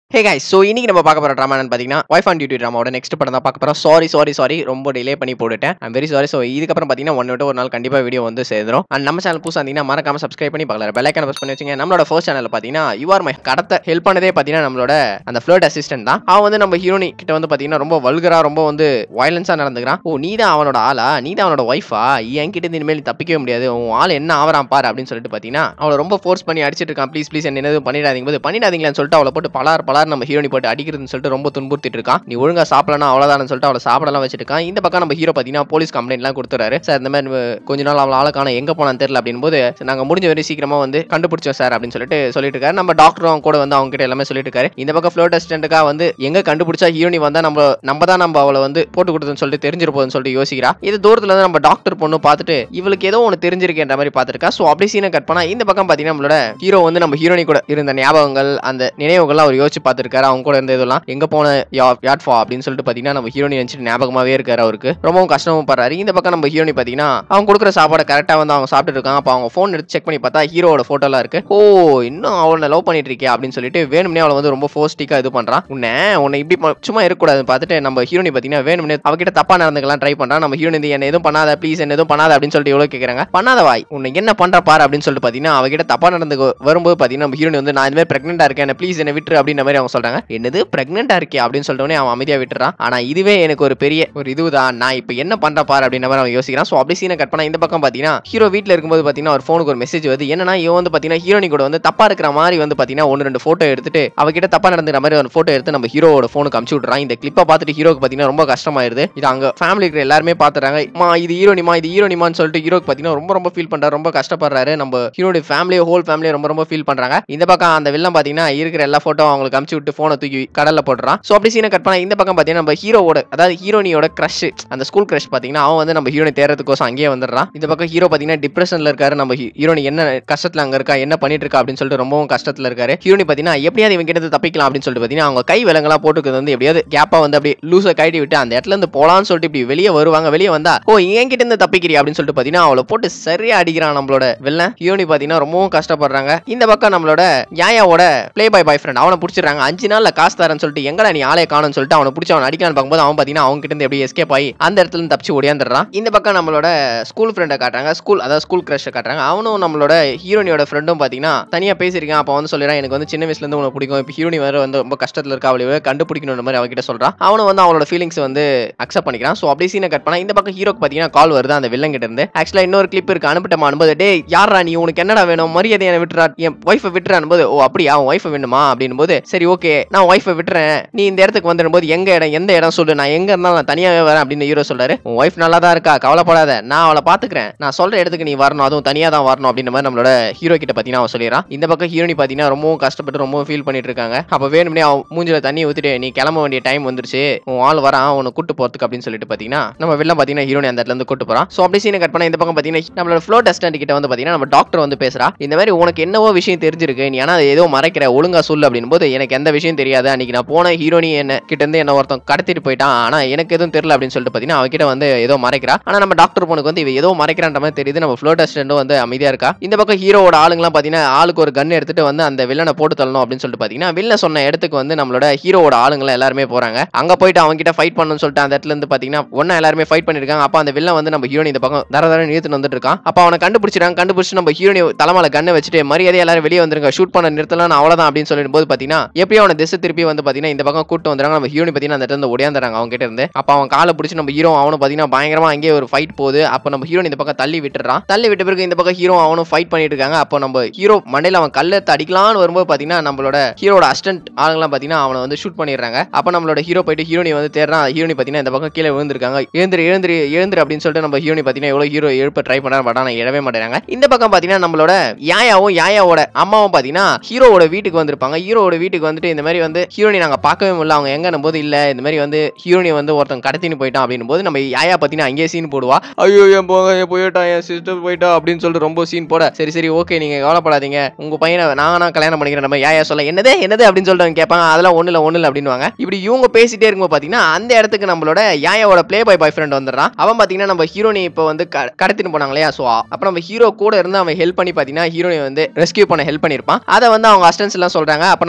ஹே guys so இன்னைக்கு நம்ம பார்க்க போகிற ட்ராமா என்னன்னு பார்த்தீங்கன்னா ஒய்ஃப் ஆன் டியூட்டி ட்ராமாவோட நெக்ஸ்ட் படம் தான் பார்க்க போகிறோம் சாரி சாரி சாரி ரொம்ப டிலே பண்ணி போட்டுட்டேன் ஐம் வெரி சாரி ஸோ இதுக்கப்புறம் பார்த்தீங்கன்னா ஒன் விட்டு ஒரு நாள் கண்டிப்பாக வீடியோ வந்து சேர்ந்துரும் அண்ட் நம்ம சேனல் புதுசாக இருந்தீங்கன்னா மறக்காம சப்ஸ்கிரைப் பண்ணி பார்க்கலாம் பெல்லைக்கான ப்ரெஸ் பண்ணி வச்சுங்க நம்மளோட ஃபர்ஸ்ட் சேனலில் பார்த்தீங்கன்னா யூஆர் மை கடத்த ஹெல்ப் பண்ணதே பார்த்தீங்கன்னா நம்மளோட அந்த ஃப்ளோட் அசிஸ்டன்ட் தான் அவன் வந்து நம்ம ஹீரோனி கிட்ட வந்து பார்த்தீங்கன்னா ரொம்ப வல்கரா ரொம்ப வந்து வயலன்ஸாக நடந்துக்கிறான் ஓ நீ தான் அவனோட ஆளா நீ தான் அவனோட ஒய்ஃபா என் கிட்ட இருந்து இனிமேல் நீ தப்பிக்கவே முடியாது உன் ஆள் என்ன ஆவறான் பாரு அப்படின்னு சொல்லிட்டு பார்த்தீங்கன்னா அவளை ரொம்ப ஃபோர்ஸ் பண்ணி அடிச்சிட்டு இருக்கான் ப்ளீஸ் ப்ளீஸ் என்ன எதுவும் பண்ணிடாதீங்க போது பண்ணிடாதீங்களான்னு சொல்லிட்டு அவளை போட்டு பலார் பலார் நம்ம ஹீரோனி போட்டு அடிக்கிறதுன்னு சொல்லிட்டு ரொம்ப துன்புறுத்திட்டு இருக்கான் நீ ஒழுங்கா சாப்பிடலாம் அவ்வளோதான்னு சொல்லிட்டு அவளை சாப்பிடலாம் வச்சிட்டு இருக்கான் இந்த பக்கம் நம்ம ஹீரோ பார்த்தீங்கன்னா போலீஸ் கம்ப்ளைண்ட்லாம் கொடுத்துறாரு சார் இந்த மாதிரி நம்ம கொஞ்ச நாள் அவளை ஆளை காணோம் எங்க போனான்னு தெரியல அப்படின் போது நாங்கள் முடிஞ்ச வரை சீக்கிரமா வந்து கண்டுபிடிச்சோம் சார் அப்படின்னு சொல்லிட்டு சொல்லிட்டு இருக்காரு நம்ம டாக்டரும் அவங்க கூட வந்து அவங்க கிட்ட எல்லாமே சொல்லிட்டு இருக்காரு இந்த பக்கம் ஃப்ளோட் அசிஸ்டன்ட்டுக்காக வந்து எங்க கண்டுபிடிச்சா ஹீரோனி வந்தா நம்ம நம்ம தான் நம்ம அவளை வந்து போட்டு கொடுத்தோன்னு சொல்லிட்டு தெரிஞ்சிரு போகுதுன்னு சொல்லிட்டு யோசிக்கிறா இது தூரத்துல இருந்து நம்ம டாக்டர் பொண்ணு பார்த்துட்டு இவளுக்கு ஏதோ ஒன்று தெரிஞ்சிருக்கேன்ற மாதிரி பார்த்துருக்கா ஸோ அப்படி சீனை கட் பண்ணா இந்த பக்கம் பார்த்தீங்கன்னா நம்மளோட ஹீரோ வந்து நம்ம ஹீரோனி கூட இருந்த ஞாபகங்கள் அந்த நினைவுகள்லாம் அவர் யோசிச்சு பார்த்துருக்காரு அவங்க கூட இருந்த இதெல்லாம் எங்க போன யாட்ஃபா அப்படின்னு சொல்லிட்டு பார்த்தீங்கன்னா நம்ம ஹீரோனி நினைச்சிட்டு ஞாபகமாவே இருக்காரு அவருக்கு ரொம்பவும் கஷ்டமும் படுறாரு இந்த பக்கம் நம்ம ஹீரோனி பார்த்தீங்கன்னா அவங்க கொடுக்குற சாப்பாடை கரெக்டாக வந்து அவங்க சாப்பிட்டு இருக்காங்க அப்போ அவங்க ஃபோன் எடுத்து செக் பண்ணி பார்த்தா ஹீரோட ஃபோட்டோலாம் இருக்கு ஓ இன்னும் அவளை லவ் பண்ணிட்டு இருக்கியா அப்படின்னு சொல்லிட்டு வேணும்னே அவளை வந்து ரொம்ப ஃபோஸ்டிக்காக இது பண்றான் உன்னை உன்னை இப்படி ப- சும்மா இருக்கக்கூடாதுன்னு பார்த்துட்டு நம்ம ஹீரோனி பார்த்தீங்கன்னா வேணும்னே அவகிட்ட தப்பா நடந்துக்கலாம் ட்ரை பண்றான் நம்ம ஹீரோனி வந்து என்ன எதுவும் பண்ணாத ப்ளீஸ் என்ன எதுவும் பண்ணாத அப்படின்னு சொல்லிட்டு எவ்வளோ கேட்குறாங்க பண்ணாத வாய் உன்னை என்ன பண்ற பாரு அப்படின்னு சொல்லிட்டு பார்த்தீங்கன்னா அவகிட்ட தப்பா நடந்து வரும்போது பார்த்தீங்கன்னா நம்ம ஹீரோனி வந்து நான் இந்த மாதிரி பிரெக்னெண்டா இருக்கேன் ப்ளீஸ் என்ன விட்டுரு அப்படின்ற மாதிரி அவங்க சொல்றாங்க என்னது பிரெக்னெண்டா இருக்கே அப்படின்னு சொல்லிட்டோன்னே அவன் அமைதியா விட்டுறான் ஆனா இதுவே எனக்கு ஒரு பெரிய ஒரு இதுதான் நான் இப்போ என்ன பண்ற பாரு அப்படின்ற மாதிரி அவன் யோசிக்கிறான் ஸோ அப்படி சீனை கட் பண்ணா இந்த பக்கம் பார்த்தீங்கன்னா ஹீரோ வீட்டில் இருக்கும்போது பார்த்தீங்கன்னா ஒரு ஃபோனுக்கு ஒரு மெசேஜ் வருது என்னன்னா இவன் வந்து பார்த்தீங்கன்னா ஹீரோனி கூட வந்து தப்பா இருக்கிற மாதிரி வந்து பார்த்தீங்கன்னா ஒன்று ரெண்டு ஃபோட்டோ எடுத்துட்டு அவகிட்ட தப்பா நடந்துக்கிற மாதிரி ஒரு ஃபோட்டோ எடுத்து நம்ம ஹீரோவோட ஃபோனுக்கு அமுச்சு விட்றான் இந்த கிளிப்பை பார்த்துட்டு ஹீரோக்கு பார்த்தீங்கன்னா ரொம்ப கஷ்டமாயிருது இது அங்க ஃபேமிலி இருக்கிற எல்லாருமே பார்த்துறாங்க மா இது ஹீரோனிமா இது ஹீரோனிமான்னு சொல்லிட்டு ஹீரோக்கு பார்த்தீங்கன்னா ரொம்ப ரொம்ப ஃபீல் பண்றாரு ரொம்ப கஷ்டப்படுறாரு நம்ம ஹீரோடைய ஃபேமிலியோ ஹோல் ஃபேமிலியோ ரொம்ப ரொம்ப ஃபீல் பண்றாங்க இந்த பக்கம் அந்த வில்லன் பார்த்தீங்கன்னா இருக்கிற எல்லா ஃபோட்டோ அவங்களுக்கு அமுச்சு விட்டு ஃபோனை தூக்கி கடல்ல போடுறான் ஸோ அப்படி சீனை கட் பண்ணா இந்த பக்கம் பார்த்தீங்கன்னா நம்ம ஹீரோவோட அதாவது ஹீரோனியோட க்ரஷ் அந்த ஸ்கூல் க்ரஷ் பார்த்தீங்கன்னா அவன் வந்து நம்ம ஹீரோனி தேர்றதுக்கோசம் அங்கேயே வந்துடுறான் இந்த பக்கம் ஹீரோ பார்த்தீங்கன்னா டிப்ரெஷன்ல இருக்காரு நம்ம ஹீ- ஹீரோனி என்ன கஷ்டத்துல அங்க இருக்கா என்ன பண்ணிட்டு இருக்கா அப்படின்னு சொல்லிட்டு ரொம்பவும் கஷ்டத்துல இருக்காரு ஹீரோனி பார்த்தீங்கன்னா எப்படியாவது இவங்க கிட்ட இருந்து தப்பிக்கலாம் அப்படின்னு சொல்லிட்டு பார்த்தீங்கன்னா அவங்க கை விலங்கெல்லாம் போட்டுக்கிறது வந்து எப்படியாவது கேப்பா வந்து அப்படியே லூசை கழட்டி விட்டு அந்த இடத்துல இருந்து போலான்னு சொல்லிட்டு இப்படி வெளியே வருவாங்க வெளியே வந்தா ஓ என் கிட்ட இருந்து தப்பிக்கிறியா அப்படின்னு சொல்லிட்டு பார்த்தீங்கன்னா அவளை போட்டு சரியா அடிக்கிறான் நம்மளோட வில்லன் ஹீரோனி பார்த்தீங்கன்னா ரொம்பவும் கஷ்டப்படுறாங்க இந்த பக்கம் நம்மளோட யாயாவோட ப்ளே பாய் பாய் ஃப்ரெண்ட் அவனை பிடிச்சிடுறாங்க அஞ்சு நாள்ல காசு தரேன்னு சொல்லிட்டு எங்கடா நீ ஆளே காணும்னு சொல்லிட்டு அவனை பிடிச்சி அவன் அடிக்கலான்னு பார்க்கும்போது அவன் பார்த்தீங்கன்னா அவங்க கிட்ட இருந்து எப்படி எஸ்கேப் ஆகி அந்த இடத்துல இருந்து தப்பிச்சு ஓடியாந்துடுறான் இந்த பக்கம் நம்மளோட ஸ்கூல் ஃப்ரெண்டை காட்டுறாங்க ஸ்கூல் அதாவது ஸ்கூல் க்ரஷை காட்டுறாங்க அவனும் நம்மளோட ஹீரோனியோட ஃப்ரெண்டும் பார்த்தீங்கன்னா தனியாக பேசியிருக்கான் அப்போ வந்து சொல்லிடுறான் எனக்கு வந்து சின்ன வயசுல இருந்து உனக்கு பிடிக்கும் இப்போ ஹீரோனி வேற வந்து ரொம்ப கஷ்டத்தில் இருக்கா அவளையே கண்டுபிடிக்கணும்னு மாதிரி அவகிட்ட சொல்றான் அவனும் வந்து அவளோட ஃபீலிங்ஸ் வந்து அக்செப்ட் பண்ணிக்கிறான் ஸோ அப்படியே சீனை கட் பண்ணா இந்த பக்கம் ஹீரோக்கு பார்த்தீங்கன்னா கால் வருது அந்த வில்லன் கிட்ட இருந்து ஆக்சுவலாக இன்னொரு கிளிப் இருக்கு அனுப்பிட்டமா அனுபது டே யாரா நீ உனக்கு என்னடா வேணும் மரியாதை என்ன விட்டுறா என் ஒய்ஃபை விட்டுற அனுபது ஓ அப்படியா அவன் ஒய்ஃபை வேணுமா அப்படின் போது சரி ஓகே நான் ஒய்ஃபை விட்டுறேன் நீ இந்த இடத்துக்கு வந்துடும் போது எங்க இடம் எந்த இடம் சொல்லு நான் எங்க இருந்தாலும் நான் தனியாவே வரேன் அப்படின்னு ஹீரோ சொல்றாரு உன் ஒய்ஃப் நல்லா தான் இருக்கா கவலைப்படாத நான் அவளை பாத்துக்கிறேன் நான் சொல்ற இடத்துக்கு நீ வரணும் அதுவும் தனியா தான் வரணும் அப்படின்ற மாதிரி நம்மளோட ஹீரோ கிட்ட பாத்தீங்கன்னா அவன் சொல்லிடுறான் இந்த பக்கம் ஹீரோனி பாத்தீங்கன்னா ரொம்பவும் கஷ்டப்பட்டு ரொம்பவும் ஃபீல் பண்ணிட்டு இருக்காங்க அப்ப வேணும்னே அவன் மூஞ்சில தண்ணி ஊத்திட்டு நீ கிளம்ப வேண்டிய டைம் வந்துருச்சு உன் ஆள் வரான் உன்னை கூட்டு போறதுக்கு அப்படின்னு சொல்லிட்டு பாத்தீங்கன்னா நம்ம வெளில பாத்தீங்கன்னா ஹீரோனி அந்த இடத்துல இருந்து கூட்டு போறான் சோ அப்படி சீனை கட் பண்ணா இந்த பக்கம் பாத்தீங்கன்னா நம்மளோட ஃப்ளோ டெஸ்டன்ட் கிட்ட வந்து பாத்தீங்கன்னா நம்ம டாக்டர் வந்து பேசுறா இந்த மாதிரி உனக்கு என்னவோ விஷயம் தெரிஞ்சிருக்கு நீ ஆனா அதை ஏதோ மறைக்கிற ஒழுங்கா சொல்லு அப்படின் போது எனக்கு எந்த விஷயம் தெரியாது அன்னைக்கு நான் போன ஹீரோனி என்ன கிட்ட இருந்து என்ன ஒருத்தன் கடத்திட்டு போயிட்டான் ஆனா எனக்கு எதுவும் தெரியல அப்படின்னு சொல்லிட்டு பாத்தீங்கன்னா அவகிட்ட வந்து ஏதோ மறைக்கிறா ஆனா நம்ம டாக்டர் பொண்ணுக்கு வந்து இவ ஏதோ மறைக்கிறான்ற மாதிரி தெரியுது நம்ம ஃப்ளோ டெஸ்டன்ட்டும் வந்து அமைதியா இருக்கா இந்த பக்கம் ஹீரோவோட ஆளுங்கலாம் பாத்தீங்கன்னா ஆளுக்கு ஒரு கன் எடுத்துட்டு வந்து அந்த வில்லனை போட்டு தள்ளணும் அப்படின்னு சொல்லிட்டு பாத்தீங்கன்னா வில்லன் சொன்ன இடத்துக்கு வந்து நம்மளோட ஹீரோவோட ஆளுங்கலாம் எல்லாருமே போறாங்க அங்க போயிட்டு அவங்க கிட்ட ஃபைட் பண்ணணும்னு சொல்லிட்டு அந்த இடத்துல இருந்து பாத்தீங்கன்னா ஒன்னா எல்லாருமே ஃபைட் பண்ணிருக்காங்க அப்ப அந்த வில்லன் வந்து நம்ம ஹீரோனி இந்த பக்கம் தர தர நிறுத்திட்டு வந்துட்டு இருக்கான் அப்ப அவனை கண்டுபிடிச்சிட்டாங்க கண்டுபிடிச்சு நம்ம ஹீரோனி தலைமையில கண்ணை வச்சுட்டு மரியாதை எல்லாரும் வெளியே வந்துருங்க ஷூட் பண்ண நிறுத்தலாம் அவ்வளவுதான் அப்படின்னு சொல்லிட்டு போது பாத்தீங்கன்னா எப்படியும் அவனை திசை திருப்பி வந்து பாத்தீங்கன்னா இந்த பக்கம் கூட்டு வந்துறாங்க நம்ம ஹீரோனி பாத்தீங்கன்னா அந்த இடத்துல இருந்து ஒடியாந்துறாங்க அவங்க கிட்ட இருந்து அப்ப அவன் காலை பிடிச்சி நம்ம ஹீரோ அவனும் பாத்தீங்கன்னா பயங்கரமா அங்கேயே ஒரு ஃபைட் போகுது அப்ப நம்ம ஹீரோனி இந்த பக்கம் தள்ளி விட்டுறான் தள்ளி விட்ட பிறகு இந்த பக்கம் ஹீரோ அவனும் ஃபைட் பண்ணிட்டு இருக்காங்க அப்போ நம்ம ஹீரோ மண்டையில அவன் கல்லை எடுத்து அடிக்கலாம்னு வரும்போது பாத்தீங்கன்னா நம்மளோட ஹீரோட அசிஸ்டன்ட் ஆளுங்கலாம் பாத்தீங்கன்னா அவனை வந்து ஷூட் பண்ணிடுறாங்க அப்ப நம்மளோட ஹீரோ போயிட்டு ஹீரோனி வந்து தேடுறான் ஹீரோனி பாத்தீங்கன்னா இந்த பக்கம் கீழே விழுந்திருக்காங்க எழுந்திரு எழுந்திரு எழுந்திரு அப்படின்னு சொல்லிட்டு நம்ம ஹீரோனி பாத்தீங்கன்னா எவ்வளவு ஹீரோ எழுப்ப ட்ரை பண்றாரு பட் ஆனா எழவே மாட்டேறாங்க இந்த பக்கம் பாத்தீங்கன்னா நம்மளோட யாயாவும் யாயாவோட அம்மாவும் பாத்தீங்கன்னா ஹீரோவோட வீட்டுக்கு வந்திருப்பாங்க ஹீரோவோட வீட்டுக்கு வந்துட்டு இந்த மாதிரி வந்து ஹீரோனி நாங்க பார்க்கவே முடியல அவங்க எங்கன்னும் போது இல்ல இந்த மாதிரி வந்து ஹீரோனி வந்து ஒருத்தன் கடத்தின்னு போயிட்டான் அப்படின்னும் போது நம்ம யாயா பாத்தீங்கன்னா அங்கேயே சீன் போடுவா ஐயோ என் போங்க என் போயிட்டான் என் சிஸ்டர் போயிட்டா அப்படின்னு சொல்லிட்டு ரொம்ப சீன் போட சரி சரி ஓகே நீங்க கவலைப்படாதீங்க உங்க பையனை நானா கல்யாணம் பண்ணிக்கிறேன் நம்ம யாயா சொல்ல என்னது என்னது அப்படின்னு சொல்லிட்டு அவங்க கேட்பாங்க அதெல்லாம் ஒண்ணு இல்ல ஒண்ணு இல்ல அப்படின்னுவாங்க இப்படி இவங்க பேசிட்டே இருக்கும்போது பாத்தீங்கன்னா அந்த இடத்துக்கு நம்மளோட யாயாவோட ப்ளே பாய் பாய் ஃப்ரெண்ட் வந்துடுறான் அவன் பாத்தீங்கன்னா நம்ம ஹீரோனி இப்போ வந்து க- கடத்தின்னு போனாங்க இல்லையா ஸோ அப்போ நம்ம ஹீரோ கூட இருந்து அவன் ஹெல்ப் பண்ணி பாத்தீங்கன்னா ஹீரோனி வந்து ரெஸ்கியூ பண்ண ஹெல்ப் பண்ணியிருப்பான் அதை வந்து அவங்க அஸ்டன்ஸ் எல்லாம் சொல்றாங்க அப்போ நம்ம யாயா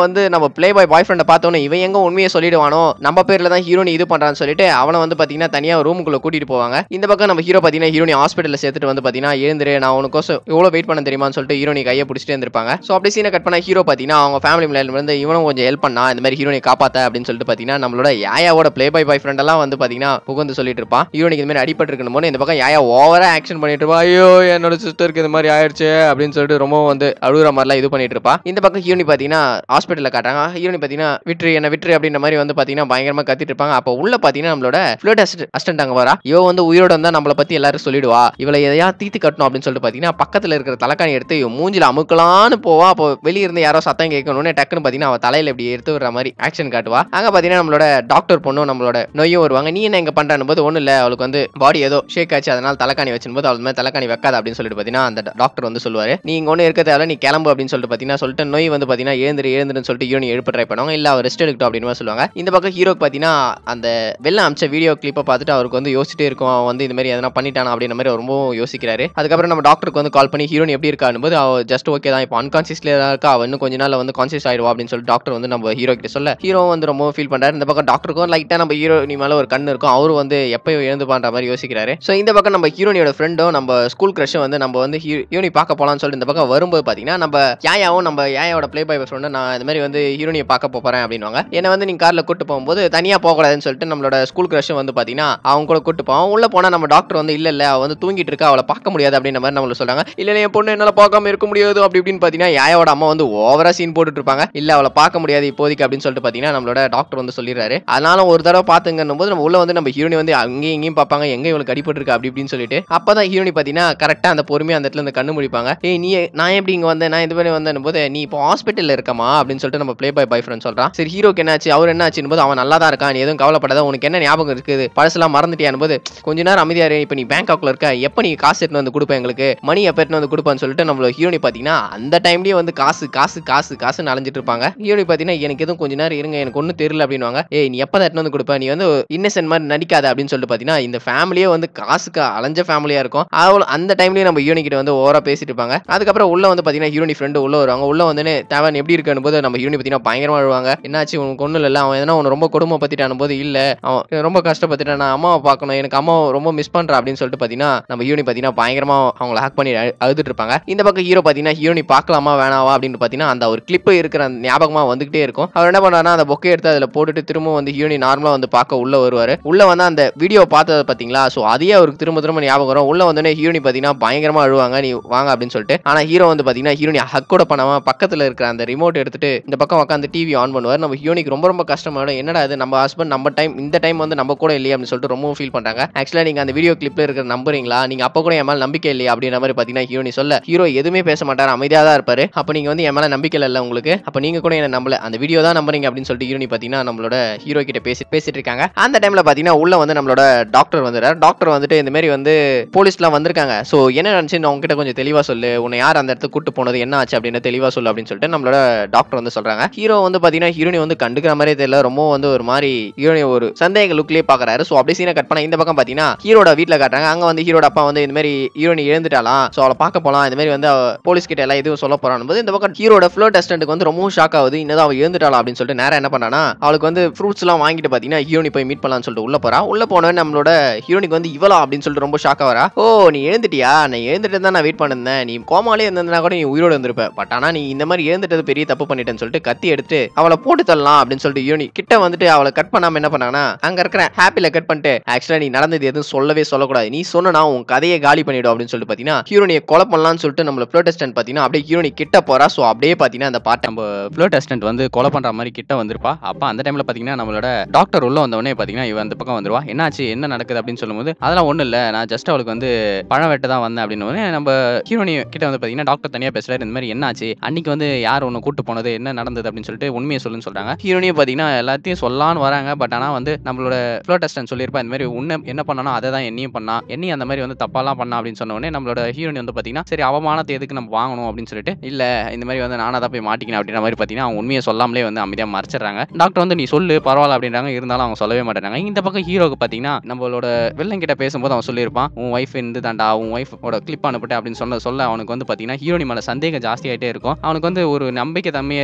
வந்து நம்ம பிளே பாய் பாய் ஃப்ரெண்டை பார்த்தோன்னே இவன் எங்க உண்மையை சொல்லிடுவானோ நம்ம பேர்ல தான் ஹீரோனி இது பண்றான்னு சொல்லிட்டு அவனை வந்து பாத்தீங்கன்னா தனியா ரூமுக்குள்ள கூட்டிட்டு போவாங்க இந்த பக்கம் நம்ம ஹீரோ பாத்தீங்கன்னா ஹீரோனி ஹாஸ்பிட்டல்ல சேர்த்துட்டு வந்து பாத்தீங்கன்னா எழுந்துரு நான் உனக்கோசம் எவ்வளவு வெயிட் பண்ண தெரியுமான்னு சொல்லிட்டு ஹீரோனி கையை பிடிச்சிட்டு இருந்திருப்பாங்க ஸோ அப்படி சீனை கட் பண்ண ஹீரோ பாத்தீங்கன்னா அவங்க ஃபேமிலி மேல வந்து இவனும் கொஞ்சம் ஹெல்ப் பண்ணா இந்த மாதிரி ஹீரோனி காப்பாத்த அப்படின்னு சொல்லிட்டு பாத்தீங்கன்னா நம்மளோட யாயாவோட பிளே பாய் பாய் ஃப்ரெண்ட் எல்லாம் வந்து பாத்தீங்கன்னா புகுந்து சொல்லிட்டு இருப்பான் ஹீரோனிக்கு இந்த மாதிரி அடிபட்டு இருக்கணும் போது இந்த பக்கம் யாயா ஓவரா ஆக்ஷன் பண்ணிட்டு இருப்பா ஐயோ என்னோட சிஸ்டருக்கு இந்த மாதிரி ஆயிடுச்சு அப்படின்னு சொல்லிட்டு ரொம்ப வந்து அழுகுற மாதிரிலாம் இது பண்ணிட்டு இருப்பா இந்த பக்கம் ஹீரோனி பாத்தீங்கன்னா ஹாஸ்பிட்டல்ல காட்டுறாங்க ஹீரோனி பாத்தீங்கன்னா விட்ரு என்ன விட்ரு அப்படின்ற மாதிரி வந்து பாத்தீங்கன்னா பயங்கரமா கத்திட்டு இருப்பாங்க அப்போ உள்ள பாத்தீங்கன்னா நம்மளோட ஃபிளோட் அசிஸ்டன்ட் அங்க வரா இவ வந்து உயிரோட இருந்தா நம்மள பத்தி எல்லாரும் சொல்லிடுவா இவளை எதையா தீத்து கட்டணும் அப்படின்னு சொல்லிட்டு பாத்தீங்கன்னா பக்கத்துல இருக்கிற தலைக்காணி எடுத்து இவன் மூஞ்சில அமுக்கலான்னு போவா அப்போ வெளிய இருந்து யாரோ சத்தம் கேட்கணும்னு டக்குன்னு பாத்தீங்கன்னா அவ தலையில இப்படி எடுத்து விடுற மாதிரி ஆக்ஷன் காட்டுவா அங்க பாத்தீங்கன்னா நம்மளோட டாக்டர் பொண்ணும் நம்மளோட நொய்யும் வருவாங்க நீ என்ன இங்க பண்றான்னு போது ஒண்ணு இல்ல அவளுக்கு வந்து பாடி ஏதோ ஷேக் ஆச்சு அதனால தலைக்காணி வச்சும் போது அவள் மேல தலைக்காணி வைக்காத அப்படின்னு சொல்லிட்டு பாத்தீங்கன்னா அந்த டாக்டர் வந்து சொல்லுவாரு நீ இங்க ஒண்ணு இருக்க தேவை நீ கிளம்பு அப்படின்னு சொல்லிட்டு பாத்தீங்கன்னா சொல்லிட்டு நோய் வந்து பாத்தீங்கன்னா எழுந்துரு எழுந்துருன்னு சொல்லிட்டு யூனி எழுப்ப ட்ரை பண்ணுவாங்க இல்ல அவர் ரெஸ்ட் எடுக்கட்டும் அப்படின்னு மாதிரி சொல்லுவாங்க இந்த பக்கம் ஹீரோக்கு பாத்தீங்கன்னா அந்த வெளில அமிச்ச வீடியோ கிளிப்பை பார்த்துட்டு அவருக்கு வந்து யோசிச்சுட்டே இருக்கும் அவன் வந்து இந்த மாதிரி எதனா பண்ணிட்டானா அப்படின்ற மாதிரி அவர் ரொம்ப யோசிக்கிறாரு அதுக்கப்புறம் நம்ம டாக்டருக்கு வந்து கால் பண்ணி ஹீரோன் எப்படி இருக்கான்னு போது அவ ஜஸ்ட் ஓகே தான் இப்போ அன்கான்சியஸ்ல தான் இருக்கா அவ இன்னும் கொஞ்ச நாள்ல வந்து கான்சியஸ் ஆயிடுவா அப்படின்னு சொல்லிட்டு டாக்டர் வந்து நம்ம ஹீரோ கிட்ட சொல்ல ஹீரோ வந்து ரொம்ப ஃபீல் பண்றாரு இந்த பக்கம் டாக்டருக்கும் லைட்டா நம்ம ஹீரோ நீ மேல ஒரு கண்ணு இருக்கும் அவரும் வந்து எப்பயோ எழுந்து பண்ற மாதிரி யோசிக்கிறாரு ஸோ இந்த பக்கம் நம்ம ஹீரோனியோட ஃப்ரெண்டும் நம்ம ஸ்கூல் கிரஷும் வந்து நம்ம வந்து ஹீரோனி பார்க்க போலாம்னு சொல்லிட்டு இந்த பக்கம் வரும்போது பாத்தீங்கன்னா நம்ம யாயாவும் நம்ம யாயாவோட ப்ளே பாய் ஃப்ரெண்டும் நான் இந்த மாதிரி வந்து ஹீரோனியை பார்க்க போறேன் அப்படின்வாங்க என்ன வந்து நீங்க கார்ல கூட்டு போகும்போது தனியா போகக்கூடாதுன்னு சொல்லிட்டு நம்மளோட ஸ்கூல் கிரஷும் வந்து பாத்தீங்கன்னா அவங்க கூட கூட்டு போவோம் உள்ள போனா நம்ம டாக்டர் வந்து இல்ல இல்ல அவ வந்து தூங்கிட்டு இருக்கா அவளை பார்க்க முடியாது அப்படின்ற மாதிரி நம்மள சொல்றாங்க இல்ல இல்ல என் பொண்ணு என்னால பார்க்காம இருக்க முடியாது அப்படி இப்படின்னு பாத்தீங்கன்னா யாயோட அம்மா வந்து ஓவரா சீன் போட்டுட்டு இருப்பாங்க இல்ல அவளை பார்க்க முடியாது இப்போதைக்கு அப்படின்னு சொல்லிட்டு பாத்தீங்கன்னா நம்மளோட டாக்டர் வந்து சொல்லிடுறாரு அதனால ஒரு தடவை பாத்துங்கன்னும் போது நம்ம உள்ள வந்து நம்ம ஹீரோனி வந்து அங்கேயும் இங்கேயும் பார்ப்பாங்க எங்க இவளுக்கு அடிபட்டு இருக்கா அப்படி இப்படின்னு சொல்லிட்டு அப்பதான் ஹீரோனி பாத்தீங்கன்னா கரெக்டா அந்த பொறுமையா அந்த இடத்துல இருந்து கண்ணு முடிப்பாங்க ஏய் நீ நான் எப்படி இங்க வந்தேன் நான் இந்த மாதிரி வந்தேன் போது நீ இப்போ ஹாஸ்பிட்டல்ல இருக்கமா அப்படின்னு சொல்லிட்டு நம்ம ப்ளே பாய் பாய் ஃப்ரெண்ட் சொல்றான் சரி ஹீரோக்கு என்னாச்சு அவர் என்ன ஆச்சுன்னு போது அவன் நல்லா தான் இருக்கான் நீ எதுவும் கவலைப்படாத உனக்கு என்ன ஞாபகம் இருக்குது பழசெல்லாம் மறந்துட்டியான்னு போது கொஞ்ச நேரம் அமைதியா இரு இப்போ நீ பேங்காக்ல இருக்க எப்போ நீ காசு எடுத்துன்னு வந்து கொடுப்ப எங்களுக்கு மணி எப்போ எடுத்துன்னு வந்து கொடுப்பான்னு சொல்லிட்டு நம்மள ஹீரோனி பாத்தீங்கன்னா அந்த டைம்லயே வந்து காசு காசு காசு காசு அலைஞ்சிட்டு இருப்பாங்க ஹீரோனி பாத்தீங்கன்னா எனக்கு எதுவும் கொஞ்ச நேரம் இருங்க எனக்கு ஒன்றும் தெரியல அப்படின்வாங்க ஏய் நீ எப்போ எடுத்துன்னு வந்து கொடுப்ப நீ வந்து இன்னசென்ட் மாதிரி நடிக்காத அப்படின்னு சொல்லிட்டு பாத்தீங்கன்னா இந்த ஃபேமிலியே வந்து காசுக்கு அலைஞ்ச ஃபேமிலியா இருக்கும் அவ்வளோ அந்த டைம்லயே நம்ம ஹீரோனி கிட்ட வந்து ஓவரா பேசிட்டு இருப்பாங்க அதுக்கப்புறம் உள்ள வந்து பாத்தீங்கன்னா ஹீரோனி ஃப்ரெண்டு உள்ள வருவாங்க உள்ள வந்து தேவன் எப்படி இருக்குன்னு போது நம்ம ஹீரோனி பாத்தீங்கன்னா பயங்கரமா அழுவாங்க என்னாச்சு உனக்கு ஒன்றும் இல்லை அவன் எதனா உன்னை ரொம்ப கொடுமை பத்திட்டான போது இல்ல அவன் ரொம்ப கஷ்டப்பட்டுட்டான் நான் அம்மாவை பார்க்கணும் எனக்கு அம்மா ரொம்ப மிஸ் பண்றேன் அப்படின்னு சொல்லிட்டு பாத்தீங்கன்னா நம்ம ஹீரோனி பாத்தீங்கன்னா பயங்கரமா அவங்கள ஹேக் பண்ணி அழு- அழுதுட்டு இருப்பாங்க இந்த பக்கம் ஹீரோ பாத்தீங்கன்னா ஹீரோனி பார்க்கலாமா வேணாவா அப்படின்னு பாத்தீங்கன்னா அந்த ஒரு கிளிப் இருக்கிற அந்த ஞாபகமா வந்துகிட்டே இருக்கும் அவர் என்ன பண்ணாருன்னா அந்த பொக்கை எடுத்து அதுல போட்டுட்டு திரும்ப வந்து ஹீரோனி நார்மலா வந்து பார்க்க உள்ள வருவாரு உள்ள வந்து அந்த வீடியோ பார்த்தது பாத்தீங்களா சோ அதையே அவருக்கு திரும்ப திரும்ப ஞாபகம் வரும் உள்ள வந்தோடனே ஹீரோனி பாத்தீங்கன்னா பயங்கரமா அழுவாங்க நீ வாங்க அப்படின்னு சொல்லிட்டு ஆனா ஹீரோ வந்து பாத்தீங்கன்னா ஹீரோனி ஹக் கூட பண்ணாம பக்கத்துல இருக்கிற அந்த ரிமோட் எடுத்துட்டு இந்த பக்கம் உட்காந்து டிவி ஆன் பண்ணுவார் நம்ம ஹீரோனிக்கு ரொம்ப ரொம்ப கஷ்டமாயிடும் என்னடா இது நம்ம ஹஸ்பண்ட் நம்ம டைம் இந்த டைம் வந்து நம்ம கூட இல்லையா அப்படின்னு சொல்லிட்டு ரொம்ப ஃபீல் பண்றாங்க ஆக்சுவலா நீங்க அந்த வீடியோ கிளிப்ல இருக்கிற நம்புறீங்களா நீங்க அப்ப கூட என் மேல நம்பிக்கை இல்லையா அப்படின்ற மாதிரி பாத்தீங்கன்னா ஹீரோனி சொல்ல ஹீரோ எதுவுமே பேச மாட்டாரு அமைதியா தான் இருப்பாரு அப்ப நீங்க வந்து என் மேல நம்பிக்கை இல்ல உங்களுக்கு அப்ப நீங்க கூட என்ன நம்பல அந்த வீடியோ தான் நம்புறீங்க அப்படின்னு சொல்லிட்டு ஹீரோனி பாத்தீங்கன்னா நம்மளோட ஹீரோ கிட்ட பேசி பேசிட்டு இருக்காங்க அந்த டைம்ல பாத்தீங்கன்னா உள்ள வந்து நம்மளோட டாக்டர் வந்துடுறாரு டாக்டர் வந்துட்டு இந்த மாதிரி வந்து போலீஸ்லாம் வந்திருக்காங்க சோ என்ன நினைச்சு அவங்க கிட்ட கொஞ்சம் தெளிவா சொல்லு உன்னை யார் அந்த இடத்துக்கு கூட்டு போனது என்ன ஆச்சு அப்படின்னு தெளிவா சொல்லு அப்படின்னு சொல்லிட்டு நம்மளோட டாக்டர் வந்து சொல்றாங்க ஹீரோ வந்து பாத்தீங்கன்னா ஹீரோனி வந்து கண்டுக்கிற மாதிரியே தெரியல ரொம்ப வந்து ஒரு மாதிரி ஹீரோனி ஒரு சந்தேக லுக்லயே பாக்குறாரு சோ அப்படி சீனை கட் பண்ண இந்த பக்கம் பாத்தீங்கன்னா ஹீரோட வீட்ல காட்டுறாங்க அங்க வந்து ஹீரோட அப்பா வந்து இந்த மாதிரி ஹீரோனி எழுந்துட்டாலாம் சோ அவளை பார்க்க போலாம் இந்த மாதிரி வந்து அவ போலீஸ் கிட்ட எல்லாம் எதுவும் சொல்ல போறான் போது இந்த பக்கம் ஹீரோட ஃப்ளோ டெஸ்டன்ட்டுக்கு வந்து ரொம்பவும் ஷாக் ஆகுது இன்னும் அவ எழுந்துட்டாளா அப்படின்னு சொல்லிட்டு நேரம் என்ன பண்ணானா அவளுக்கு வந்து ஃப்ரூட்ஸ் எல்லாம் வாங்கிட்டு பாத்தீங்கன்னா ஹீரோனி போய் மீட் பண்ணலாம்னு சொல்லிட்டு உள்ள போறா உள்ள போனவன் நம்மளோட ஹீரோனிக்கு வந்து இவளா அப்படின்னு சொல்லிட்டு ரொம்ப ஷாக்கா வரா ஓ நீ எழுந்துட்டியா நான் எழுந்துட்டு தான் நான் வெயிட் பண்ணிருந்தேன் நீ கோமாலே இருந்திருந்தா கூட நீ உயிரோட இருந்திருப்ப பட் ஆனா நீ இந்த மாதிரி எழுந்துட்டது பெரிய தப்பு பண்ணிட்டேன்னு சொல்லிட்டு கத்தி எடுத்து அவளை போட்டு தள்ளலாம் அப்படின்னு சொல்லிட்டு ஹீரோனி கிட்ட வந்துட்டு அவளை கட் பண்ணாம என்ன பண்ணாங்கன்னா அங்க இருக்கிற ஹாப்பில கட் பண்ணிட்டு ஆக்சுவலா நீ நடந்தது எதுவும் சொல்லவே சொல்லக்கூடாது நீ சொன்னா உன் கதையை காலி பண்ணிடும் அப்படின்னு சொல்லிட்டு பாத்தீங்கன்னா ஹீரோனியை கொலை பண்ணலாம்னு சொல்லிட்டு நம்மள ப்ளோட்டஸ்டன் பாத்தீங்கன்னா அப்படியே ஹீரோனி கிட்ட போறா சோ அப்படியே பாத்தீங்கன்னா அந்த பாட்டு நம்ம ஃப்ளோட் அசிஸ்டன்ட் வந்து கொலை பண்ற மாதிரி கிட்ட வந்திருப்பா அப்ப அந்த டைம்ல பாத்தீங்கன்னா நம்மளோட டாக்டர் உள்ள வந்தவொடனே பாத்தீங்கன்னா இவன் அந்த பக்கம் வந்துருவா என்னாச்சு என்ன நடக்குது அப்படின்னு சொல்லும்போது அதெல்லாம் ஒண்ணும் இல்ல நான் ஜஸ்ட் அவளுக்கு வந்து பழம் வெட்ட தான் வந்தேன் அப்படின்னு உடனே நம்ம ஹீரோனி கிட்ட வந்து பாத்தீங்கன்னா டாக்டர் தனியா பேசுறாரு இந்த மாதிரி என்னாச்சு அன்னைக்கு வந்து யார் ஒன்று கூட்டு போனது என்ன நடந்தது அப்படின்னு சொல்லிட்டு உண்மையை சொல்லுன்னு சொல்றாங்க ஹீரோனியும் பாத்தீங்கன்னா எல்லாத்தையும் சொல்லலான்னு வராங்க பட் ஆனா வந்து நம்மளோட ஃப்ளோட் அசிஸ்டன்ட் சொல்லியிருப்பா இந்த மாதிரி உன்ன என்ன பண்ணனோ அதை தான் என்னையும் பண்ணா என்னையும் அந்த மாதிரி வந்து தப்பாலாம் பண்ணா அப்படின்னு சொன்ன உடனே நம்மளோட ஹீரோனி வந்து பாத்தீங்கன்னா சரி அவமானத்தை எதுக்கு நம்ம வாங்கணும் அப்படின்னு சொல்லிட்டு இல்ல இந்த மாதிரி வந்து நானா தான் போய் மாட்டிக்கினேன் அப்படின்ற மாதிரி பாத்தீங்கன்னா அவங்க உண்மையை சொல்லாமலே வந்து அமைதியா மறைச்சிடுறாங்க டாக்டர் வந்து நீ சொல்லு பரவாயில்ல அப்படின்றாங்க இருந்தாலும் அவங்க சொல்லவே மாட்டேறாங்க இந்த பக்கம் ஹீரோக்கு பாத்தீங்கன்னா நம்மளோட வெள்ளம் கிட்ட பேசும்போது அவன் சொல்லியிருப்பான் உன் ஒய்ஃப் இருந்து தாண்டா உன் ஒய்ஃபோட கிளிப் அனுப்பிட்டு அப்படின்னு சொன்ன சொல்ல அவனுக்கு வந்து பாத்தீங்கன்னா ஹீரோனி மேல சந்தேகம் ஜாஸ்தி ஆயிட்டே இருக்கும் அவனுக்கு வந்து ஒரு நம்பிக்கை தன்மையே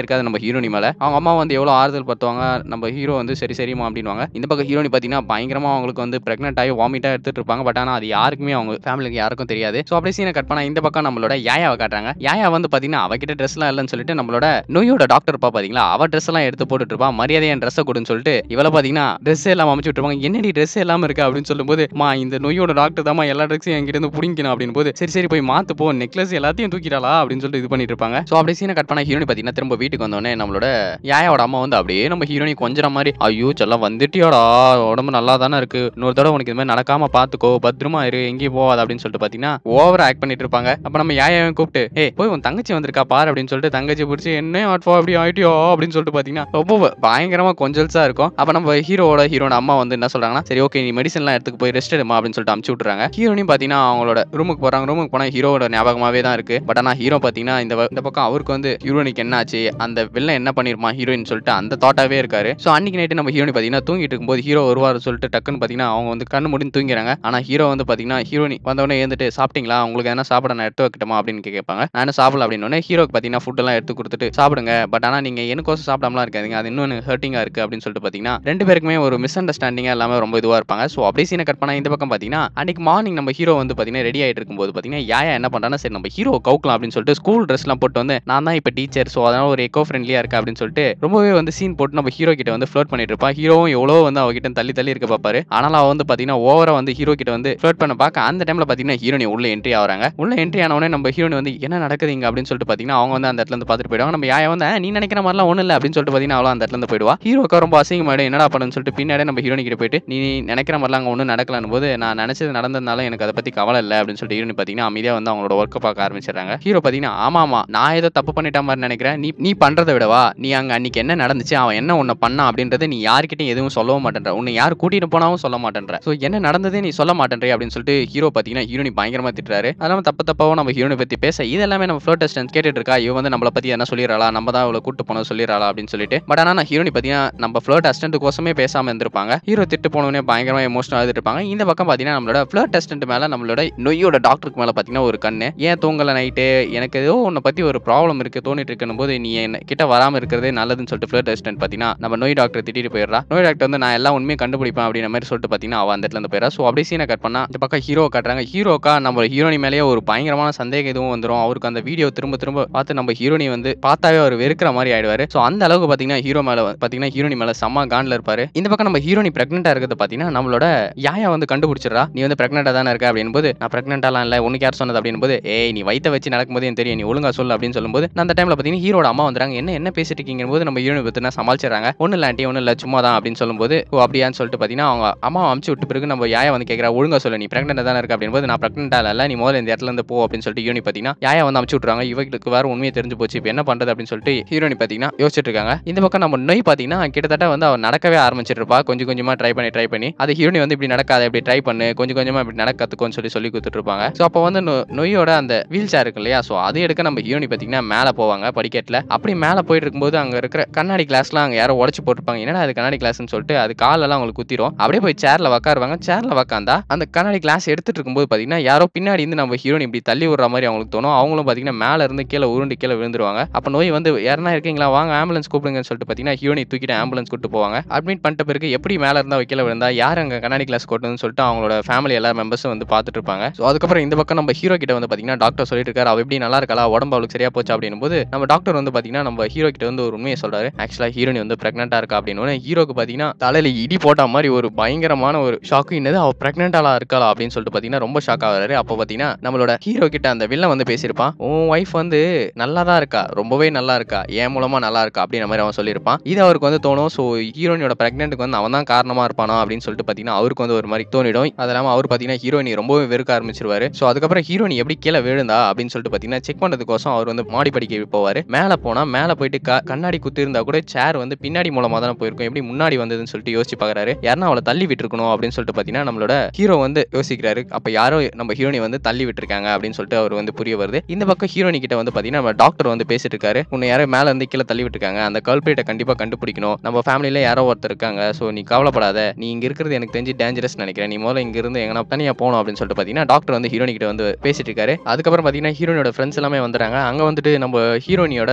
இருக்காது நம்ம ஹீரோனி மேல அவங்க அம்மா வந்து எவ்வளவு ஆறுதல் படுத்துவாங்க நம்ம ஹீரோ வந்து சரி சரிமா அப்படின்வாங்க இந்த பக்கம் ஹீரோனி பாத்தீங்கன்னா பயங்கரமா அவங்களுக்கு வந்து பிரெக்னென்ட் ஆகி வாமிட்டா எடுத்துட்டு இருப்பாங்க பட் ஆனா அது யாருக்குமே அவங்க ஃபேமிலிக்கு யாருக்கும் தெரியாது ஸோ அப்படியே சீனை கட் பண்ணா இந்த பக்கம் நம்மளோட யாயாவை காட்டுறாங்க யாயா வந்து பாத்தீங்கன்னா அவகிட்ட ட்ரெஸ் எல்லாம் இல்லைன்னு சொல்லிட்டு நம்மளோட நோயோட டாக்டர் இருப்பா பாத்தீங்களா அவ ட்ரெஸ் எல்லாம் எடுத்து போட்டுட்டு இருப்பா மரியாதை என் ட்ரெஸ்ஸை கொடுன்னு சொல்லிட்டு இவளை பாத்தீங்கன்னா ட்ரெஸ் எல்லாம் அமைச்சு விட்டுருவாங்க என்னடி ட்ரெஸ் எல்லாம் இருக்கு அப்படின்னு சொல்லும்போது மா இந்த நோயோட டாக்டர் தான் எல்லா ட்ரெஸ்ஸையும் என்கிட்ட இருந்து புடிங்கணும் அப்படின்னு போது சரி சரி போய் மாத்து போ நெக்லஸ் எல்லாத்தையும் தூக்கிடாளா அப்படின்னு சொல்லிட்டு இது பண்ணிட்டு இருப்பாங்க ஸோ அப்படியே சீனை கட் பண்ண ஹீரோனி பாத்தீங்கன்னா திரும்ப வீட்டுக்கு வந்தோடனே நம்மளோட யாயோட அம்மா வந்து அப்படியே நம்ம ஹீரோனி கொஞ்சம் மாதிரி ஐயோ செல்லம் வந்துட்டியோடா உடம்பு நல்லா தானே இருக்கு இன்னொரு தடவை உனக்கு இது மாதிரி நடக்காம பாத்துக்கோ பத்திரமா இரு எங்கேயும் போகாத அப்படின்னு சொல்லிட்டு பாத்தீங்கன்னா ஓவர் ஆக்ட் பண்ணிட்டு இருப்பாங்க அப்ப நம்ம யாயாவை கூப்பிட்டு ஏய் போய் உன் தங்கச்சி வந்திருக்கா பாரு அப்படின்னு சொல்லிட்டு தங்கச்சி பிடிச்சி என்ன ஆட்போ அப்படி ஆயிட்டியோ அப்படின்னு சொல்லிட்டு பாத்தீங்கன்னா ரொம்ப பயங்கரமா கொஞ்சல்ஸா இருக்கும் அப்ப நம்ம ஹீரோவோட ஹீரோட அம்மா வந்து என்ன சொல்றாங்கன்னா சரி ஓகே நீ மெடிசன்லாம் எடுத்துக்கு போய் ரெஸ்ட் எடுமா அப்படின்னு சொல்லிட்டு அமுச்சு விட்டுறாங்க ஹீரோனையும் பாத்தீங்கன்னா அவங்களோட ரூமுக்கு போறாங்க ரூமுக்கு போனா ஹீரோவோட ஞாபகமாவே தான் இருக்கு பட் ஆனா ஹீரோ பாத்தீங்கன்னா இந்த வ- இந்த பக்கம் அவருக்கு வந்து ஹீரோனிக்கு என்ன ஆச்சு அந்த வில்லன் என்ன பண்ணிருமா ஹீரோயின் சொல்லிட்டு அந்த தாட்டாவே இருக்காரு ஸோ அன்னைக்கு நைட்டு நம்ம ஹீரோனி பாத்தீங்கன்னா தூங்கிட்டு இருக்கும்போது ஹீரோ வருவார் சொல்லிட்டு டக்குன்னு பாத்தீங்கன்னா அவங்க வந்து கண்ணு முடிந்து தூங்கிறாங்க ஆனா ஹீரோ வந்து பாத்தீங்கன்னா ஹீரோனி வந்தவொடனே எழுந்துட்டு சாப்பிட்டீங்களா உங்களுக்கு எதனா சாப்பிட நான் எடுத்து வைக்கட்டுமா அப்படின்னு கேட்பாங்க நான் என்ன சாப்பிடல அப்படின்னு ஹீரோக்கு பாத்தீங்கன்னா ஃபுட் எல்லாம் எடுத்து கொடுத்துட்டு சாப்பிடுங்க பட் ஆனா நீங்க எனக்கோசம் சாப்பிடாமலாம் இருக்காதீங்க அது இன்னும் எனக்கு ஹர்ட்டிங்கா இருக்கு அப்படின்னு சொல்லிட்டு பாத்தீங்கன்னா ரெண்டு பேருக்குமே ஒரு மிஸ் அண்டர்ஸ்டாண்டிங்கா இல்லாம ரொம்ப இதுவா இருப்பாங்க ஸோ அப்படியே சீனை கட் பண்ணா இந்த பக்கம் பாத்தீங்கன்னா அன்னைக்கு மார்னிங் நம்ம ஹீரோ வந்து பாத்தீங்கன்னா ரெடி ஆயிட்டு இருக்கும்போது பாத்தீங்கன்னா யாயா என்ன பண்றான்னா சரி நம்ம ஹீரோ கவுக்கலாம் அப்படின்னு சொல்லிட்டு ஸ்கூல் ட்ரெஸ்லாம் போட்டு வந்து நான் தான் இப்போ டீச்சர் ஸோ அதனால ஒரு எக்கோ ஃப்ரெண்ட்லியா இருக்கு அப்படின்னு சொல்லிட்டு ரொம்பவே வந்து சீன் போட்டு நம்ம ஹீரோ கிட்ட வந்து ஃப்ளோட் பண்ணிட்டு இருப்பா ஹீரோவும் எவ்வளோ வந்து அவகிட்ட தள்ளி தள்ளி இருக்க பாப்பாரு ஆனால் அவ வந்து பாத்தீங்கன்னா ஓவரா வந்து ஹீரோ கிட்ட வந்து ஃப்ளோட் பண்ண பார்க்க அந்த டைம்ல பாத்தீங்கன்னா ஹீரோனி உள்ள என்ட்ரி ஆகுறாங்க உள்ள என்ட்ரி ஆனவொடனே நம்ம ஹீரோனி வந்து என்ன நடக்குது இங்க அப்படின்னு சொல்லிட்டு பாத்தீங்கன்னா அவங்க வந்து அந்த இடத்துல இருந்து பார்த்துட்டு போயிடுவாங்க நம்ம யாயா வந்து "ஆ, நீ நினைக்கிற மாதிரிலாம் ஒன்றும் இல்லை அப்படின்னு சொல்லிட்டு பாத்தீங்கன்னா அவளும் அந்த இடத்துல இருந்து போயிடுவா ஹீரோக்கு ரொம்ப அசிங்கமாயிடும் என்னடா பண்ணுன்னு சொல்லிட்டு பின்னாடி நம்ம ஹீரோனி கிட்ட போயிட்டு நீ நினைக்கிற மாதிரிலாம் அங்கே ஒன்றும் நடக்கலன்னு போது நான் நினைச்சது நடந்ததுனால எனக்கு அதை பத்தி கவலை இல்லை அப்படின்னு சொல்லிட்டு ஹீரோனி பாத்தீங்கன்னா அமைதியா வந்து அவங்களோட ஒர்க்கை பார்க்க ஆரம்பிச்சிடுறாங்க ஹீரோ பாத்தீங்கன்னா ஆமா ஆமா நான் ஏதோ தப்பு பண்ணிட்ட மாதிரி நினைக்கிறேன் நீ நீ பண்றதை விடவா நீ அங்க அன்னைக்கு என்ன நடந்துச்சு அவன் என்ன உன்னை பண்ணா அப்படின்றத நீ யார்கிட்டயும் எதுவும் சொல்லவும் மாட்டேன்ற உன்னை யார் கூட்டிட்டு போனாவும் சொல்ல மாட்டேன்ற ஸோ என்ன நடந்ததே நீ சொல்ல மாட்டேன்றே அப்படின்னு சொல்லிட்டு ஹீரோ பாத்தீங்கன்னா ஹீரோனி பயங்கரமா திட்டுறாரு அதெல்லாம் தப்பு தப்பாவும் நம்ம ஹீரோனை பத்தி பேச இது எல்லாமே நம்ம ஃப்ளோ டெஸ்ட் கேட்டுட்டு இருக்கா இவ வந்து நம்மளை பத்தி என்ன சொல்லிடுறாளா நம்ம தான் இவ்வளவு கூட்டு போனோம் சொல்லிடுறாளா அப்படின்னு சொல்லிட்டு பட் ஆனா நான் ஹீரோனி பாத்தீங்கன்னா நம்ம ஃப்ளோ டெஸ்ட் கோசமே பேசாம இருந்திருப்பாங்க ஹீரோ திட்டு போனவனே பயங்கரமா எமோஷனல் ஆகிட்டு இருப்பாங்க இந்த பக்கம் பாத்தீங்கன்னா நம்மளோட ஃப்ளோ டெஸ்ட் மேல நம்மளோட நொய்யோட டாக்டருக்கு மேல பாத்தீங்கன்னா ஒரு கண்ணு ஏன் தூங்கல நைட்டு எனக்கு ஏதோ உன்னை பத்தி ஒரு ப்ராப்ளம் இருக்கு தோணிட்டு இருக்கணும் போது நீ என்ன கிட்ட வராம இருக்கிறதே நல்லதுன்னு சொல்லிட்டு ஃப்ளோ டெஸ்ட் பாத்தீங்கன்னா நம்ம நோய் டாக்டர் திட்டிட்டு போயிடுறா நோய் டாக்டர் வந்து நான் எல்லாம் உண்மையை கண்டுபிடிப்பேன் அப்படின்ற மாதிரி சொல்லிட்டு பாத்தீங்கன்னா அவ அந்த இடத்துல இருந்து போயிடா ஸோ அப்படியே சீனை கட் பண்ணா இந்த பக்கம் ஹீரோ காட்டுறாங்க ஹீரோக்கா நம்ம ஹீரோனி மேலேயே ஒரு பயங்கரமான சந்தேகம் எதுவும் வந்துரும் அவருக்கு அந்த வீடியோ திரும்ப திரும்ப பார்த்து நம்ம ஹீரோனி வந்து பார்த்தாவே அவர் வெறுக்கிற மாதிரி ஆயிடுவாரு ஸோ அந்த அளவுக்கு பாத்தீங்கன்னா ஹீரோ மேல வந்து- பாத்தீங்கன்னா ஹீரோனி மேல செம்ம காண்ட்ல இருப்பாரு இந்த பக்கம் நம்ம ஹீரோனி பிரெக்னெண்டா இருக்கிறது பாத்தீங்கன்னா நம்மளோட யாயா வந்து கண்டுபிடிச்சிடறா நீ வந்து பிரெக்னெண்டா தானே இருக்க அப்படின்னு போது நான் பிரெக்னெண்டாலாம் இல்ல உனக்கு யார் சொன்னது அப்படின்னு போது ஏய் நீ வயித்தை வச்சு நடக்கும்போது எனக்கு தெரியும் நீ ஒழுங்கா சொல்லு அப்படின்னு சொல்லும்போது நான் அந்த டைம்ல பாத்தீங்கன்னா ஹீரோட அம்மா வந்துறாங்க என்ன என்ன பேசிட்டு இருக்கீங்க போது நம்ம ஹீரோனி பத்தினா சமாளிச்சிடறாங்க ஒன்றும் இல்லை ஆண்டி ஒன்றும் இல்லை சும்மா தான் அப்படின்னு சொல்லும்போது ஓ அப்படியான்னு சொல்லிட்டு பார்த்தீங்கன்னா அவங்க அம்மா அமுச்சு விட்டு பிறகு நம்ம யாயா வந்து கேட்குறா ஒழுங்கா சொல்லு நீ பிரெக்னெண்ட் தானே இருக்க அப்படின்னு போது நான் பிரெக்னெண்டா இல்லை நீ முதல்ல இந்த இடத்துல இருந்து போ அப்படின்னு சொல்லிட்டு ஹீரோனி பார்த்தீங்கன்னா யாயா வந்து அமுச்சு விட்றாங்க இவங்களுக்கு வேற உண்மையை தெரிஞ்சு போச்சு இப்போ என்ன பண்றது அப்படின்னு சொல்லிட்டு ஹீரோனி பார்த்தீங்கன்னா யோசிச்சுட்டு இருக்காங்க இந்த பக்கம் நம்ம நோய் பார்த்தீங்கன்னா கிட்டத்தட்ட வந்து அவன் நடக்கவே ஆரம்பிச்சிட்டு இருப்பா கொஞ்சம் கொஞ்சமா ட்ரை பண்ணி ட்ரை பண்ணி அது ஹீரோனி வந்து இப்படி நடக்காத இப்படி ட்ரை பண்ணு கொஞ்சம் கொஞ்சமா இப்படி நடக்க கத்துக்கோன்னு சொல்லி சொல்லி கொடுத்துட்டு இருப்பாங்க ஸோ அப்போ வந்து நொ- நொய்யோட அந்த வீல் சேர் இருக்கு இல்லையா ஸோ அது எடுக்க நம்ம ஹீரோனி பார்த்தீங்கன்னா மேலே போவாங்க படிக்கட்டில் அப்படி மேலே போயிட்டு இருக்கும்போது அங்கே இருக்கிற கண்ணாடி கிளாஸ்லாம் அங்கே யாரோ உடச்சு போட்டிருப்பாங்க என்னடா அது கண்ணாடி கிளாஸ்னு சொல்லிட்டு அது காலெல்லாம் அவங்களுக்கு குத்திரும் அப்படியே போய் சேர்ல உட்காருவாங்க சேர்ல உக்காந்தா அந்த கண்ணாடி கிளாஸ் எடுத்துட்டு இருக்கும்போது பார்த்தீங்கன்னா யாரோ பின்னாடி இருந்து நம்ம ஹீரோனி இப்படி தள்ளி விடுற மாதிரி அவங்களுக்கு தோணும் அவங்களும் பார்த்தீங்கன்னா மேலே இருந்து கீழே உருண்டு கீழே விழுந்துருவாங்க அப்போ நோய் வந்து யாருன்னா இருக்கீங்களா வாங்க ஆம்புலன்ஸ் கூப்பிடுங்கன்னு சொல்லிட்டு பார்த்தீங்கன்னா ஹீரோனி தூக்கிட்டு ஆம்புலன்ஸ் கூட்டு போவாங்க அட்மிட் பண்ணிட்ட பிறகு எப்படி மேலே இருந்தால் கீழே விழுந்தா யார் அங்கே கண்ணாடி கிளாஸ் கொட்டுன்னு சொல்லிட்டு அவங்களோட ஃபேமிலி எல்லா மெம்பர்ஸும் வந்து பார்த்துட்டு இருப்பாங்க ஸோ அதுக்கப்புறம் இந்த பக்கம் நம்ம ஹீரோ கிட்ட வந்து பார்த்தீங்கன்னா டாக்டர் சொல்லிட்டு இருக்காரு அவ எப்படி நல்லா இருக்கா உடம்பு அவளுக்கு சரியா போச்சு அப்படின்னும் போது நம்ம டாக்டர் வந்து பார்த்தீங்கன்னா நம்ம ஹீரோ கிட்ட வந்து ஒரு உண்மையை சொல்றாரு ஆக்சுவலாக ஹீரோனி வந்து பிரெக்னெண்டா இருக்கா அப்படின்னு ஹீரோக்கு பார்த்தீங்கன்னா தலையில இடி போட்ட மாதிரி ஒரு பயங்கரமான ஒரு ஷாக்கு என்னது அவ பிரெக்னெண்டாலா இருக்காளா அப்படின்னு சொல்லிட்டு பார்த்தீங்கன்னா ரொம்ப ஷாக் ஆகுறாரு அப்போ பார்த்தீங்கன்னா நம்மளோட ஹீரோ கிட்ட அந்த வில்லன் வந்து பேசியிருப்பான் உன் ஒய்ஃப் வந்து நல்லா தான் இருக்கா ரொம்பவே நல்லா இருக்கா என் மூலமா நல்லா இருக்கா அப்படின்ற மாதிரி அவன் சொல்லியிருப்பான் இது அவருக்கு வந்து தோணும் ஸோ ஹீரோனியோட பிரெக்னென்ட்டுக்கு வந்து அவன் தான் காரணமா இருப்பானா அப்படின்னு சொல்லிட்டு பார்த்தீங்கன்னா அவருக்கு வந்து ஒரு மாதிரி தோணிடும் அது இல்லாமல் அவர் பார்த்தீங்கன்னா ஹீரோயினி ரொம்பவே வெறுக்க ஆரம்பிச்சிருவாரு ஸோ அதுக்கப்புறம் ஹீரோனி எப்படி கீழே விழுந்தா அப்படின்னு சொல்லிட்டு பார்த்தீங்கன்னா செக் பண்ணுறதுக்கோசம் அவர் வந்து மாடி படிக்க போவார் மேலே போனால் மேலே போயிட்டு க கண்ணாடி குத்தி இருந்தா கூட சேர் வந்து பின்னாடி மூலமாக தானே போயிருக்கும் எப்படி முன்னாடி வந்ததுன்னு சொல்லிட்டு யோசிச்சு பார்க்குறாரு யாருன்னா அவளை தள்ளி விட்டுருக்கணும் அப்படின்னு சொல்லிட்டு பார்த்தீங்கன்னா நம்மளோட ஹீரோ வந்து யோசிக்கிறாரு அப்போ யாரோ நம்ம ஹீரோனி வந்து தள்ளி விட்டுருக்காங்க அப்படின்னு சொல்லிட்டு அவர் வந்து புரிய வருது இந்த பக்கம் ஹீரோனி கிட்ட வந்து பார்த்தீங்கன்னா நம்ம டாக்டர் வந்து பேசிட்டு இருக்காரு உன்னை யாரோ மேலே இருந்து கீழே தள்ளி விட்டுருக்காங்க அந்த கல்பரேட்டை கண்டிப்பாக கண்டுபிடிக்கணும் நம்ம ஃபேமிலியில யாரோ ஒருத்தர் இருக்காங்க ஸோ நீ கவலைப்படாத நீ இங்க இருக்கிறது எனக்கு தெரிஞ்சு டேஞ்சரஸ் நினைக்கிறேன் நீ முதல்ல இங்க இருந்து எங்கன்னா தனியா போகணும் அப்படின்னு சொல்லிட்டு பார்த்தீங்கன்னா டாக்டர் வந்து ஹீரோனி கிட்ட வந்து பேசிட்டு இருக்காரு அதுக்கப்புறம் பார்த்தீங்கன்னா ஹீரோனியோட ஃப்ரெண்ட்ஸ் எல்லாமே வந்துறாங்க அங்க வந்துட்டு நம்ம ஹீரோனியோட ஸ்கூல் கிரஷ்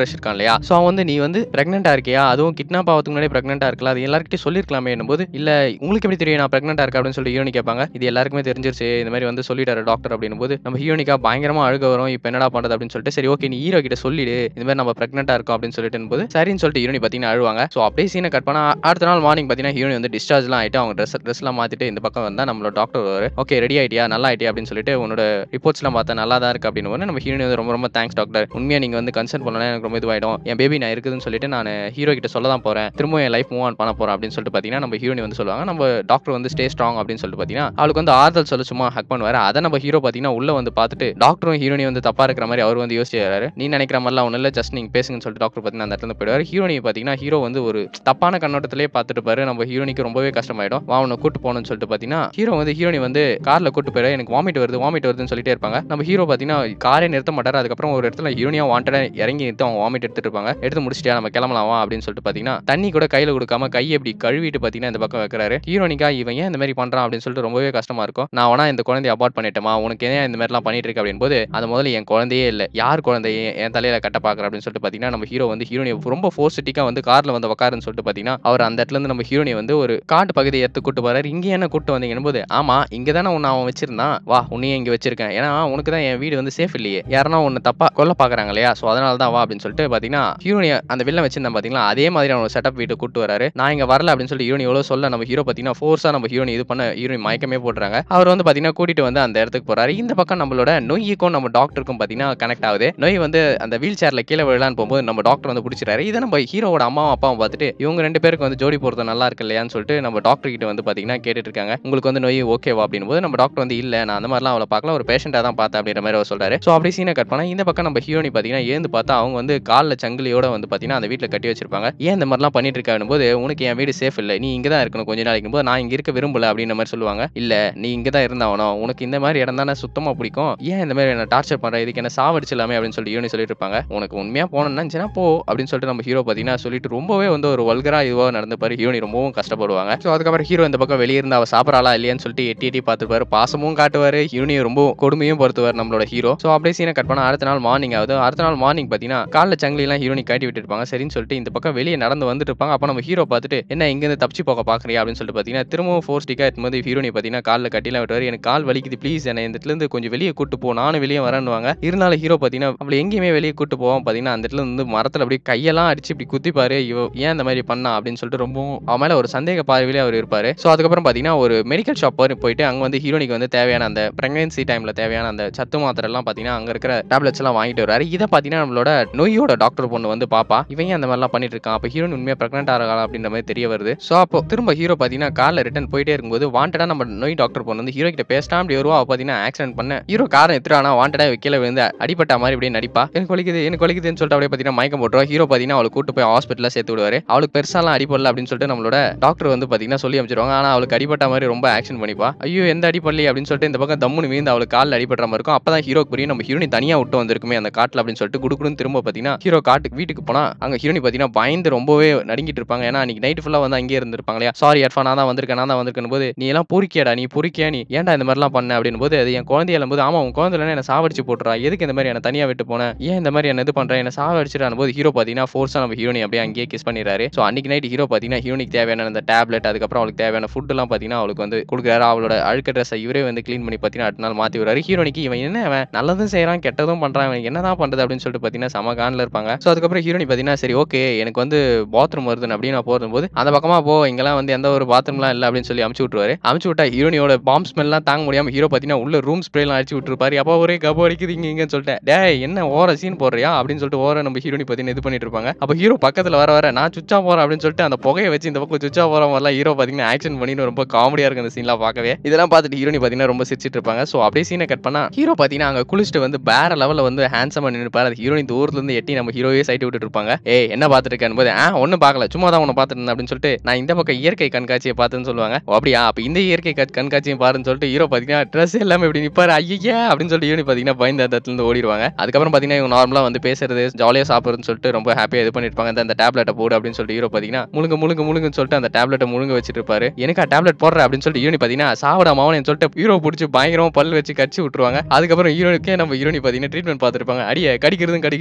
க்ரஷ் இருக்கான் இல்லையா ஸோ அவன் வந்து நீ வந்து பிரெக்னெண்டா இருக்கியா அதுவும் கிட்னாப் ஆகிறதுக்கு முன்னாடி பிரெக்னெண்டா இருக்கலாம் அது எல்லாருக்கிட்டையும் சொல்லிருக்கலாமே போது இல்ல உங்களுக்கு எப்படி தெரியும் நான் பிரெக்னெண்டா இருக்கேன் அப்படின்னு சொல்லி ஹீரோனி கேட்பாங்க இது எல்லாருக்குமே தெரிஞ்சிருச்சு இந்த மாதிரி வந்து சொல்லிட்டாரு டாக்டர் அப்படின்னும் போது நம்ம ஹீரோனிக்கா பயங்கரமா அழுக வரும் இப்போ என்னடா பண்றது அப்படின்னு சொல்லிட்டு சரி ஓகே நீ ஹீரோ கிட்ட சொல்லிடு இந்த மாதிரி நம்ம பிரெக்னெண்டா இருக்கோம் அப்படின்னு சொல்லிட்டு போது சரின்னு சொல்லிட்டு ஹீரோனி பார்த்தீங்கன்னா அழுவாங்க ஸோ அப்படியே சீனை கட் பண்ணா அடுத்த நாள் மார்னிங் பார்த்தீங்கன்னா ஹீரோனி வந்து டிஸ்சார்ஜ்லாம் ஆயிட்டு அவங்க ட்ரெஸ் ட்ரெஸ்லாம் மாத்திட்டு இந்த பக்கம் வந்தா நம்மளோட டாக்டர் வருவாரு ஓகே ரெடி ஆயிட்டியா நல்லா ஆயிட்டியா அப்படின்னு சொல்லிட்டு உன்னோட ரிப்போர்ட்ஸ்லாம் பார்த்தா நல்லா தான் இருக்கு அப்படின்னு போது நம்ம ஹீரோனி வந்து ரொம்ப ரொம்ப தேங்க்ஸ் டாக்டர் உண்மையா நீங்க வந்து கன்சர்ன் பண்ணலாம் எனக்கு ரொம்ப இதுவாயிடும் என் பேபி நான் இருக்குதுன்னு சொல்லிட்டு நான் ஹீரோ கிட்ட சொல்ல தான் போறேன் திரும்ப என் லைஃப் மூவ் ஆன் பண்ண போறேன் அப்படின்னு சொல்லிட்டு பார்த்தீங்கன்னா நம்ம ஹீரோனி வந்து சொல்லுவாங்க நம்ம டாக்டர் வந்து ஸ்டே ஸ்ட்ராங் அப்படின்னு சொல்லிட்டு பார்த்தீங்கன்னா அவளுக்கு வந்து ஆறுதல் சொல்ல சும்மா ஹக் பண்ணுவாரு அதை நம்ம ஹீரோ பார்த்தீங்கன்னா உள்ள வந்து பார்த்துட்டு டாக்டரும் ஹீரோனி வந்து தப்பா இருக்கிற மாதிரி அவர் வந்து யோசிச்சாரு நீ நினைக்கிற மாதிரிலாம் ஒன்றும் இல்லை ஜஸ்ட் நீங்க பேசுங்கன்னு சொல்லிட்டு டாக்டர் பார்த்தீங்கன்னா அந்த இடத்துல இருந்து போயிடுவாரு ஹீரோனி பார்த்தீங்கன்னா ஹீரோ வந்து ஒரு தப்பான கண்ணோட்டத்திலே பார்த்துட்டு பாரு நம்ம ஹீரோனிக்கு ரொம்பவே கஷ்டமாயிடும் வா உன்னை கூட்டு போகணும்னு சொல்லிட்டு பார்த்தீங்கன்னா ஹீரோ வந்து ஹீரோனி வந்து கார்ல கூட்டு போயிரு எனக்கு வாமிட் வருது வாமிட் வருதுன்னு சொல்லிட்டே இருப்பாங்க நம்ம ஹீரோ பார்த்தீங்கன்னா காரே நிறுத்த மாட்டாரு அதுக்கப்புறம் ஒரு இடத்துல ஹீரோனியா வாண்டடா இறங்கி நிறுத்தி அவங்க வாமிட் எடுத்துட்டு இருப்பாங்க எடுத்து முடிச்சிட்டியா நம்ம கிளம்பலாம் வா அப்படின்னு சொல்லிட்டு பார்த்தீங்கன்னா தண்ணி கூட கையில கொடுக்காம கையை இப்படி கழுவிட்டு பார்த்தீங்கன்னா இந்த பக்கம் வைக்கிறாரு ஹீரோனிக்கா இவன் ஏன் இந்த மாதிரி பண்றான் அப்படின்னு சொல்லிட்டு ரொம்பவே கஷ்டமா இருக்கும் நான் வேணா இந்த குழந்தைய அபார்ட் பண்ணிட்டேமா உனக்கு ஏன் இந்த மாதிரிலாம் பண்ணிட்டு இருக்க அப்படின்னு போது அது முதல்ல என் குழந்தையே இல்லை யார் குழந்தைய என் தலையில கட்ட பாக்குற அப்படின்னு சொல்லிட்டு பார்த்தீங்கன்னா நம்ம ஹீரோ வந்து ஹீரோனி ரொம்ப ஃபோர்ஸ்டிக்கா வந்து கார்ல வந்து உட்காருன்னு சொல்லிட்டு பார்த்தீங்கன்னா அவர் அந்த இடத்துல இருந்து நம்ம ஹீரோனி வந்து ஒரு காட்டு பகுதியை எடுத்து கூட்டு போறாரு இங்க என்ன கூட்டு வந்தீங்கன்னு போது ஆமா இங்க தானே உன்னை அவன் வச்சிருந்தான் வா உன்னையும் இங்க வச்சிருக்கேன் ஏன்னா உனக்கு தான் என் வீடு வந்து சேஃப் இல்லையே யாருன்னா உன்னை தப்பா கொல்ல பாக்குறாங்க இல்லையா ஸோ அதனால தான் வா அப்படின்னு சொல்லிட்டு பார்த்தீங்கன்னா ஹீரோனி அந்த வில்ல வச்சிருந்தா பார்த்தீங்களா அதே மாதிரி அவன் செட்டப் வீட்டு கூட்டு வராரு நான் இங்க வரல அப்படின்னு சொல்லிட்டு ஹீரோனி எவ்வளோ சொல்ல நம்ம ஹீரோ பார்த்தீங்கன்னா ஃபோர்ஸா நம்ம ஹீரோனி இது பண்ண ஹீரோனி மயக்கமே போடுறாங்க அவர் வந்து பார்த்தீங்கன்னா கூட்டிட்டு வந்து அந்த இடத்துக்கு போறாரு இந்த பக்கம் நம்மளோட நொய்க்கும் நம்ம டாக்டருக்கும் பார்த்தீங்கன்னா கனெக்ட் ஆகுது நொய் வந்து அந்த வீல் சேர்ல கீழே விழலான்னு போகும்போது நம்ம டாக்டர் வந்து பிடிச்சிறாரு இதை நம்ம ஹீரோவோட அம்மாவும் அப்பாவும் பார்த்துட்டு இவங்க ரெண்டு பேருக்கு வந்து ஜோடி போறது நல்லா இருக்கு இல்லையான்னு சொல்லிட்டு நம்ம டாக்டர் கிட்ட வந்து பார்த்தீங்கன்னா கேட்டுட்டு இருக்காங்க உங்களுக்கு வந்து நோய் ஓகேவா அப்படின்னு போது நம்ம டாக்டர் வந்து இல்ல நான் அந்த மாதிரிலாம் அவளை பார்க்கல ஒரு பேஷண்டா தான் பார்த்தேன் அப்படின்ற மாதிரி அவர் சொல்றாரு ஸோ அப்படி சீனை கட் பண்ணா இந்த பக்கம் நம்ம ஹீரோனி பார்த்தீங்கன்னா ஏந்து பார்த்தா அவங்க வந்து காலில் சங்கிலியோட வந்து பார்த்தீங்கன்னா அந்த வீட்டில் கட்டி வச்சிருப்பாங்க ஏன் இந்த மாதிரிலாம் பண்ணிட்டு இருக்கான்னு போது உனக்கு என் வீடு சேஃப் இல்லை நீ இங்கே தான் இருக்கணும் கொஞ்ச நாளைக்கு போது நான் இங்க இருக்க விரும்பல அப்படின்ற மாதிரி சொல்லுவாங்க இல்ல நீ இங்கே தான் இருந்தாவணும் உனக்கு இந்த மாதிரி இடம் தானே சுத்தமா பிடிக்கும் ஏன் இந்த மாதிரி என்ன டார்ச்சர் பண்ற இதுக்கு என்ன சாவடிச்சலாமே அப்படின்னு சொல்லிட்டு ஹீரோனி சொல்லிட்டு இருப்பாங்க உனக்கு உண்மையா போனோம்னா இருந்துச்சுன்னா போ அப்படின்னு சொல்லிட்டு நம்ம ஹீரோ பார்த்தீங்கன்னா சொல்லிட்டு ரொம்பவே வந்து ஒரு வல்கரா இதுவாக நடந்துப்பாரு ஹீரோனி ரொம்பவும் கஷ்டப்படுவாங்க ஸோ அதுக்கப்புறம் ஹீரோ இந்த பக்கம் வெளியே இருந்து அவ சாப்பிடறாளா இல்லையான்னு சொல்லிட்டு எட்டி எட்டி பார்த்துப்பாரு பாசமும் காட்டுவாரு ஹீரோனியை ரொம்ப கொடுமையும் பொறுத்துவார் நம்மளோட ஹீரோ ஸோ அப்படியே சீனை கட் பண்ணா அடுத்த நாள் மார்னிங் ஆகுது அடுத்த நாள் மார்னிங் பார்த்தீங்கன்னா காலில் சங்கிலிலாம் ஹீரோனி கட்டி விட்டுருப்பாங்க சரின்னு சொல்லிட்டு இந்த பக்கம் வெளியே நடந்து வந்துட்டு இருப்பாங்க அப்போ நம்ம ஹீரோ பார்த்துட்டு என்ன இங்கேருந்து தப்பிச்சு போக பார்க்குறியா அப்படின்னு சொல்லிட்டு பார்த்தீங்கன்னா திரும்பவும் ஃபோர் ஸ்டிக்காக இருக்கும்போது ஹீரோனி பார்த்தீங்கன்னா காலில் கட்டிலாம் விட்டுவார் எனக்கு கால் வலிக்குது ப்ளீஸ் என்னை இந்த இடத்துல இருந்து கொஞ்சம் வெளியே கூட்டு போ நானும் வெளியே வரேன்னுவாங்க இருந்தாலும் ஹீரோ பார்த்தீங்கன்னா அவளை எங்கேயுமே வெளியே கூட்டு போவோம் பார்த்தீங்கன்னா அந்த இடத்துல இருந்து மரத்தில் அப்படியே கையெல்லாம் அடிச்சு இப்படி குத்திப்பாரு இவ ஏன் இந்த மாதிரி பண்ணா அப்படின்னு சொல்லிட்டு ரொம்பவும் அவன் மேலே ஒரு சந்தேக பார்வையிலே அவர் இருப்பாரு ஸோ அதுக்கப்புறம் பார்த்தீங்கன்னா ஒரு மெடிக்கல் ஷாப் போயிட்டு அங்கே வந்து ஹீரோனிக்கு வந்து தேவையான அந்த பிரெக்னன்சி டைமில் தேவையான அந்த சத்து மாத்திரை எல்லாம் பார்த்தீங்கன்னா அங்கே இருக்கிற டேப்லெட்ஸ் எல்லாம் வாங்கிட்டு வராரு இதை பார்த்தீங்கன்னா நம்மளோட நோயோட டாக்டர் பொண்ணு வந்து பாப்பா இவன் ஏன் அந்த மாதிரிலாம் பண்ணிட்டு இருக்கான் அப்போ ஹீரோயின் உண்மையாக ப்ரெக்னென்ட் ஆகலாம் அப்படின்ற மாதிரி தெரிய வருது ஸோ அப்போ திரும்ப ஹீரோ பார்த்தீங்கன்னா காரில் ரிட்டன் போயிட்டே இருக்கும்போது வாண்டடா நம்ம நோய் டாக்டர் பொண்ணு வந்து ஹீரோ கிட்ட பேசிட்டா அப்படி வருவா அவ பார்த்தீங்கன்னா ஆக்சிடென்ட் பண்ண ஹீரோ காரை எடுத்துட்டு வாண்டடா கீழே விழுந்து அடிப்பட்ட மாதிரி அப்படியே நடிப்பா எனக்கு வலிக்குது எனக்கு வலிக்குதுன்னு சொல்லிட்டு அப்படியே பார்த்தீங்கன்னா மயக்கம் போட்டுருவா ஹீரோ பார்த்தீங்கன்னா அவளை கூட்டு போய் ஹாஸ்பிட்டலில் சேர்த்து விடுவாரு அவளுக்கு பெருசாலாம் அடிப்படல அப்படின்னு சொல்லிட்டு நம்மளோட டாக்டர் வந்து பார்த்தீங்கன்னா சொல்லி அமைச்சிருவாங்க ஆனால் அவளுக்கு அடிப்பட்ட மாதிரி ரொம்ப ஆக்ஷன் பண்ணிப்பா ஐயோ எந்த அடிப்படலி அப்படின்னு சொல்லிட்டு இந்த பக்கம் தம்முன்னு வீந்து அவளுக்கு காலில் அடிபடுற மாதிரி இருக்கும் அப்பதான் ஹீரோக்கு புரியும் நம்ம ஹீரோனி தனியா விட்டு வந்திருக்குமே அந்த காட்டுல அப்படின்னு சொல்லிட்டு குடுக்குன்னு திரும்ப பார்த்தீங்கன்னா ஹீரோ காட்டுக்கு வீட்டுக்கு போனா அங்க ஹீரோனி பார்த்தீங்கன்னா பயந்து ரொம்பவே நடுங்கிட்டு இருப்பாங்க ஏன்னா அன்னைக்கு நைட் ஃபுல்லா வந்து அங்கேயே இருந்திருப்பாங்க இல்லையா சாரி அட்ஃபா நான் தான் வந்திருக்கேன் நான் தான் வந்திருக்கேன் போது நீ எல்லாம் பொறுக்கியாடா நீ பொறுக்கியா நீ ஏன்டா இந்த மாதிரிலாம் பண்ண அப்படின்னு போது அது என் குழந்தைய போது ஆமா உன் குழந்தைல என்ன சாவடிச்சு போட்டுறா எதுக்கு இந்த மாதிரி என்ன தனியா விட்டு போனேன் ஏன் இந்த மாதிரி என்ன இது பண்றேன் என்ன சாவடிச்சிடான போது ஹீரோ பார்த்தீங்கன்னா ஃபோர்ஸா நம்ம ஹீரோனி அப்படியே அங்கேயே கிஸ் பண்ணிடுறாரு ஸோ அன்னைக்கு நைட் ஹீரோ பார்த்தீங்கன்னா ஹீரோனிக்கு தேவையான அந்த டேப்லெட் அதுக்கப்புறம் அவளுக்கு தேவையான ஃபுட் எல்லாம் பார்த்தீங்கன்னா அவளுக்கு வந்து கொடுக்குறாரு அவளோட அழுக்க ட்ரெஸ்ஸை இவரே வந்து க்ளீன் பண்ணி பார்த்தீங்கன்னா அடுத்த நாள் மாற்றி விடுறாரு ஹீரோனிக்கு இவன் என்ன அவன் நல்லதும் செய்கிறான் கெட்டதும் பண்ணுறான் இவன் என்னதான் பண்ணுறது அப்படின்னு சொல்லிட்டு பார்த்தீங்கன்னா சமகானில் இருப்பாங்க ஸோ அதுக்கப்புறம் ஹீரோனி பார்த்தீங்கன்னா சரி ஓகே எனக்கு வந்து பாத்ரூம் வருதுன்னு அப்படின்னு நான் போகும்போது அந்த பக்கமாக போ இங்கெல்லாம் வந்து எந்த ஒரு பாத்ரூம்லாம் இல்லை அப்படின்னு சொல்லி அமுச்சு விட்டுருவாரு அமுச்சு விட்டா ஹீரோனியோட பாம் ஸ்மெல்லாம் தாங்க முடியாம ஹீரோ பார்த்தீங்கன்னா உள்ள ரூம் ஸ்ப்ரேலாம் அடிச்சு விட்டுருப்பாரு அப்போ ஒரே கபோ அடிக்குது இங்க இங்கன்னு சொல்லிட்டு டேய் என்ன ஓர சீன் போடுறியா அப்படின்னு சொல்லிட்டு ஓர நம்ம ஹீரோனி பார்த்தீங்கன்னா இது பண்ணிட்டு இருப்பாங்க அப்போ ஹீரோ பக்கத்தில் வர வர நான் சுச்சா போறேன் அப்படின்னு சொல்லிட்டு அந்த புகையை வச்சு இந்த பக்கம் சுச்சா போற மாதிரிலாம் ஹீரோ பார்த்தீங்கன்னா ஆக்ஷன் பண்ணிட்டு ரொம்ப காமெடியா இருக்கு அந்த சீன்லாம் பார்க்கவே இதெல்லாம் பார்த்துட்டு ஹீரோனி பார்த்தீங்கன்னா ரொம்ப சிரிச்சிட்டு இருப்பாங்க ஸோ அப்படியே சீனை கட் பண்ணா ஹீரோ பார்த்தீங்கன்னா அங்கே குளிச்சுட்டு வந்து வேற லெவலில் வந்து ஹேண்ட்ஸமாக நின்றுப்பாரு அது ஹீரோயின் தூரத்துல இருந்து எட்டி நம்ம ஹீரோவே சைட் விட்டுட்டு இருப்பாங்க ஏய் என்ன பார்த்துட்டு இருக்கேன் போது ஆ ஒன்றும் பார்க்கல சும்மா தான் உன்னை பார்த்துட்டு இருந்தேன் அப்படின்னு சொல்லிட்டு நான் இந்த பக்கம் இயற்கை கண்காட்சியை பார்த்துன்னு சொல்லுவாங்க ஓ, அப்படியா அப்போ இந்த இயற்கை கண்- கண்காட்சியை பாருன்னு சொல்லிட்டு ஹீரோ பார்த்தீங்கன்னா ட்ரெஸ் எல்லாமே இப்படி நிப்பாரு ஐயா அப்படின்னு சொல்லிட்டு ஹீரோனி பார்த்தீங்கன்னா பயந்த அந்த இடத்துல இருந்து ஓடிடுவாங்க அதுக்கப்புறம் பார்த்தீங்கன்னா இவங்க நார்மலாக வந்து பேசுறது ஜாலியாக சாப்பிட்றதுன்னு சொல்லிட்டு ரொம்ப ஹாப்பியாக இது பண்ணிருப்பாங்க இந்த- அந்த டேப்லெட்டை போடு அப்படின்னு சொல்லிட்டு ஹீரோ பார்த்தீங்கன்னா முழுங்க முழுங்க முழுங்குன்னு சொல்லிட்டு அந்த டேப்லெட்டை முழுங்க வச்சிட்டு இருப்பாரு எனக்கா டேப்லெட் போடுற அப்படின்னு சொல்லிட்டு ஹீரோனி பார்த்தீங்கன்னா சாவடா மாவனு சொல்லிட்டு ஹீரோ பிடிச்சி பயங்கரமா பல் வச்சு கடிச்சு விட்டுருவாங்க அதுக்கப்புறம் ஹீரோனுக்கே நம்ம ஹீரோனி பார்த்தீங்கன்னா ட்ரீட்மெண்ட் பார்த்துருப்பாங்க அடியே கடிக்கிறதும் கடிக்கிட்டு நீ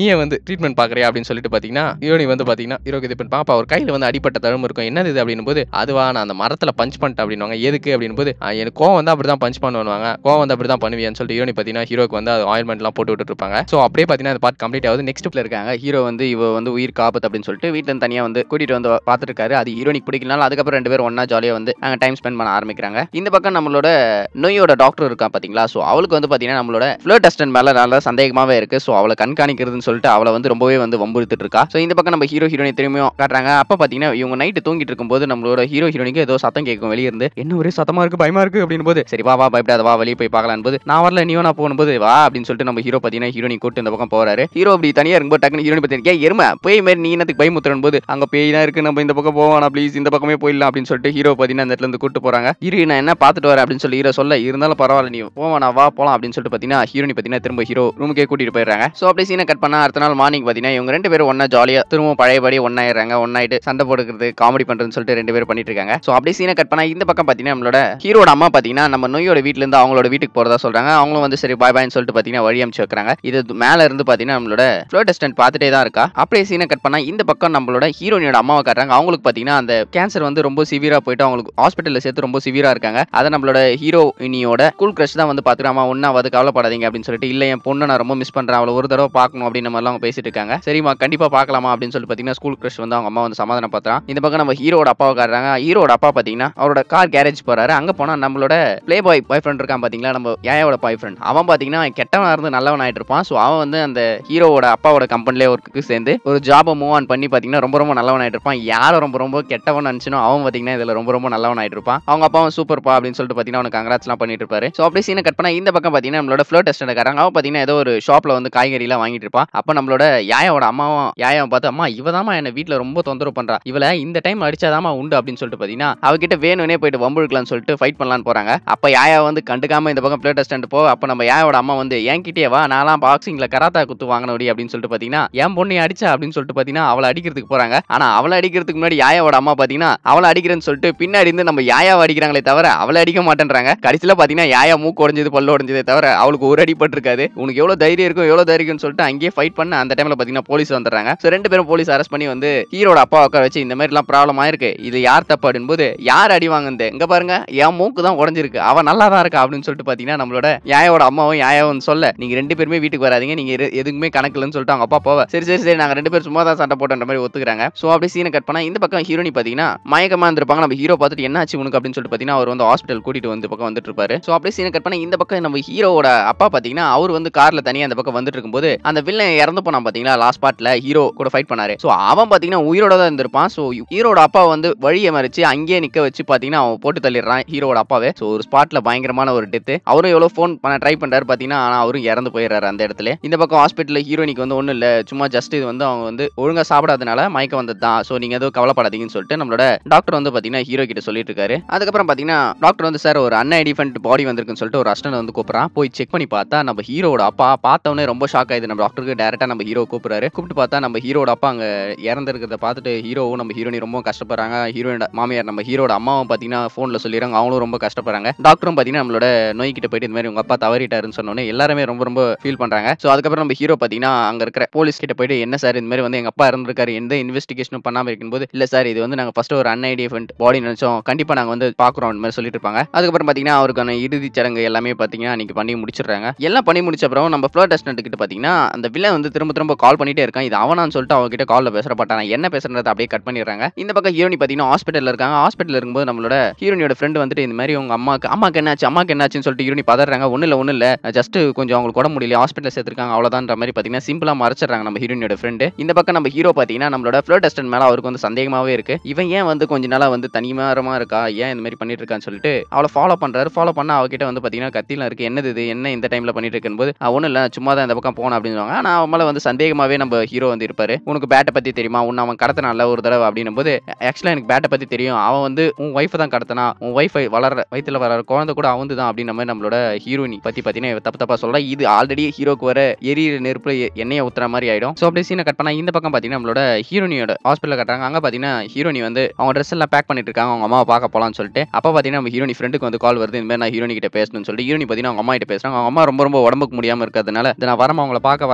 நீயே வந்து ட்ரீட்மெண்ட் பாக்குறியா அப்படின்னு சொல்லிட்டு பாத்தீங்கன்னா ஹீரோனி வந்து பாத்தீங்கன்னா ஹீரோக்கு இது பண்ணி பாப்பா அவர் கையில வந்து அடிப்பட்ட தழும்பு இருக்கும் என்னது இது அப்படின்னும் போது அதுவா நான் அந்த மரத்துல பஞ்ச் பண்ணிட்டேன் அப்படின்னுவாங்க எதுக்கு அப்படின்னும் போது "ஆ, எனக்கு கோவம் வந்து அப்படிதான் பஞ்ச் பண்ணுவாங்க கோவம் வந்து அப்படிதான் பண்ணுவியான்னு சொல்லிட்டு ஹீரோனி பாத்தீங்கன்னா ஹீரோக்கு வந்து ஆயில்மெண்ட் எல்லாம் போட்டு விட்டுட்டு இருப்பாங்க ஸோ அப்படியே பாத்தீங்கன்னா அந்த பார்ட் கம்ப்ளீட் ஆகுது நெக்ஸ்ட் இருக்காங்க ஹீரோ வந்து இவ வந்து உயிர் காப்பத்து அப்படின்னு சொல்லிட்டு வீட்டுல இருந்து தனியா வந்து கூட்டிட்டு வந்து பார்த்துட்டு இருக்காரு அது ஹீரோனிக்கு பிடிக்கலனால அதுக்கப்புறம் ரெண்டு பேரும் ஒண்ணா ஜாலியா வந்து அங்க டைம் ஸ்பெண்ட் பண்ண ஆரம்பிக்கிறாங்க இந்த பக்கம் நம்மளோட நோயோட டாக்டர் இருக்கா பாத்தீங்களா ஸோ அவளுக்கு வந்து பாத்தீங்கன்னா நம்மளோட ஃபிளர் டெஸ்டன் மேல நல்ல சந்தேகமாவே இருக்கு ஸோ அவளை கண்காணிக்கிறதுன்னு சொல்லிட்டு அவளை வந்து ரொம்பவே வந்து வம்புறுத்துட்டு இருக்கா ஸோ இந்த பக்கம் நம்ம ஹீரோ ஹீரோனி திரும்பியும் காட்டுறாங்க அப்ப பாத்தீங்கன்னா இவங்க நைட்டு தூங்கிட்டு இருக்கும்போது நம்மளோட ஹீரோ ஹீரோனிக்கு ஏதோ சத்தம் கேட்கும் வெளிய இருந்து என்ன ஒரே சத்தமா இருக்கு பயமா இருக்கு அப்படின்னு போது சரி வா வா பயப்படாத வா வெளியே போய் பார்க்கலாம் போது நான் வரல நீ நான் போகும்போது வா அப்படின்னு சொல்லிட்டு நம்ம ஹீரோ பாத்தீங்கன்னா ஹீரோனி கூட்டு இந்த பக்கம் போறாரு ஹீரோ அப்படி தனியா இருக்கும்போது டக்குனு ஹீரோனி பார்த்தீங்கன்னா "ஏய், எருமை பேய் மாதிரி நீ என்னத்துக்கு பயமுத்துறன் போது அங்க பேய் தான் இருக்கு நம்ம இந்த பக்கம் போவானா ப்ளீஸ் இந்த பக்கமே போயிடலாம் அப்படின்னு சொல்லிட்டு ஹீரோ பாத்தீங்கன்னா இந்த இடத்துல இருந்து கூட்டு போறாங்க இரு நான் என்ன பார்த்துட்டு வரேன் அப்படின்னு சொல்லி ஹீரோ சொல்ல இருந்தாலும் பரவாயில்ல நீ போவானா வா போலாம் அப்படின்னு சொல்லிட்டு பாத்தீங்கன்னா ஹீரோனி பாத்தீங்கன்னா திரும்ப ஹீரோ ரூமுக்கே கூட்டிட்டு போயிடுறாங்க ஸோ அப்படியே சீனை கட் பண்ணா அடுத்த நாள் மார்னிங் பாத்தீங்கன்னா இவங்க ரெண்டு பேரும் ஒண்ணா ஜாலியா திரும்ப பழையபடி ஒன்னாயிடுறாங்க ஒன்னாயிட்டு சண்டை போடுறது காமெடி பண்றதுன்னு சொல்லிட்டு ரெண்டு பேரும் பண்ணிட்டு இருக்காங்க ஸோ அப்படியே சீனை கட் பண்ணா இந்த பக்கம் பாத்தீங்கன்னா நம்மளோட ஹீரோட அம்மா பாத்தீங்கன்னா நம்ம நோயோட வீட்ல இருந்து அவங்களோட வீட்டுக்கு போறதா சொல்றாங்க அவங்களும் வந்து சரி பாய் பாய்னு சொல்லிட்டு பாத்தீங்கன்னா வழி அனுப்பிச்சு வைக்கிறாங்க இது மேல இருந்து பாத்தீங்கன்னா நம்மளோட ஃப்ளோ டெஸ்டன்ட் பார்த்துட்டே தான் இருக்கா அப்படியே சீனை கட் பண்ணா இந்த பக்கம் நம்மளோட ஹீரோனியோட அம்மாவை காட்டுறாங்க அவங்களுக்கு பாத்தீங்கன்னா அந்த கேன்சர் வந்து ரொம்ப சிவியரா போயிட்டு அவங்களுக்கு ஹாஸ்பிட்டல்ல சேர்த்து ரொம்ப சிவியரா இருக்காங்க அதை நம்மளோட ஹீரோயினியோட கூல் கிரஷ் தான் வந்து பாத்துட்டு அம்மா ஒன்னா அது கவலைப்படாதீங்க அப்படின்னு சொல்லிட்டு இல்ல என் பொண்ணை நான் ரொம்ப மிஸ் பண்றேன் அவளை ஒரு தடவை பார்க்கணும் அப்படின்னு மாதிரிலாம் அவங்க பேசிட்டு இருக்காங்க சரிம்மா கண்டிப்பா பார்க்கலாமா அப்படின்னு சொல்லி பாத்தீங்கன்னா ஸ்கூல் கிரஷ் வந்து அவங்க அம்மா வந்து சமாதானம் பார்த்துறான் இந்த பக்கம் நம்ம ஹீரோட அப்பாவை காட்டுறாங்க ஹீரோட அப்பா பாத்தீங்கன்னா அவரோட கார் கேரேஜ் போறாரு அங்க போனா நம்மளோட ப்ளே பாய் பாய் ஃப்ரெண்ட் இருக்கான் பாத்தீங்களா நம்ம யாயோட பாய் ஃப்ரெண்ட் அவன் பாத்தீங்கன்னா கெட்டவனா இருந்து நல்லவன் ஆயிட்டு இருப்பான் ஸோ அவன் வந்து அந்த ஹீரோவோட அப்பாவோட கம்பெனிலே ஒர்க்குக்கு சேர்ந்து ஒரு ஜாபை மூவ் ஆன் பண்ணி பாத்தீங்கன்னா ரொம்ப ரொம்ப நல்லவன் ஆயிட்டு இருப்பான் யாரை ரொம்ப ரொம்ப கெட்டவன் நினைச்சனோ அவன் பாத்தீங்கன்னா இதுல ரொம்ப ரொம்ப நல்லவன் ஆயிட்டு இருப்பான் அவங்க அப்பாவும் சூப்பர்ப்பா அப்படின்னு சொல்லிட்டு பாத்தீங்கன்னா அவனுக்கு கங்கராட்ஸ்லாம் பண்ணிட்டு இருப்பாரு ஸோ அப்படியே சீனை கட் பண்ணா இந்த பக்கம் பாத்தீங்கன்னா நம்மளோட ஃப்ளோ டெஸ்ட் இருக்காங்க அவன் பாத்தீங்கன்னா ஏதோ ஒரு ஷாப்ல வந்து காய்கறி எல்லாம் வாங்கிட்டு இருப்பான் அப்ப நம்மளோட யாயோட அம்மாவும் யாயாவை பார்த்து அம்மா இவதாம்மா என்ன வீட்ல ரொம்ப தொந்தரவு பண்றா இவளை இந்த டைம் அடிச்சாதாம்மா உண்டு அப்படின்னு சொல்லிட்டு பாத்தீங்கன்னா அவகிட்ட வேணும்னே போயிட்டு வம்புழுக்கலாம்னு சொல்லிட்டு ஃபைட் பண்ணலாம்னு போறாங்க அப்ப யாயா வந்து கண்டுக்காம இந்த பக்கம் பிளேட் ஸ்டாண்ட் போ அப்ப நம்ம யாயோட அம்மா வந்து என்கிட்டயே வா நான்லாம் பாக்ஸிங்ல கராத்தா குத்து வாங்கினோடி அப்படின்னு சொல்லிட்டு பாத்தீங்கன்னா என் பொண்ணை அடிச்சா அப்படின்னு சொல்லிட்டு பாத்தீங்கன்னா அவளை அடிக்கிறதுக்கு போறாங்க ஆனா அவளை அடிக்கிறதுக்கு முன்னாடி யாயாவோட அம்மா பாத்தீங்கன்னா அவளை அடிக்கிறேன்னு சொல்லிட்டு பின்னாடி இருந்து நம்ம யாயாவை அடிக்கிறாங்களே தவிர அவளை அடிக்க மாட்டேன்றாங்க கடைசியில பாத்தீங்கன்னா யாயா மூக்கு உடைஞ்சது பல்லு உடைஞ்சதே தவிர அவளுக்கு ஒரு அடி பட்டிருக்காது உனக்கு எவ்வளவு தைரியம் இருக்கும் எவ்வளவு தைரியம் இருக்குன்னு சொல்லிட்டு அங்கேயே ஃபைட் பண்ண அந்த டைம்ல பாத்தீங்கன்னா போலீஸ் வந்துடுறாங்க ஸோ ரெண்டு பேரும் போலீஸ் அரெஸ்ட் பண்ணி வந்து ஹீரோட அப்பா உட்கார வச்சு இந்த மாதிரி எல்லாம் ப்ராப்ளம் ஆயிருக்கு இது யார் தப்பு அப்படின்போது யார் அடி வாங்குது இங்க பாருங்க என் மூக்கு தான் உடஞ்சிருக்கு அவ நல்லா தான் இருக்கா அப்படின்னு சொல்லிட்டு பாத்தீங்கன்னா நம்மளோட யாயோட அம்மாவும் யாயாவும் சொல்ல நீங்க ரெண்டு பேருமே வீட்டுக்கு வராதீங்க நீங்க எது- எதுக்குமே கணக்குலன்னு சொல்லிட்டு அவங்க அப்பா போவ சரி சரி சரி நாங்க ரெண்டு பேரும் சும்மா தான் சண்டை போட்டோன்ற மாதிரி ஒத்துக்கிறாங்க ஸோ அப்படியே சீனை கட் பண்ணா இந்த பக்கம் ஹீரோனி பாத்தீங்கன்னா மயக்கமா இருந்திருப்பாங்க நம்ம ஹீரோ பார்த்துட்டு என்ன ஆச்சு உனக்கு அப்படின்னு சொல்லிட்டு பாத்தீங்கன்னா அவர் வந்து ஹாஸ்பிட்டல் கூட்டிட்டு வந்து இந்த பக்கம் வந்துட்டு இருப்பாரு ஸோ அப்படியே சீனை கட் பண்ணா இந்த பக்கம் நம்ம ஹீரோவோட அப்பா பாத்தீங்கன்னா அவர் வந்து கார்ல தனியா அந்த பக்கம் வந்துட்டு இருக்கும்போது அந்த வில்லன் இறந்து போனான் பாத்தீங்களா லாஸ்ட் பார்ட்ல ஹீரோ கூட ஃபைட் பண்ணாரு ஸோ அவன் பாத்தீங்கன்னா உயிரோட தான் இருந்திருப்பான் ஸோ ஹீரோட அப்பா வந்து வழியை மறிச்சு அங்கேயே நிக்க வச்சு பாத்தீங்கன்னா அவன் போட்டு தள்ளிடுறான் ஹீரோட அப்பாவே ஸோ ஒரு ஸ்பாட்ல பயங்கரமான ஒரு டெத்து அவரும் எவ்வளவு ஃபோன் பண்ண ட்ரை பண்றாரு பாத்தீங்கன்னா ஆனா அவரும் இறந்து போயிடுறாரு அந்த இடத்துல இந்த பக்கம் ஹாஸ்பிட்டல்ல ஹீரோனிக்கு வந்து ஒண்ணும் இல்ல சும்மா ஜஸ்ட் இது வந்து அவங்க வந்து ஒழுங்கா சாப்பிடாதனால மயக்கம் வந்தது தான் ஸோ நீங்க எதுவும் கவலைப்படாதீங்கன்னு சொல்லிட்டு நம்மளோட டாக்டர் வந்து பாத்தீங்கன்னா ஹீரோ கிட்ட சொல்லிட்டு இருக்காரு அதுக்கப்புறம் பாத்தீங்கன்னா டாக்டர் வந்து சார் ஒரு அன்ஐடிஃபென்ட் பாடி வந்திருக்குன்னு சொல்லிட்டு ஒரு அஸ்டன் வந்து கூப்பிடுறான் போய் செக் பண்ணி பார்த்தா நம்ம ஹீரோட அப்பா பார்த்தவொடனே ரொம்ப ஷாக் ஆயிடுது நம்ம டாக்டருக்கு டேரக்டா நம்ம ஹீரோ கூப்பிடுறாரு கூப்பிட்டு பார்த்தா நம்ம ஹீரோட அப்பா அங்க இறந்திருக்கிறத பார்த்துட்டு ஹீரோவும் நம்ம ஹீரோனி ரொம்ப கஷ்டப்படுறாங்க ஹீரோட மாமியார் நம்ம ஹீரோட அம்மாவும் பாத்தீங்கன்னா போன்ல சொல்லிடுறாங்க அவங்களும் ரொம்ப கஷ்டப்படுறாங்க டாக்டரும் பாத்தீங்கன்னா நம்மளோட நோய் கிட்ட போயிட்டு இந்த மாதிரி உங்க அப்பா தவறிட்டாருன்னு சொன்னோன்னே எல்லாருமே ரொம்ப ரொம்ப ஃபீல் பண்றாங்க ஸோ அதுக்கப்புறம் நம்ம ஹீரோ பாத்தீங்கன்னா அங்க இருக்கிற போலீஸ் கிட்ட போயிட்டு என்ன சார் இந்த மாதிரி வந்து எங்க அப்பா இறந்திருக்காரு எந்த இன்வெஸ்டிகேஷனும் பண்ணாம இருக்கும்போது இல்ல சார் இது வந்து நாங்க ஃபர்ஸ்ட் ஒரு அன்ஐடிஃபென்ட் பாடி நினைச்சோம் கண்டிப்பா நாங்க வந்து பாக்குறோம் அந்த மாதிரி சொல்லிட்டு இருப்பாங்க அதுக்கப்புறம் பாத்தீங்கன்னா அவருக்கான இறுதிச் சடங்கு எல்லாமே பாத்தீங்கன்னா அன்னைக்கு பண்ணி முடிச்சிடுறாங்க எல்லாம் பண்ணி முடிச்ச அப்புறம் நம்ம ஃப்ளோர் டெஸ்டன்ட் கிட்ட பாத்தீங்கன்னா அந்த வில்லன் வந்து திரும்ப திரும்ப கால் பண்ணிட்டே இருக்கான் இது அவனான்னு சொல்லிட்டு அவங்க கிட்ட கால்ல பேசுறப்பட்டான் என்ன பேசுறத அப்படியே கட் பண்ணிடுறாங்க இந்த பக்கம் ஹீரோனி பாத்தீங்கன்னா ஹாஸ்பிட்டல்ல இருக்காங்க ஹாஸ்பிட்டல் இருக்கும்போது நம்மளோட ஹீரோனியோட ஃப்ரெண்ட் வந்துட்டு இந்த மாதிரி உங்க அம்மாக்கு அம்மாக்கு என்னாச்சு அம்மாக்கு என்னாச்சுன்னு சொல்லிட்டு ஹீரோனி பதறாங்க ஒண்ணு இல்ல ஒண்ணு இல்ல ஜஸ்ட் கொஞ்சம் அவங்களுக்கு உடம்பு முடியல ஹாஸ்பிட்டல் சேர்த்திருக்காங்க அவ்வளவுதான்ற மாதிரி பாத்தீங்கன்னா சிம்பிளா மறைச்சிடுறாங்க நம்ம ஹீரோனியோட ஃப்ரெண்டு இந்த பக்கம் நம்ம ஹீரோ பாத்தீங்கன்னா நம்மளோட ஃப்ளோர் டெஸ்டன் மேல அவருக்கு வந்து சந்தேகமாவே இருக்கு இவன் ஏன் வந்து கொஞ்ச நாளா வந்து தனிமாரமா இருக்கா ஏன் இந்த மாதிரி பண்ணிட்டு இருக்கான்னு சொல்லிட்டு அவளை ஃபாலோ பண்றாரு ஃபாலோ பண்ண அவகிட்ட வந்து பாத்தீங்கன்னா கத்திலாம் இருக்கு என்னது இது என்ன இந்த டைம்ல பண்ணிட்டு இருக்குன்னு போது ஒன்றும் இல்லை சும்மா தான் இந்த பக்கம் போனேன் அப்படின்னு சொல்லுவாங்க ஆனால் அவன் மேலே வந்து சந்தேகமாவே நம்ம ஹீரோ வந்து இருப்பாரு உனக்கு பேட்டை பத்தி தெரியுமா உன்னை அவன் கடத்தினால ஒரு தடவை அப்படின்னும் போது ஆக்சுவலாக எனக்கு பேட்டை பத்தி தெரியும் அவன் வந்து உன் ஒய்ஃபை தான் கடத்தினா உன் ஒய்ஃபை வளர வயித்துல வளர குழந்தை கூட அவந்து தான் அப்படின்ற மாதிரி நம்மளோட ஹீரோனி பத்தி பார்த்தீங்கன்னா இவ தப்பு தப்பா சொல்றா இது ஆல்ரெடி ஹீரோக்கு வர எரியிற நெருப்புல எ- எண்ணெயை ஊத்துற மாதிரி ஆயிடும் ஸோ அப்படியே சீனை கட் பண்ணா இந்த பக்கம் பார்த்தீங்கன்னா நம்மளோட ஹீரோனியோட ஹாஸ்பிட்டல் கட்டுறாங்க அங்கே பார்த்தீங்கன்னா ஹீரோனி வந்து அவங்க ட்ரெஸ் எல்லாம் பேக் பண்ணிட்டு இருக்காங்க அவங்க அம்மாவை பார்க்க போலாம்னு சொல்லிட்டு அப்போ பார்த்தீங்கன்னா நம்ம ஹீரோனி ஃப்ரெண்டுக்கு வந்து கால் வருது இந்த மாதிரி நான் ஹீரோனி கிட்ட பேசணும்னு சொல்லிட்டு ஹீரோனி பார்த்தீங்கன்னா அவங்க அம்மா கிட்ட பேசுறாங்க அவங்க அம்மா ரொம்ப ரொம்ப உடம்புக்கு முடியாம இருக்கிறதுனால "இது நான் வரமா அவங்கள பார்க்க வரமா அப்படின்னு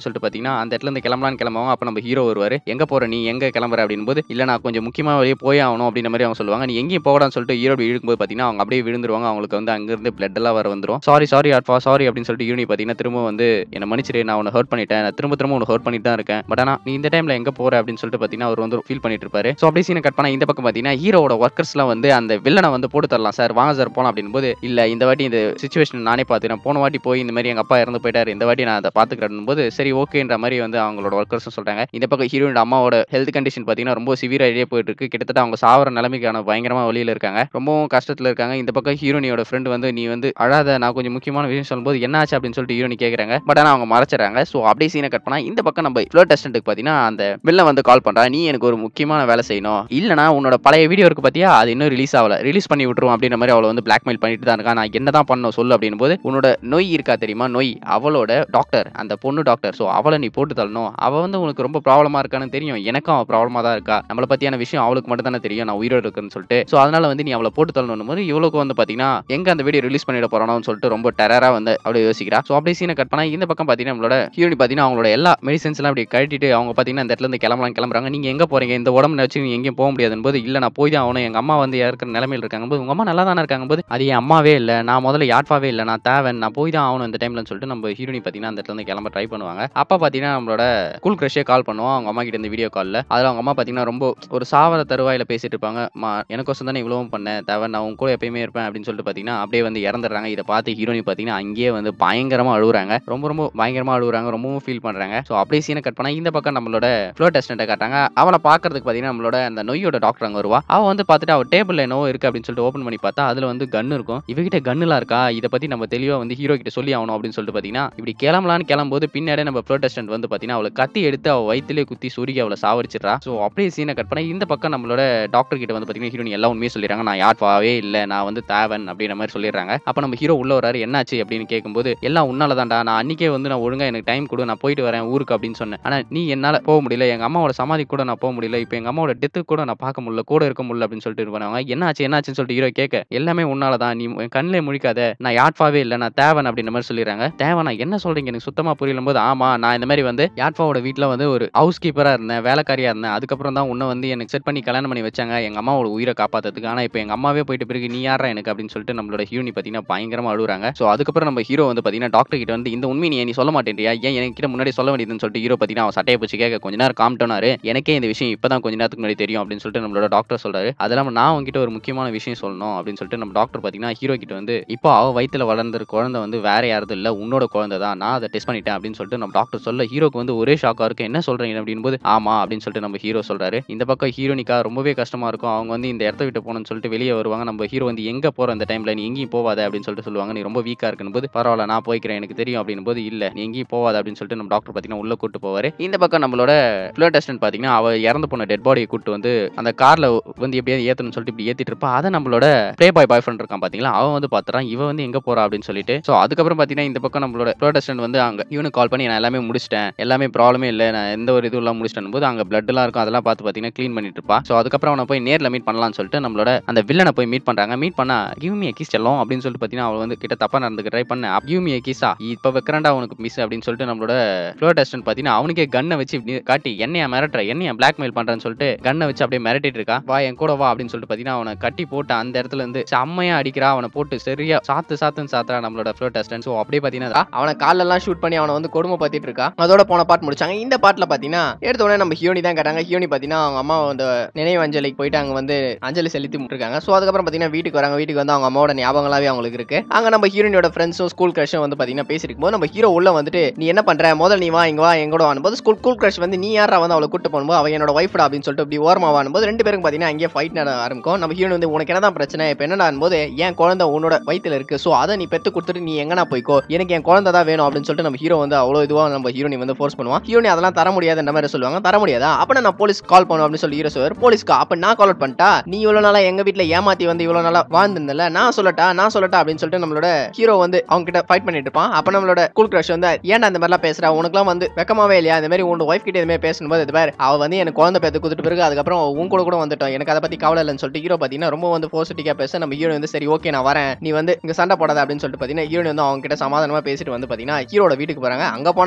அப்படின்னு சொல்லிட்டு பார்த்தீங்கன்னா அந்த இடத்துல இருந்து கிளம்பலான்னு கிளம்புவாங்க அப்போ நம்ம ஹீரோ வருவார் எங்கே போகிற நீ எங்கே கிளம்புற அப்படின்னு போது இல்லை நான் கொஞ்சம் முக்கியமாக வெளியே போய் ஆகணும் அப்படின்ற மாதிரி அவங்க சொல்லுவாங்க நீ எங்கேயும் போகடான்னு சொல்லிட்டு ஹீரோ அப்படி இழுக்கும்போது பார்த்தீங்கன்னா அவங்க அப்படியே விழுந்துருவாங்க அவங்களுக்கு வந்து அங்கேருந்து பிளட் எல்லாம் வர வந்துடும் சாரி சாரி ஆட்ஃபா சாரி அப்படின்னு சொல்லிட்டு யூனி பார்த்தீங்கன்னா திரும்ப வந்து என்ன மன்னிச்சிரு நான் உன்னை ஹர்ட் பண்ணிட்டேன் நான் திரும்ப திரும்ப உன்னை ஹர்ட் பண்ணிட்டு தான் இருக்கேன் பட் ஆனால் நீ இந்த டைமில் எங்கே போகிற அப்படின்னு சொல்லிட்டு பார்த்தீங்கன்னா அவர் வந்து ஃபீல் பண்ணிட்டு இருப்பாரு ஸோ அப்படியே சீனை கட் பண்ணா இந்த பக்கம் பார்த்தீங்கன்னா ஹீரோட ஒர்க்கர்ஸ்லாம் வந்து அந்த வில்லனை வந்து போட்டு தரலாம் சார் வாங்க சார் போகலாம் அப்படின்னு போது இல்லை இந்த வாட்டி இந்த சுச்சுவேஷன் நானே பார்த்துக்கிறேன் போன வாட்டி போய் இந்த மாதிரி எங்கள் அப்பா இறந்து போயிட்டாரு இந்த வாட்டி நான் அதை பார்த்துக்கிறேன் போது சரி ஓகேன்ற மாதிரி வந்து அவங்களோட ஒர்க்கர்ஸும் சொல்கிறாங்க இந்த பக்கம் ஹீரோயின் அம்மாவோட ஹெல்த் கண்டிஷன் பார்த்தீங்கன்னா ரொம்ப சிவியராக போயிட்டு இருக்கு கிட்டத்தட்ட அவங்க சாவர நிலைமைக்கான பயங்கரமாக வழியில் இருக்காங்க ரொம்பவும் கஷ்டத்தில் இருக்காங்க இந்த பக்கம் ஹீரோனியோட ஃப்ரெண்ட் வந்து நீ வந்து அழாத நான் கொஞ்சம் முக்கியமான விஷயம் சொல்லும்போது என்னாச்சு அப்படின்னு சொல்லிட்டு ஹீரோனி கேட்குறாங்க பட் ஆனால் அவங்க மறைச்சிடறாங்க ஸோ அப்படியே சீனை கட் பண்ணா இந்த பக்கம் நம்ம ஃப்ளோ டெஸ்டன்ட்டுக்கு பார்த்தீங்கன்னா அந்த வில்ல வந்து கால் பண்ணுறா நீ எனக்கு ஒரு முக்கியமான வேலை செய்யணும் இல்லைனா உன்னோட பழைய வீடியோ இருக்கு பார்த்தியா அது இன்னும் ரிலீஸ் ஆகல ரிலீஸ் பண்ணி விட்டுருவோம் அப்படின்ற மாதிரி அவளை வந்து பிளாக்மெயில் பண்ணிட்டு தான் இருக்கா நான் என்ன தான் பண்ணணும் சொல்லு அப்படின் போது உன்னோட நோய் இருக்கா தெரியுமா நோய் அவளோட டாக்டர் அந்த பொண்ணு டாக்டர் ஸோ அவளை நீ போட்டு தள்ளணும் அவள் வந்து உனக்கு ரொம்ப ப்ராப்ளமாக இருக்கான்னு தெரியும் எனக்கும் அவள் ப்ராப்ளமாக தான் இருக்கா நம்மளை பற்றியான விஷயம் அவளுக்கு மட்டும் தானே தெரியும் நான் உயிரோடு இருக்குன்னு சொல்லிட்டு ஸோ அதனால வந்து நீ அவளை போட்டு தள்ளணும் போது இவளுக்கு வந்து பார்த்தீங்கன்னா எங்க அந்த வீடியோ ரிலீஸ் பண்ணிட போறானோன்னு சொல்லிட்டு ரொம்ப டெரரா வந்து அப்படியே யோசிக்கிறா ஸோ அப்படியே சீனை கட் பண்ணா இந்த பக்கம் பார்த்தீங்கன்னா நம்மளோட ஹீரோனி பார்த்தீங்கன்னா அவங்களோட எல்லா மெடிசன்ஸ் எல்லாம் அப்படி கழட்டிட்டு அவங்க பார்த்தீங்கன்னா இந்த இடத்துல இருந்து கிளம்பலாம் கிளம்புறாங்க நீங்க எங்க போறீங்க இந்த உடம்பு வச்சு நீங்க எங்கேயும் போக முடியாதுன்னு போது இல்ல நான் போய் தான் ஆகணும் எங்க அம்மா வந்து இருக்கிற நிலைமையில் இருக்காங்க போது உங்க அம்மா நல்லா தானே இருக்காங்க போது அது என் அம்மாவே இல்லை நான் முதல்ல யாட்பாவே இல்லை நான் தேவன் நான் போய் தான் ஆகணும் இந்த டைம்லன்னு சொல்லிட்டு நம்ம ஹீரோனி பார்த்தீங்கன்னா அந்த இடத்துல இருந்து கிளம்ப ட்ரை பண்ணுவாங்க அப்பா பார்த்தீங்கன்னா நம்மளோட கூல் கிரஷே கால் பண்ணுவோம் அவங்க அம்மா கிட்ட இந்த வீடியோ காலில் அதில் அவங்க அம்மா பார்த்தீங்கன்னா ரொம்ப ஒரு சாவர தருவாயில பேசிட்டு இருப்பாங்க மா எனக்கோசம் தானே இவ்வளவும் பண்ணேன் தேவை நான் உன் கூட எப்பயுமே இருப்பேன் அப்படின்னு சொல்லிட்டு பார்த்தீங்கன்னா அப்படியே வந்து இறந்துடுறாங்க இதை பார்த்து ஹீரோனி பார்த்தீங்கன்னா அங்கேயே வந்து பயங்கரமாக அழுகுறாங்க ரொம்ப ரொம்ப பயங்கரமாக அழுகுறாங்க ரொம்பவும் ஃபீல் பண்ணுறாங்க ஸோ அப்படியே சீனை கட் பண்ணால் இந்த பக்கம் நம்மளோட ஃப்ளோ டெஸ்ட்டை காட்டாங்க அவளை பார்க்கறதுக்கு பார்த்தீங்கன்னா நம்மளோட அந்த நொய்யோட டாக்டர் அங்கே வருவா அவள் வந்து பார்த்துட்டு அவள் டேபிளில் என்னவோ இருக்குது அப்படின்னு சொல்லிட்டு ஓப்பன் பண்ணி பார்த்தா அதில் வந்து கன் இருக்கும் இவகிட்ட கன்னுலாம் இருக்கா இதை பற்றி நம்ம தெளிவாக வந்து ஹீரோ கிட்ட சொல்லி ஆகணும் அப்படின்னு சொல்லிட்டு பார்த்தீங்கன்னா இப்படி கிளம்பலான்னு கிளம்பும்போது பின்னாடி நம்ம ஃப்ளோ டெஸ்டன்ட் வந்து பார்த்தீங்கன்னா அவளை கத்தி எடுத்து அவள் வயிற்றுலேயே குத்தி சுருகி அவளை சாவடிச்சிடறா ஸோ அப்படியே சீனை கட் பண்ண இந்த பக்கம் நம்மளோட டாக்டர் கிட்ட வந்து பார்த்தீங்கன்னா ஹீரோனி எல்லாம் உண்மையை சொல்லிடுறாங்க நான் யார்வாவே இல்லை நான் வந்து தேவன் அப்படின்ற மாதிரி சொல்லிடுறாங்க அப்போ நம்ம ஹீரோ உள்ள வராரு என்னாச்சு அப்படின்னு கேட்கும்போது எல்லாம் உன்னால தான்டா நான் அன்னைக்கே வந்து நான் ஒழுங்கா எனக்கு டைம் கொடு நான் போயிட்டு வரேன் ஊருக்கு அப்படின்னு சொன்னேன் ஆனா நீ என்னால போக முடியல எங்க அம்மாவோட சமாதி கூட நான் போக முடியல இப்போ எங்க அம்மாவோட டெத்து கூட நான் பார்க்க முடியல கூட இருக்க முடியல அப்படின்னு சொல்லிட்டு இருப்பாங்க என்னாச்சு என்னாச்சுன்னு சொல்லிட்டு ஹீரோ கேட்க எல்லாமே உன்னால தான் நீ என் கண்ணிலே முழிக்காத நான் யாட்பாவே இல்லை நான் தேவன் அப்படின்ற மாதிரி சொல்லிடுறாங்க தேவனா என்ன சொல்றீங்க எனக்கு சுத்தமா புரியலும் போது ஆமா நான் இந்த மாதிரி வந்து யாட்பாவோட வீட்டில் வந்து ஒரு ஹவுஸ் கீப்பரா இருந்தேன் வேலைக்காரியா இருந்தேன் அதுக்கப்புறம் தான் உன்னை வந்து எனக்கு செட் பண்ணி கல்யாணம் பண்ணி வச்சாங்க எங்க அம்மாவோட உயிரை காப்பாத்துறதுக்கு ஆனா இப்போ எங்க அம்மாவே போயிட்டு பிறகு நீ யாரா எனக்கு அப்படின்னு சொல்லிட்டு நம்மளோட ஹீரோனி பார்த்தீங்கன்னா பயங்கரமா அழுகுறாங்க ஸோ அதுக்கப்புறம் நம்ம ஹீரோ வந்து பார்த்தீங்கன்னா டாக்டர் கிட்ட வந்து இந்த உண்மை நீ நீ சொல்ல மாட்டேன்றியா ஏன் என்கிட்ட முன்னாடி சொல்ல வேண்டியதுன்னு சொல்லிட்டு ஹீரோ பார்த்தீங்கன்னா அவன் சட்டையை பிடிச்சி கேட்க கொஞ்ச நேரம் காமிட்டோனாரு எனக்கே இந்த விஷயம் இப்பதான் கொஞ்ச நேரத்துக்கு முன்னாடி தெரியும் அப்படின்னு சொல்லிட்டு நம்மளோட டாக்டர் சொல்றாரு அது இல்லாம நான் உங்ககிட்ட ஒரு முக்கியமான விஷயம் சொல்லணும் அப்படின்னு சொல்லிட்டு நம்ம டாக்டர் பார்த்தீங்கன்னா ஹீரோ கிட்ட வந்து இப்போ அவ வயித்துல வளர்ந்த குழந்தை வந்து வேற யாரும் இல்ல உன்னோட குழந்தை தான் நான் அதை டெஸ்ட் பண்ணிட்டேன் அப்படின்னு சொல்லிட்டு நம்ம டாக்டர் சொல்ல ஹீரோக்கு வந்து ஒரே ஷாக்கா இருக்கு என்ன சொல்றீங்க அப்படின்னு போது ஆமா அப்படின்னு சொல்லிட்டு நம்ம ஹீரோ சொல்றாரு இந்த பக்கம் ஹீரோனிக்கா ரொம்பவே கஷ்டமா இருக்கும் அவங்க வந்து இந்த இடத்த விட்டு போகணும்னு சொல்லிட்டு வெளியே வருவாங்க நம்ம ஹீரோ வந்து எங்க போற அந்த டைம்ல நீ எங்கேயும் போவாத அப்படின்னு சொல்லிட்டு சொல்லுவாங்க நீ ரொம்ப வீக்கா இருக்குன்னு போது பரவாயில்ல நான் போய்க்கிறேன் எனக்கு தெரியும் அப்படின்னு போது இல்ல நீ எங்கேயும் போவாத அப்படின்னு சொல்லிட்டு நம்ம டாக்டர் பார்த்தீங்கன்னா உள்ள கூட்டு போவாரு இந்த பக்கம் நம்மளோட ஃபிளர் டெஸ்டன் பார்த்தீங்கன்னா அவ இறந்து போன டெட் பாடியை கூட்டு வந்து அந்த கார்ல வந்து எப்படியாவது ஏத்தணும்னு சொல்லிட்டு இப்படி ஏத்திட்டு இருப்பா அதை நம்மளோட ப்ளே பாய் பாய் ஃப்ரெண்ட் இருக்கான் பாத்தீங்களா அவன் வந்து பாத்துறான் இவன் வந்து எங்க போறா அப்படின்னு சொல்லிட்டு ஸோ அதுக்கப்புறம் பார்த்தீங்கன்னா இந்த பக்கம் நம்மளோட ஃபிளர் டெஸ்டன் வந்து அங்க இவனுக்கு கால் பண்ணி நான் எல்லாமே முடிச்சிட்டேன் எல்லாமே ப்ராப்ளமே இல்லை நான் எந்த ஒரு இதுவும் இல்லாம முடிச்சிட்டேன் போது அங்க blood எல்லாம் இருக்கும் அதெல்லாம் பார்த்து பார்த்தீங்கன்னா க்ளீன் பண்ணிட்டு இருப்பா ஸோ அதுக்கப்புறம் அவனை போய் நேர்ல மீட் பண்ணலாம்னு சொல்லிட்டு நம்மளோட அந்த வில்லனை போய் மீட் பண்றாங்க மீட் பண்ணா கிவ் மீ கிஸ் செல்லும் அப்படின்னு சொல்லிட்டு பார்த்தீங்கன்னா அவள் வந்து கிட்ட தப்பா நடந்துக்க ட்ரை பண்ண கிவ் மீ கிஸா இப்போ வைக்கிறான்டா அவனுக்கு மிஸ் அப்படின்னு சொல்லிட்டு நம்மளோட ஃப்ளோர் டெஸ்டன் பார்த்தீங்கன்னா அவனுக்கே கன்னை வச்சு இப்படி காட்டி என்னையா மிரட்டுற என்னையா பிளாக்மெயில் பண்றேன்னு சொல்லிட்டு கன்னை வச்சு அப்படியே மிரட்டிட்டு இருக்கா வா என் கூட வா அப்படின்னு சொல்லிட்டு பார்த்தீங்கன்னா அவனை கட்டி போட்டு அந்த இடத்துல இருந்து செம்மையா அடிக்கிறா அவனை போட்டு சரியா சாத்து சாத்துன்னு சாத்துறா நம்மளோட ஃப்ளோர் டெஸ்டன் ஸோ அப்படியே பார்த்தீங்கன்னா அவனை காலெல்லாம் ஷூட் பண்ணி அவனை வந்து கொடுமை பத்திட்டு இருக்கா அதோட போன பாட்டு முடிச்சாங்க இந்த பாட்டுல பாத்தீங்கன்னா எடுத்த உடனே நம்ம ஹியோனி தான் கேட்டாங்க ஹியோனி பாத்தீங்கன்னா அவங்க அம்மா வந்து நினைவு அஞ்சலிக்கு போயிட்டு அங்க வந்து அஞ்சலி செலுத்தி இருக்காங்க ஸோ அதுக்கப்புறம் பாத்தீங்கன்னா வீட்டுக்கு வராங்க வீட்டுக்கு வந்து அவங்க அம்மாவோட ஞாபகங்களாவே அவங்களுக்கு இருக்கு அங்க நம்ம ஹீரோனியோட ஃப்ரெண்ட்ஸும் ஸ்கூல் கிரஷும் வந்து பாத்தீங்கன்னா பேசிருக்கும் போது நம்ம ஹீரோ உள்ள வந்துட்டு நீ என்ன பண்ற முதல்ல நீ வா இங்க வா எங்கூட வானும்போது ஸ்கூல் ஸ்கூல் கிரஷ் வந்து நீ யாரா வந்து அவளை கூட்டு போகும்போது அவ என்னோட ஒய்ஃப்டா அப்படின்னு சொல்லிட்டு இப்படி ஓரமா வானும்போது ரெண்டு பேரும் பாத்தீங்கன்னா அங்கேயே ஃபைட் நட ஆரம்பிக்கும் நம்ம ஹீரோ வந்து உனக்கு என்னதான் பிரச்சனை இப்போ என்னடா போது என் குழந்தை உன்னோட வயித்துல இருக்கு ஸோ அதை நீ பெத்து கொடுத்துட்டு நீ எங்கனா போய்க்கோ எனக்கு என் குழந்தை தான் வேணும் அப்படின்னு சொல்லிட்டு நம்ம ஹீரோ வந்து அவ்வளோ இதுவா நம்ம ஹீரோனி வந்து ஃபோர்ஸ் பண்ணுவான் ஹீரோனி அதெல்லாம் தர முடியாதுன்ற மாதிரி சொல்லுவாங்க தர முடியாதா அப்ப நான் போலீஸ் கால் பண்ணுவோம் அப்படின்னு சொல்லி ஹீரோ சொல்வார் போலீஸ்க்கு அப்ப நான் கால் அவுட் பண்ணிட்டா நீ இவ்வளவு நாளா எங்க வீட்ல ஏமாத்தி வந்து இவ்வளவு நாளா வாழ்ந்திருந்தல நான் சொல்லட்டா நான் சொல்லட்டா அப்படின்னு சொல்லிட்டு நம்மளோட ஹீரோ வந்து அவங்க கிட்ட ஃபைட் பண்ணிட்டு இருப்பான் அப்ப நம்மளோட கூல் கிரஷ் வந்து ஏன்டா இந்த மாதிரிலாம் பேசுறா உனக்குலாம் வந்து வெக்கமாவே இல்லையா இந்த மாதிரி உன் ஒய்ஃப் கிட்ட இதுமே பேசும்போது இது பேர் அவ வந்து எனக்கு குழந்தை பேத்து கொடுத்துட்டு பிறகு அதுக்கப்புறம் அவ உன் கூட கூட வந்துட்டோம் எனக்கு அதை பத்தி கவலை இல்லைன்னு சொல்லிட்டு ஹீரோ பாத்தீங்கன்னா ரொம்ப வந்து போசிட்டிவா பேச நம்ம ஹீரோ வந்து சரி ஓகே நான் வரேன் நீ வந்து இங்க சண்டை போடாத அப்படின்னு சொல்லிட்டு பாத்தீங்கன்னா ஹீரோ வந்து அவங்க கிட்ட சமாதானமா பேசிட்டு வந்து பாத்தீங்கன்னா ஹீரோட வீட்டுக்கு போறாங்க அங்க போனா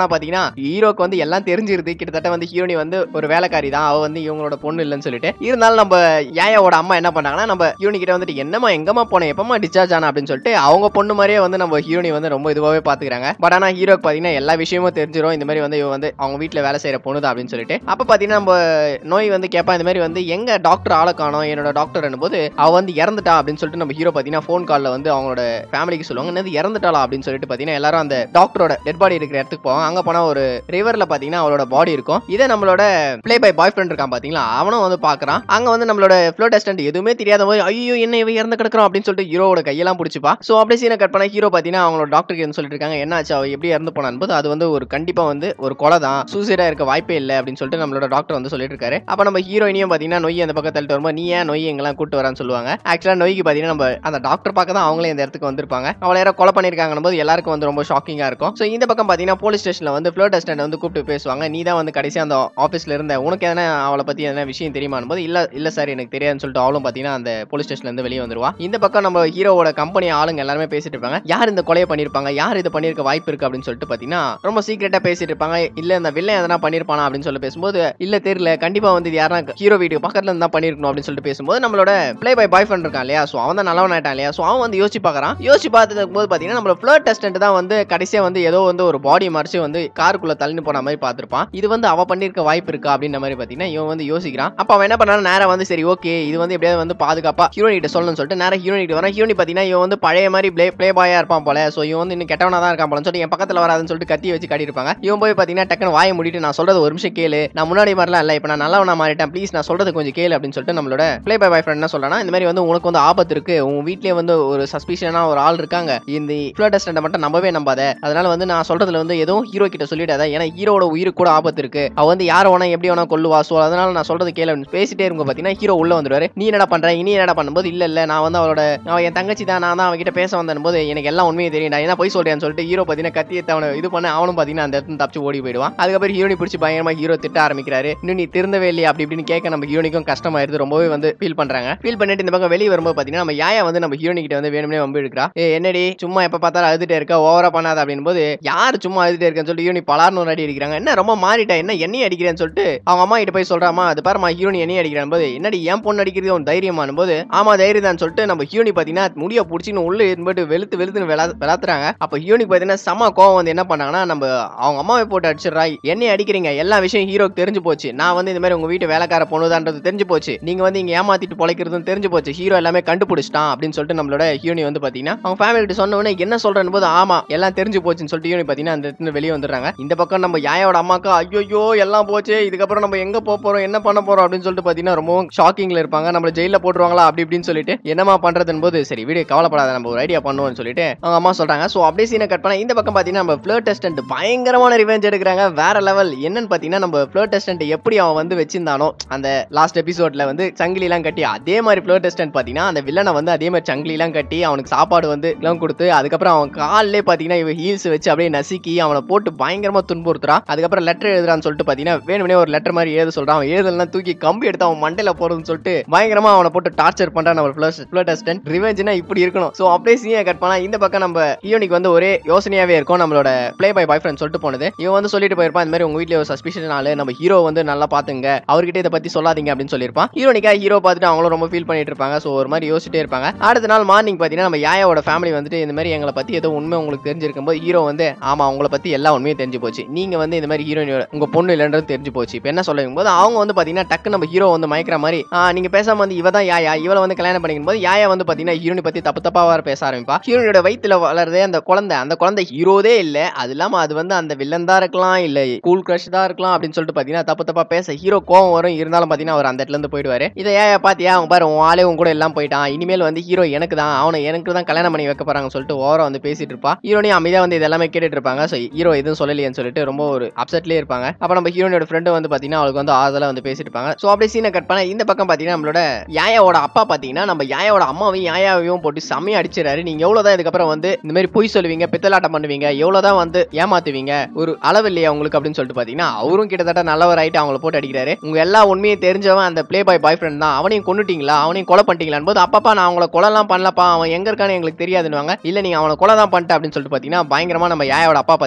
போனா பாத்தீங்கன்னா ஹீரோக்கு வந்து எல்லாம் தெரிஞ்சிருது கிட்டத்தட்ட வந்து ஹீரோனி வந்து ஒரு வேலைக்காரி தான் அவ வந்து இவங்களோட பொண்ணு இல்லைன்னு சொல்லிட்டு இருந்தாலும் நம்ம யாயாவோட அம்மா என்ன பண்ணாங்கன்னா நம்ம ஹீரோனி கிட்ட வந்துட்டு என்னம்மா எங்கம்மா போனேன் எப்பமா டிஸ்சார்ஜ் ஆனா அப்படின்னு சொல்லிட்டு அவங்க பொண்ணு மாதிரியே வந்து நம்ம ஹீரோனி வந்து ரொம்ப இதுவாகவே பாத்துக்கிறாங்க பட் ஆனா ஹீரோக்கு பாத்தீங்கன்னா எல்லா விஷயமும் தெரிஞ்சிரும் இந்த மாதிரி வந்து இவ வந்து அவங்க வீட்ல வேலை செய்யற பொண்ணு தான் அப்படின்னு சொல்லிட்டு அப்ப பாத்தீங்கன்னா நம்ம நோய் வந்து கேட்பா இந்த மாதிரி வந்து எங்க டாக்டர் ஆளை காணோம் என்னோட டாக்டர் போது அவ வந்து இறந்துட்டா அப்படின்னு சொல்லிட்டு நம்ம ஹீரோ பாத்தீங்கன்னா ஃபோன் கால்ல வந்து அவங்களோட ஃபேமிலிக்கு சொல்லுவாங்க என்னது இறந்துட்டாளா அப்படின்னு சொல்லிட்டு பாத்தீங்கன்னா எல்லாரும் அந்த டாக்டரோட டெட் பாடி இருக்கிற இடத்துக்கு போவாங்க அங்க போனா ஒரு ரிவர்ல பாத்தீங்கன்னா அவளோட பாடி இருக்கும் இதே நம்மளோட ப்ளே பை பாய் ஃப்ரெண்ட் இருக்கான் பாத்தீங்களா அவனும் வந்து பாக்குறான் அங்க வந்து நம்மளோட ஃப்ளோ டெஸ்டன்ட் எதுவுமே தெரியாத போது ஐயோ என்ன இவ இறந்து கிடக்குறோம் அப்படின்னு சொல்லிட்டு ஹீரோவோட கையெல்லாம் பிடிச்சிப்பா சோ அப்படியே சீனை கட் பண்ண ஹீரோ பாத்தீங்கன்னா அவங்களோட டாக்டருக்கு என்ன சொல்லிட்டு இருக்காங்க என்ன ஆச்சு அவ எப்படி இறந்து போனான் போது அது வந்து ஒரு கண்டிப்பா வந்து ஒரு கொலை தான் சூசைடா இருக்க வாய்ப்பே இல்லை அப்படின்னு சொல்லிட்டு நம்மளோட டாக்டர் வந்து சொல்லிட்டு இருக்காரு அப்ப நம்ம ஹீரோயினியும் பாத்தீங்கன்னா நொய் அந்த பக்கம் தள்ளிட்டு வரும்போது நீ ஏன் நொய் எங்கெல்லாம் கூட்டு வரான்னு சொல்லுவாங்க ஆக்சுவலா நொய்க்கு பாத்தீங்கன்னா நம்ம அந்த டாக்டர் பார்க்க தான் அவங்களே இந்த இடத்துக்கு வந்திருப்பாங்க அவளை யாரோ கொலை பண்ணிருக்காங்க போது எல்லாருக்கும் வந்து ரொம்ப ஷாக்கிங்கா இருக்கும் சோ இந்த பக்கம் பாத்தீங்கன்னா போலீஸ் ஸ்டேஷன்ல வந்து ஃப்ளோ டெஸ்டன்ட் வந்து கூப்பிட்டு பேசுவாங்க நீ தான் வந்து கடைசி அந்த ஆஃபீஸ்ல இருந்த உனக்கு எதனா அவளை பத்தி எதனா விஷயம் தெரியுமான்னு போது இல்ல இல்ல சார் எனக்கு தெரியாதுன்னு சொல்லிட்டு அவளும் பாத்தீங்கன்னா அந்த போலீஸ் ஸ்டேஷன்ல இருந்து வெளியே வந்துருவா இந்த பக்கம் நம்ம ஹீரோவோட கம்பெனி ஆளுங்க எல்லாருமே பேசிட்டு இருப்பாங்க யார் இந்த கொலையை பண்ணிருப்பாங்க யார் இதை பண்ணிருக்க வாய்ப்பு இருக்கு அப்படின்னு சொல்லிட்டு பாத்தீங்கன்னா ரொம்ப சீக்கிரட்டா பேசிட்டு இருப்பாங்க இல்ல இந்த வில்லன் எதனா பண்ணிருப்பானா அப்படின்னு சொல்லி பேசும்போது இல்ல தெரியல கண்டிப்பா வந்து இது யாரா ஹீரோ வீட்டுக்கு பக்கத்துல இருந்தா பண்ணிருக்கணும் அப்படின்னு சொல்லிட்டு பேசும்போது நம்மளோட ப்ளே பை பாய் ஃப்ரெண்ட் இருக்கான் இல்லையா சோ அவன் தான் நல்லவன் ஆயிட்டான் இல்லையா சோ அவன் வந்து யோசிச்சு பார்க்கறான் யோசிச்சு பார்த்துட்டு இருக்கும்போது பாத்தீங்கன்னா நம்மளோட ஃபிளர் டெஸ்டன்ட் தான் வந்து கடைசியா வந்து ஏதோ வந்து ஒரு பாடி மறைச்சு வந்து காருக்குள்ள தள்ளின்னு போன மாதிரி பார்த்திருப்பான் இது வந்து அவ பண்ணிருக்க வாய்ப்பு இருக்கா அப்படின்ற மாதிரி பாத்தீங்கன்னா இவன் வந்து யோசிக்கிறான் அப்ப அவன் என்ன பண்ணான் நேரா வந்து சரி ஓகே இது வந்து எப்படியாவது வந்து பாதுகாப்பா ஹீரோனி கிட்ட சொல்லணும்னு சொல்லிட்டு நேரா ஹீரோனி கிட்ட வரான் ஹீரோனி பாத்தீங்கன்னா இவன் வந்து பழைய மாதிரி ப்ளே ப்ளே பாயா இருப்பான் போல சோ இவன் வந்து இன்னும் கெட்டவனா தான் இருக்கான் போல சொல்லிட்டு என் பக்கத்துல வராதுன்னு சொல்லிட்டு கத்தி வச்சு காட்டியிருப்பாங்க இவன் போய் பாத்தீங்கன்னா டக்குன்னு வாயை மூடிட்டு நான் சொல்றது ஒரு நிமிஷம் கேளு நான் முன்னாடி மாதிரிலாம் இல்ல இப்ப நான் நல்லவனா மாறிட்டேன் ப்ளீஸ் நான் சொல்றது கொஞ்சம் கேளு அப்படின்னு சொல்லிட்டு நம்மளோட ப்ளே பை பாய் ஃப்ரெண்ட் என்ன சொல்றானா இந்த மாதிரி வந்து உனக்கு வந்து ஆபத்து இருக்கு உன் வீட்லயே வந்து ஒரு சஸ்பிஷனா ஒரு ஆள் இருக்காங்க இந்த ஃபிளோ டெஸ்டன்ட் மட்டும் நம்பவே நம்பாத அதனால வந்து நான் சொல்றதுல வந்து எதுவும் ஹீரோ கிட்ட சொல்லிடாத ஏன்னா ஹீரோட உயிருக்கு கூட ஆபத்து இருக்கு அவ வந்து யார வேணா எப்படி வேணா கொல்லுவா சோ அதனால நான் சொல்றது கேளு அப்படின்னு பேசிட்டே இருக்கும் பாத்தீங்கன்னா ஹீரோ உள்ள வந்துருவாரு நீ என்னடா பண்ற இனி என்னடா பண்ணும்போது இல்ல இல்ல நான் வந்து அவளோட அவன் என் தங்கச்சி தான் நான் தான் அவகிட்ட பேச வந்தேன் போது எனக்கு எல்லாம் உண்மையை தெரியும்டா என்ன போய் சொல்றேன்னு சொல்லிட்டு ஹீரோ பாத்தீங்கன்னா கத்தி எடுத்து அவனை இது பண்ண அவனும் பாத்தீங்கன்னா அந்த இடத்துல தப்பிச்சு ஓடி போயிடுவான் அதுக்கப்புறம் ஹீரோனி பிடிச்சி பயங்கரமா ஹீரோ திட்ட ஆரம்பிக்கிறாரு இன்னும் நீ திருந்தவே இல்லையா அப்படி இப்படின்னு கேட்க நம்ம ஹீரோனிக்கும் கஷ்டமாயிருது ரொம்பவே வந்து ஃபீல் பண்றாங்க ஃபீல் பண்ணிட்டு இந்த பக்கம் வெளியே வரும்போது பாத்தீங்கன்னா நம்ம யாயா வந்து நம்ம ஹீரோனி கிட்ட வந்து வேணும்னே வம்பு எடுக்கிறா ஏ என்னடி சும்மா எப்ப பார்த்தாலும் அழுதுட்டே இருக்க ஓவரா பண்ணாத அப்படின்னு போது யார் சும்மா அழுதுட்டே இருக்கேன்னு சொல்லிட்டு ஹீரோனி பலார்னு ஒரு அடி அடிக்கிறாங்க என்ன ரொம்ப மாறிட்டா என்ன எண்ணெய் அடிக்கிறேன்னு சொல்லிட்டு அவங்க அம்மா கிட்ட போய் சொல்றாமா அது பாருமா ஹீரோனி எண்ணெய் அடிக்கிறான் போது என்னடி ஏன் பொண்ணு அடிக்கிறது உன் தைரியமான போது ஆமா தைரியம் தான் சொல்லிட்டு நம்ம ஹீரோனி பாத்தீங்கன்னா முடிய புடிச்சின்னு உள்ள இருந்துட்டு வெளுத்து வெளுத்துன்னு விளா விளாத்துறாங்க அப்ப ஹீரோனி பாத்தீங்கன்னா செம கோவம் வந்து என்ன பண்ணாங்கன்னா நம்ம அவங்க அம்மாவை போட்டு அடிச்சிடுறா என்னைய அடிக்கிறீங்க எல்லா விஷயம் ஹீரோக்கு தெரிஞ்சு போச்சு நான் வந்து இந்த மாதிரி உங்க வீட்டு வேலைக்கார பொண்ணுதான்றது தெரிஞ்சு போச்சு நீங்க வந்து இங்க ஏமாத்திட்டு பொழைக்கிறதுன்னு தெரிஞ்சு போச்சு ஹீரோ எல்லாமே கண்டுபிடிச்சிட்டான் அப்படின்னு சொல்லிட்டு நம்மளோட ஹீரோனி வந்து பாத்தீங்கன்னா அவங்க ஃபேமிலி கிட்ட சொன்ன உடனே என்ன சொல்றேன் போது ஆமா எல்லாம் தெரிஞ்சு போச்சுன்னு சொல்லிட்டு ஹீரோனி பாத்தீங்கன்னா அந்த இடத்துல வெளியே வந்துடுறாங்க இந்த பக்கம் நம்ம யாயோட அம்மாக்கா ஐயோ எல்லாம் போச்சு இதுக்கப்புறம் நம்ம எங்க போக போறோம் என்ன பண்ண போறோம் அப்படின்னு சொல்லிட்டு பாத்தீங்கன்னா ரொம்பவும் ஷாக்கிங்ல இருப்பாங்க நம்மள ஜெயில போட்டுருவாங்களா அப்படி இப்படின்னு சொல்லிட்டு என்னமா பண்றதுன்னு போது சரி வீடு கவலைப்படாத நம்ம ஒரு ஐடியா பண்ணுவோம்னு சொல்லிட்டு அவங்க அம்மா சொல்றாங்க சோ அப்படியே சீனை கட் பண்ண இந்த பக்கம் பாத்தீங்கன்னா நம்ம ஃபிளர் டெஸ்டன்ட் பயங்கரமான ரிவெஞ்ச் எடுக்கிறாங்க வேற லெவல் என்னன்னு பாத்தீங்கன்னா நம்ம ஃபிளர் டெஸ்டன்ட் எப்படி அவன் வந்து வச்சிருந்தானோ அந்த லாஸ்ட் எபிசோட்ல வந்து சங்கிலி எல்லாம் கட்டி அதே மாதிரி ஃபிளர் டெஸ்டன்ட் பாத்தீங்கன்னா அந்த வில்லனை வந்து அதே மாதிரி சங்கிலி எல்லாம் கட்டி அவனுக்கு சாப்பாடு வந்து எல்லாம் கொடுத்து அதுக்கப்புறம் அவன் காலிலே பாத்தீங்கன்னா இவ ஹீல்ஸ் வச்சு அப்படியே நசுக்கி அவனை போட்டு பயங்கரமா துன்புறுத்துறான் அதுக்கப்புறம் லெட்டர் எழுதுறான்னு சொல்லிட்டு பாத்தீங்கன்னா வேணும்னே ஒரு லெட்டர் மாதிரி எழுத சொல்றான் அவன் எழுதலாம் தூக்கி கம்பி எடுத்து அவன் மண்டையில போறதுன்னு சொல்லிட்டு பயங்கரமா அவனை போட்டு டார்ச்சர் பண்றான் நம்ம ஃபிளர் டெஸ்டன்ட் ரிவெஞ்ச்னா இப்படி இருக்கணும் சோ அப்படியே சீனியை கட் பண்ணா இந்த பக்கம் நம்ம ஹீரோனிக்கு வந்து ஒரே யோசனையாவே இருக்கும் நம்மளோட ப்ளே பை பாய் ஃப்ரெண்ட் சொல்லிட்டு போனது இவன் வந்து சொல்லிட்டு போயிருப்பான் இந்த மாதிரி உங்க வீட்ல ஒரு சஸ்பிஷன் ஆளு நம்ம ஹீரோ வந்து நல்லா பாத்துங்க அவர்கிட்ட இதை பத்தி சொல்லாதீங்க அப்படின்னு சொல்லியிருப்பான் ஹீரோனிக்கா ஹீரோ பார்த்துட்டு அவங்களும் ரொம்ப ஃபீல் பண்ணிட்டு இருப்பாங்க சோ ஒரு மாதிரி யோசிச்சிட்டே இருப்பாங்க அடுத்த நாள் மார்னிங் பாத்தீங்கன்னா நம்ம யாயாவோட ஃபேமிலி வந்துட்டு இந்த மாதிரி எங்களை பத்தி ஏதோ உண்மை உங்களுக்கு தெரிஞ்சிருக்கும் போது ஹீரோ வந்து ஆமா உங்களை பத்தி எல்லா உண்மையும் தெரிஞ்சு போச்சு நீங்க வந்து இந்த மாதிரி ஹீரோனியோட உங்க பொண்ணு இல்லைன்றது தெரிஞ்சு போச்சு இப்போ என்ன சொல்லுங்க போது அவங்க வந்து பாத்தீங்கன்னா டக்கு நம்ம ஹீரோ வந்து மயக்கிற மாதிரி "ஆ, நீங்க பேசாம வந்து இவ தான் யாயா இவளை வந்து கல்யாணம் பண்ணிக்கும் போது யாயா வந்து பாத்தீங்கன்னா ஹீரோனி பத்தி தப்பு தப்பா வர பேச ஆரம்பிப்பா ஹீரோனியோட வயித்துல வளருதே அந்த குழந்தை அந்த குழந்தை ஹீரோதே இல்ல அது இல்லாம அது வந்து அந்த வில்லன் தான் இருக்கலாம் இல்ல கூல் கிரஷ் தான் இருக்கலாம் அப்படின்னு சொல்லிட்டு பாத்தீங்கன்னா தப்பு தப்பா பேச ஹீரோ கோவம் வரும் இருந்தாலும் பாத்தீங்கன்னா அவர் அந்த இடத்துல இருந்து போயிடுவாரு இதை ஏன் பாத்தியா அவங்க பாரு உன் ஆளே உன் கூட எல்லாம் போயிட்டான் இனிமேல் வந்து ஹீரோ எனக்கு தான் அவனை எனக்கு தான் கல்யாணம் பண்ணி வைக்க போறாங்கன்னு சொல்லிட்டு ஓரம் வந்து பேசிட்டு இருப்பா ஹீரோனி அமைதியா வந்து இதெல்லாமே கேட்டுட்டு இருப்பாங்க ஸோ ஹீரோ எதுவும் சொல்லலையேன்னு சொல்லிட்டு ரொம்ப ஒரு அப்செட்லேயே இருப்பாங்க அப்ப நம்ம ஹீரோனியோட ஃப்ரெண்டு வந்து பாத்தீங்கன்னா அவளுக்கு வந்து ஆதலா வந்து பேசிட்டு இருப்பாங்க ஸோ அப்படியே சீனை கட் பண்ண இந்த பக்கம் பாத்தீங்கன்னா நம்மளோட யாயாவோட அப்பா பாத்தீங்கன்னா நம்ம யாயாவோட அம்மாவையும் யாயாவையும் போட்டு செம்மையா அடிச்சிடறாரு நீங்க எவ்வளவுதான் இதுக்கப்புறம் வந்து இந்த மாதிரி பொய் சொல்லுவீங்க பித்தலாட்டம் பண்ணுவீங்க எவ்வளவுதான் வந்து ஏமாத்துவீங்க ஒரு அளவு இல்லையா உங்களுக்கு அப்படின்னு சொல்லிட்டு பாத்தீங்கன்னா அவரும் கிட்டத்தட்ட நல்லவர் ஆயிட்டு அவங்கள போட்டு அடிக்கிறாரு உங்க எல்லா உண்மையும் தெரிஞ்சவன் அந்த ப்ளே பாய் பாய் ஃப்ரெண்ட் தான் அவனையும் கொண்டுட்டீங்களா அவனையும் கொலை பண்ணிட்டீங்களான்னு போது அப்பப்பா நான் அவங்கள கொலைலாம் பண்ணலப்பா அவன் எங்க இருக்கான்னு எங்களுக்கு தெரியாதுன்னு இல்ல நீங்க அவனை கொலை தான் பண்ணிட்ட அப்படின்னு சொல்லிட்டு பாத்தீங்கன்னா பயங்கரமா நம்ம யாயோட அப்பா பாத்தீங்கன்னா அவங்க ரெண்டு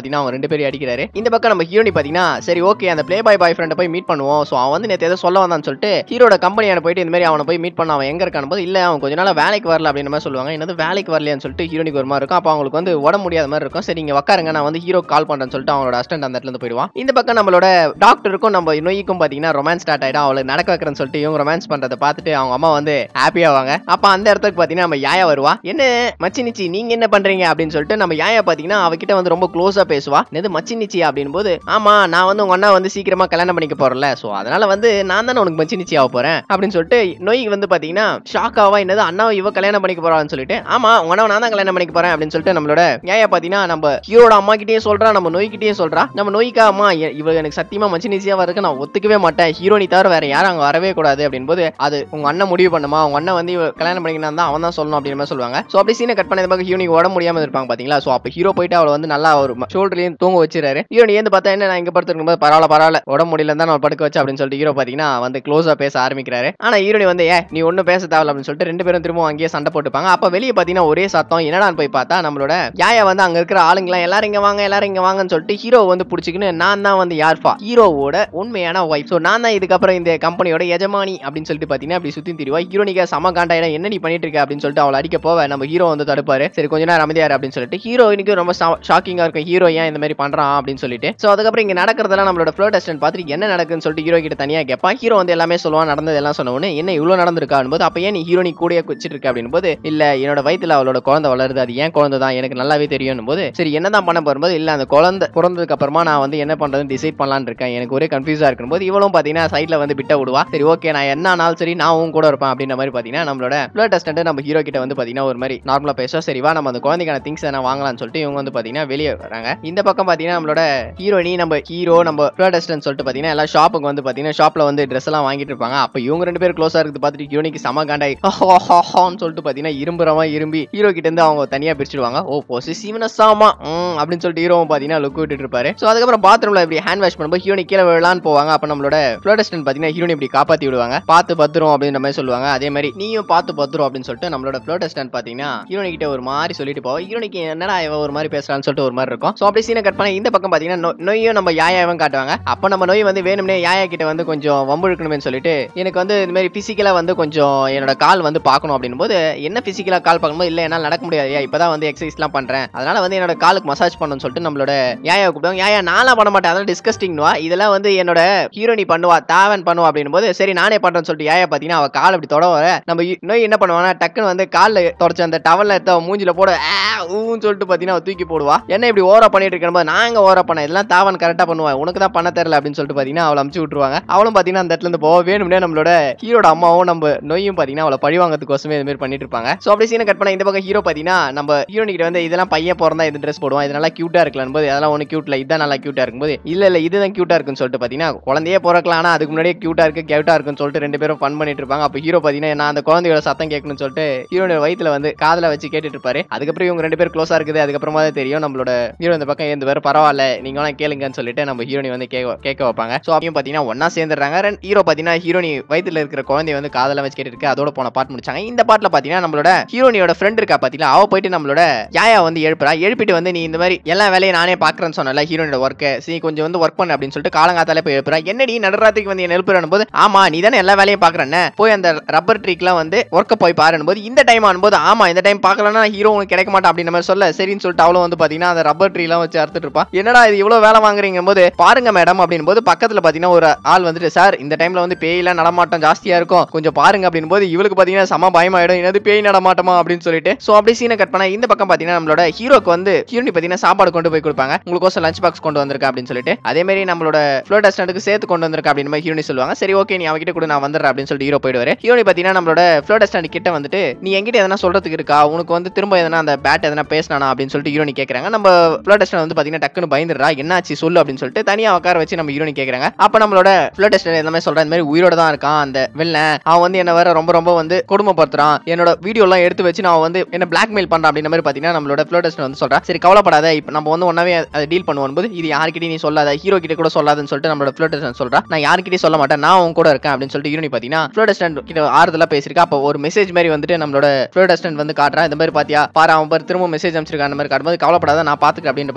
ரெண்டு பேரும் அடிக்கிறாரு இந்த பக்கம் நம்ம ஹீரோனி பாத்தீங்கன்னா சரி ஓகே அந்த ப்ளே பாய் பாய் ஃப்ரெண்டை போய் மீட் பண்ணுவோம் ஸோ அவன் வந்து நேற்று ஏதோ சொல்ல வந்தான்னு சொல்லிட்டு ஹீரோட கம்பெனியான போயிட்டு இந்த மாதிரி அவனை போய் மீட் பண்ண அவன் எங்க இருக்கான்னு போது இல்ல அவன் கொஞ்ச நாள் வேலைக்கு வரல அப்படின்ற மாதிரி சொல்லுவாங்க என்னது வேலைக்கு வரலையான்னு சொல்லிட்டு ஹீரோனிக்கு ஒரு மாதிரி இருக்கும் அப்போ அவங்களுக்கு வந்து உடம்பு முடியாத மாதிரி இருக்கும் சரி இங்க உட்காருங்க நான் வந்து ஹீரோ கால் பண்றேன்னு சொல்லிட்டு அவனோட அஸ்டன்ட் அந்த இடத்துல இருந்து போயிடுவான் இந்த பக்கம் நம்மளோட டாக்டருக்கும் நம்ம நோய்க்கும் பாத்தீங்கன்னா ரொமான்ஸ் ஸ்டார்ட் ஆயிடும் அவளை நடக்க வைக்கிறேன்னு சொல்லிட்டு இவங்க ரொமான்ஸ் பண்றதை பார்த்துட்டு அவங்க அம்மா வந்து ஹாப்பியாவாங்க அப்ப அந்த இடத்துக்கு பாத்தீங்கன்னா நம்ம யாயா வருவா என்ன மச்சினிச்சி நீங்க என்ன பண்றீங்க அப்படின்னு சொல்லிட்டு நம்ம யாயா பாத்தீங்கன்னா அவகிட்ட வந்து ரொம்ப க்ளோஸா பேசுவா என்னது மச்சினிச்சி அப்படின் போது ஆமா நான் வந்து உங்க அண்ணா வந்து சீக்கிரமா கல்யாணம் பண்ணிக்க போறல சோ அதனால வந்து நான் தானே உனக்கு மச்சினிச்சி ஆக போறேன் அப்படின்னு சொல்லிட்டு நோய் வந்து பாத்தீங்கன்னா ஷாக் ஆவா என்னது அண்ணா இவ கல்யாணம் பண்ணிக்க போறான்னு சொல்லிட்டு ஆமா உங்க அண்ணா நான் தான் கல்யாணம் பண்ணிக்க போறேன் அப்படின்னு சொல்லிட்டு நம்மளோட யாயா பாத்தீங்கன்னா நம்ம ஹீரோட அம்மா கிட்டயே சொல்றா நம்ம நோய்கிட்டயே சொல்றா நம்ம நோய்க்கா அம்மா இ- இவ எனக்கு சத்தியமா மச்சினிச்சியா வரக்கு நான் ஒத்துக்கவே மாட்டேன் ஹீரோனி தவிர வேற யாரும் அங்க வரவே கூடாது அப்படின்னு போது அது உங்க அண்ணன் முடிவு பண்ணுமா உங்க அண்ணன் வந்து இவ கல்யாணம் பண்ணிக்கணும் தான் அவன் தான் சொல்லணும் அப்படின்னு மாதிரி சொல்லுவாங்க சோ அப்படி சீனை கட் பண்ண இந்த பக்கம் ஹீரோனிக்கு உடம்பு முடியாம இருப்பாங்க பாத்தீங்களா சோ அப்ப ஹீரோ போயிட்டு அவளை வந்து நல்லா ஒரு ஷோல்டர்லயும் தூங்க வச்சிருக்காரு ஹீரோனி ஏந்து பார்த்தா என்ன நான் இங்க படுத்துருக்கும் போது பரவாயில்ல பரவாயில்ல உடம்பு முடியல தான் நான் படுக்க வச்சு அப்படின்னு சொல்லிட்டு ஹீரோ பாத்தீங்கன்னா வந்து க்ளோஸா பேச ஆரம்பிக்கிறாரு ஆனா ஹீரோனி வந்து ஏ நீ ஒண்ணும் பேச தேவையில்ல அப்படின்னு சொல்லிட்டு ரெண்டு பேரும் திரும்ப அங்கேயே சண்டை போட்டுப்பாங்க அப்ப வெளியே பாத்தீங்கன்னா ஒரே சத்தம் என்னடான்னு போய் பார்த்தா நம்மளோட யாயா வந்து அங்க இருக்கிற ஆளுங்களாம் எல்லாரும் இங்க வாங்க எல்லாரும் இங்க வாங்கன்னு சொல்லிட்டு ஹீரோ வந்து பிடிச்சிக்கின்னு நான் தான் வந்து யார்ஃபா ஹீரோவோட உண்மையான ஒய்ஃப் ஸோ நான் தான் இதுக்கப்புறம் இந்த கம்பெனியோட எஜமானி அப்படின்னு சொல்லிட்டு பாத்தீங்கன்னா அப்படி சுத்தி திரிவா ஹீரோனிக்கா சம காண்டாயிடம் என்ன நீ பண்ணிட்டு இருக்க அப்படின்னு சொல்லிட்டு அவளை அடிக்க போவ நம்ம ஹீரோ வந்து தடுப்பாரு சரி கொஞ்ச நேரம் அமைதியாரு அப்படின்னு சொல்லிட்டு ஹீரோயினுக்கு ரொம்ப ஷாக்கிங்கா இருக்கும் ஹீரோ ஏன் இந்த மாதிரி பண்றான் அப்படின்னு சொல்லிட்டு சோ அதுக்கப்புறம் இங்க நடக்கிறதெல்லாம் நம்மளோட ஃப்ளோ டெஸ்டன் பார்த்துட்டு என்ன நடக்குன்னு சொல்லிட்டு ஹீரோ கிட்ட தனியா கேட்பான் ஹீரோ வந்து எல்லாமே சொல்லுவான் நடந்தது எல்லாம் சொன்ன உடனே என்ன இவ்வளவு நடந்திருக்கான்னு போது அப்ப ஏன் நீ ஹீரோனி கூடயே குச்சிட்டு இருக்க அப்படின்னு போது இல்ல என்னோட வயித்துல அவளோட குழந்தை வளருது அது ஏன் குழந்தை தான் எனக்கு நல்லாவே தெரியும் போது சரி என்னதான் பண்ண போகும்போது இல்ல அந்த குழந்தை பிறந்ததுக்கு அப்புறமா நான் வந்து என்ன பண்றதுன்னு டிசைட் பண்ணலாம்னு இருக்கேன் எனக்கு ஒரே கன்ஃபியூஸா இருக்கும் போது இவளும் பாத்தீங்கன்னா சைட்ல வந்து பிட்ட விடுவா சரி ஓகே நான் என்ன ஆனாலும் சரி நான் உன் கூட இருப்பேன் அப்படின்ற மாதிரி பாத்தீங்கன்னா நம்மளோட ஃபிளர் டெஸ்டன்ட் நம்ம ஹீரோ கிட்ட வந்து பாத்தீங்கன்னா ஒரு மாதிரி நார்மலா பேசுவோம் சரி வா நம்ம அந்த குழந்தைக்கான திங்ஸ் என்ன வாங்கலாம்னு சொல்லிட்டு இவங்க வந்து பாத்தீங்கன்னா வெளியே வராங்க இந்த பக்கம் பாத்தீங்கன்னா நம்மளோட ஹீரோனி நம்ம ஹீரோ நம்ம ஃபிளர் டெஸ்டன் சொல்லிட்டு பாத்தீங்கன்னா எல்லா ஷாப்புக்கு வந்து பாத்தீங்கன்னா ஷாப்ல வந்து ட்ரெஸ் எல்லாம் வாங்கிட்டு இருப்பாங்க அப்ப இவங்க ரெண்டு பேரும் க்ளோஸா இருக்குது பார்த்துட்டு ஹீரோனிக்கு சம காண்டாய் ஹான்னு சொல்லிட்டு பாத்தீங்கன்னா இரும்புறவா இரும்பி ஹீரோ கிட்ட இருந்து அவங்க தனியா பிரிச்சிடுவாங்க ஓ பொசிசிவ்னஸ் ஆமா ம் அப்படின்னு சொல்லிட்டு ஹீரோவும் பாத்தீங்கன்னா லுக் விட்டுட்டு இருப்பாரு சோ அதுக்கப்புறம் பாத்ரூம்ல இப்படி ஹேண்ட் வாஷ் பண்ணும்போது ஹீரோனி கீழே விழலான்னு போவாங்க அப்ப நம்மளோட ஃபிளோடஸ்டன் பாத்தீங்கன்னா ஹீரோனி இப்படி காப்பாத்தி விடுவாங்க பார்த்து பத்திரம் அப்படின்ற மாதிரி சொல்லுவாங்க அதே மாதிரி நீயும் பார்த்து பத்திரம் அப்படின்னு சொல்லிட்டு நம்மளோட ஃபிளோடஸ்டன் பாத்தீங்கன்னா ஹீரோனி கிட்ட ஒரு மாதிரி சொல்லிட்டு போவோம் ஹீரோனிக்கு என்னடா இவ ஒரு மாதிரி பேசுறான்னு சொல்லிட்டு ஒரு மாதிரி இருக்கும் சோ அப்படி சீனை கட் பண்ண இந்த பக்கம் பாத்தீங்கன்னா நொ- நொய்யும் நம்ம யாயாவும் காட்டுவாங்க அப்ப நம்ம நொய் வந்து வேணும்னே யாயா கிட்ட வந்து கொஞ்சம் வம்பு இழுக்கணும்னு சொல்லிட்டு எனக்கு வந்து இந்த மாதிரி பிசிக்கலா வந்து கொஞ்சம் என்னோட கால் வந்து பார்க்கணும் அப்படின்னும் போது என்ன பிசிக்கலா கால் பார்க்கும்போது இல்ல என்னால நடக்க முடியாது ஐயா இப்பதான் வந்து எக்ஸசைஸ்லாம் பண்றேன் அதனால வந்து என்னோட காலுக்கு மசாஜ் பண்ணணும்னு சொல்லிட்டு நம்மளோட யாயா கூப்பிடுவாங்க யாயா நானா பண்ண மாட்டேன் அதெல்லாம் டிஸ்கஸ்டிங்னுவா இதெல்லாம் வந்து என்னோட ஹீரோனி பண்ணுவா தாவன் பண்ணுவா அப்படின்னும் போது சரி நானே பண்றேன்னு சொல்லிட்டு யாயா பாத்தீங்கன்னா அவ கால் அப்படி தொட வர நம்ம இ- நோய் என்ன பண்ணுவானா டக்குன்னு வந்து கால்ல தொடச்ச அந்த டவல்ல எடுத்து அவ மூஞ்சில போட ஆ, ஊன்னு சொல்லிட்டு பாத்தீங்கன்னா அவ தூக்கி போடுவா என்ன இப்படி ஓரா பண்ணிட்டு இருக்கும்போது நான் எங்க ஓரா பண்ண இதெல்லாம் தாவன் கரெக்டா பண்ணுவா உனக்கு தான் பண்ண தெரியல அப்படின்னு சொல்லிட்டு பாத்தீங்கன்னா அவளை அமுச்சு விட்டுருவாங்க அவளும் பாத்தீங்கன்னா அந்த இடத்துல இருந்து போக வேணும்னே நம்மளோட ஹீரோட அம்மாவும் நம்ம நோயும் பாத்தீங்கன்னா அவளை பழி வாங்கறதுக்கோசமே இது மாதிரி பண்ணிட்டு இருப்பாங்க சோ அப்படி சீனை கட் பண்ண இந்த பக்கம் ஹீரோ பாத்தீங்கன்னா நம்ம ஹீரோனி கிட்ட வந்து இதெல்லாம் பையன் பிறந்தா இது ட்ரெஸ் போடுவான் இது நல்லா கியூட்டா இருக்கலாம் போது அதெல்லாம் ஒண்ணு கியூட்ல இதான் நல்லா கியூட்டா இருக்கும்போது இல்ல இல்ல இதுதான் கியூட்டா இருக்குன்னு சொல்லிட்டு பாத்தீங்கன்னா குழந்தையே பிறக்கலாம் ஆனா அதுக்கு முன்னாடியே கியூட்டா இருக்கு கியூட்டா இருக்குன்னு சொல்லிட்டு ரெண்டு பேரும் ஃபன் பண்ணிட்டு இருப்பாங்க அப்ப ஹீரோ பாத்தீங்கன்னா நான் அந்த குழந்தையோட சத்தம் கேட்கணும்னு சொல்லிட்டு ஹீரோட வயித்துல வந்து காதுல வச்சு கேட்டுட்டு இருப்பாரு அதுக்கப்புறம் இவங்க ரெண்டு பேரும் க்ளோஸா இருக்குது அதுக்கப்புறமா தான் தெரியும் நம்மளோட ஹீரோ இந்த பக்கம் இருந்து வேற பரவாயில்ல நீங்க வேணா கேளுங்கன்னு சொல்லிட்டு நம்ம ஹீரோனி வந்து கேட்க கேட்க வைப்பாங்க சோ அப்பயும் பாத்தீங்கன்னா ஒன்னா சேர்ந்துடுறாங்க ஹீரோ பாத்தீங்கன்னா ஹீரோனி வயித்துல இருக்கிற குழந்தைய வந்து காதல வச்சு கேட்டு இருக்கு அதோட போன பாட்டு முடிச்சாங்க இந்த பாட்டுல பாத்தீங்கன்னா நம்மளோட ஹீரோனியோட ஃப்ரெண்ட் இருக்கா பாத்தீங்களா அவ போயிட்டு நம்மளோட யாயா வந்து எழுப்புறா எழுப்பிட்டு வந்து நீ இந்த மாதிரி எல்லா வேலையும் நானே பாக்குறேன்னு சொன்னல ஹீரோனியோட ஒர்க்கு சரி கொஞ்சம் வந்து ஒர்க் பண்ணு அப்படின்னு சொல்லிட்டு காலங்காத்தாலே போய் எழுப்புறா என்னடி நடுராத்திரிக்கு வந்து என்ன எழுப்புறன்னு போது ஆமா நீ தானே எல்லா வேலையும் பாக்குறேன்னு போய் அந்த ரப்பர் ட்ரீக்லாம் வந்து ஒர்க்கை போய் பாருன்னு போது இந்த டைம் ஆனும்போது ஆமா இந்த டைம் பார்க்கலன்னா ஹீரோ உனக்கு கிடைக்க மாட்டா அப்படின்ற மாதிரி சொல்ல சரின்னு சொல்லிட்டு அவளும் வந்து பாத்தீங்கன்னா அந்த ரப்பர் ட்ரீலாம் வச்சு அறுத்துட்டு இருப்பா என்னடா இது இவ்வளவு வேலை வாங்குறீங்க போது பாருங்க மேடம் அப்படின் போது பக்கத்துல பாத்தீங்கன்னா ஒரு ஆள் வந்துட்டு சார் இந்த டைம்ல வந்து பேய்லாம் நடமாட்டம் ஜாஸ்தியா இருக்கும் கொஞ்சம் பாருங்க அப்படின்னு போது இவளுக்கு பாத்தீங்கன்னா சம பயமாயிடும் என்னது பேய் நடமாட்டமா அப்படின்னு சொல்லிட்டு சோ அப்படி சீனை கட் பண்ணா இந்த பக்கம் பாத்தீங்கன்னா நம்மளோட ஹீரோக்கு வந்து ஹீரோனி பாத்தீங்கன்னா சாப்பாடு கொண்டு போய் கொடுப்பாங்க உங்களுக்கோசம் லஞ்ச் பாக்ஸ் கொண்டு வந்திருக்கேன் அப்படின்னு சொல்லிட்டு அதே மாதிரி நம்மளோட ஃப்ளோர் டஸ்டன்ட்டுக்கு சேர்த்து கொண்டு வந்திருக்கேன் அப்படின்னு மாதிரி ஹீரோனி சொல்லுவாங்க சரி ஓகே நீ அவகிட்ட கூட நான் வந்துடுறேன் அப்படின்னு சொல்லிட்டு ஹீரோ போயிடுவாரு ஹீரோனி பாத்தீங்கன்னா நம்மளோட ஃப்ளோர் டஸ்டன்ட் கிட்ட வந்துட்டு நீ என்கிட்ட எதனா சொல்றதுக்கு இருக்கா உனக்கு வந்து திரும்ப எதனா அந்த பேட் எதனா பேசினானா அப்படின்னு சொல்லிட்டு ஹீரோனி கேக்குறாங்க நம்ம ஃப்ளோர் டஸ்டன் வந்து பாத்தீங்கன்னா டக்குன்னு பயந்துடுறா என்னாச்சு சொல்லு அப்படின்னு சொல்லிட்டு தனியா உட்கார வச்சு நம்ம ஹீரோனி கேக்குறாங்க அப்ப நம்மளோட ஃப்ளோர் டஸ்டன் எல்லாமே சொல்ற இந்த மாதிரி உயிரோட தான் இருக்கான் அந்த வில்லன் அவன் வந்து என்ன வேற ரொம்ப ரொம்ப வந்து கொடுமைப்படுத்துறான் என்னோட வீடியோ எல்லாம் எடுத்து வச்சு நான் வந்து என்ன பிளாக்மெயில் பண்றான் அப்படின்ற மாதிரி பாத்தீங்கன்னா நம்மளோட ஃப்ளோர் டஸ்டன் வந்து சொல்றா சரி கவலைப்படாத இப்போ நம்ம வந்து ஒன்னாவே அதை டீல் பண்ணுவோம் போது இது யார்கிட்டயும் நீ சொல்லாத ஹீரோ கிட்ட கூட சொல்லாதுன்னு சொல்லிட்டு நம்மளோட ஃப்ளோர் டஸ்டன் சொல்றா நான் யார்கிட்டயும் சொல்ல மாட்டேன் நான் உன் கூட இருக்கேன் அப்படின்னு சொல்லிட்டு ஹீரோனி பாத்தீங்கன்னா ஃப்ளோர் டஸ்டன் கிட்ட ஆறுதலா பேசியிருக்கா அப்போ ஒரு மெசேஜ் மாதிரி வந்துட்டு நம்மளோட ஃப்ளோர் டஸ்டன் வந்து காட்டுறா இந்த மாதிரி பாத்தியா பாரு அவன் பாரு திரும்ப மெசேஜ் அமைச்சிருக்கான் அந்த மாதிரி காட்டும்போது கவலைப்படாத நான் பாத்துக்கிறேன் அப்படின்னு பட்டு பாத்தீங்கன்னா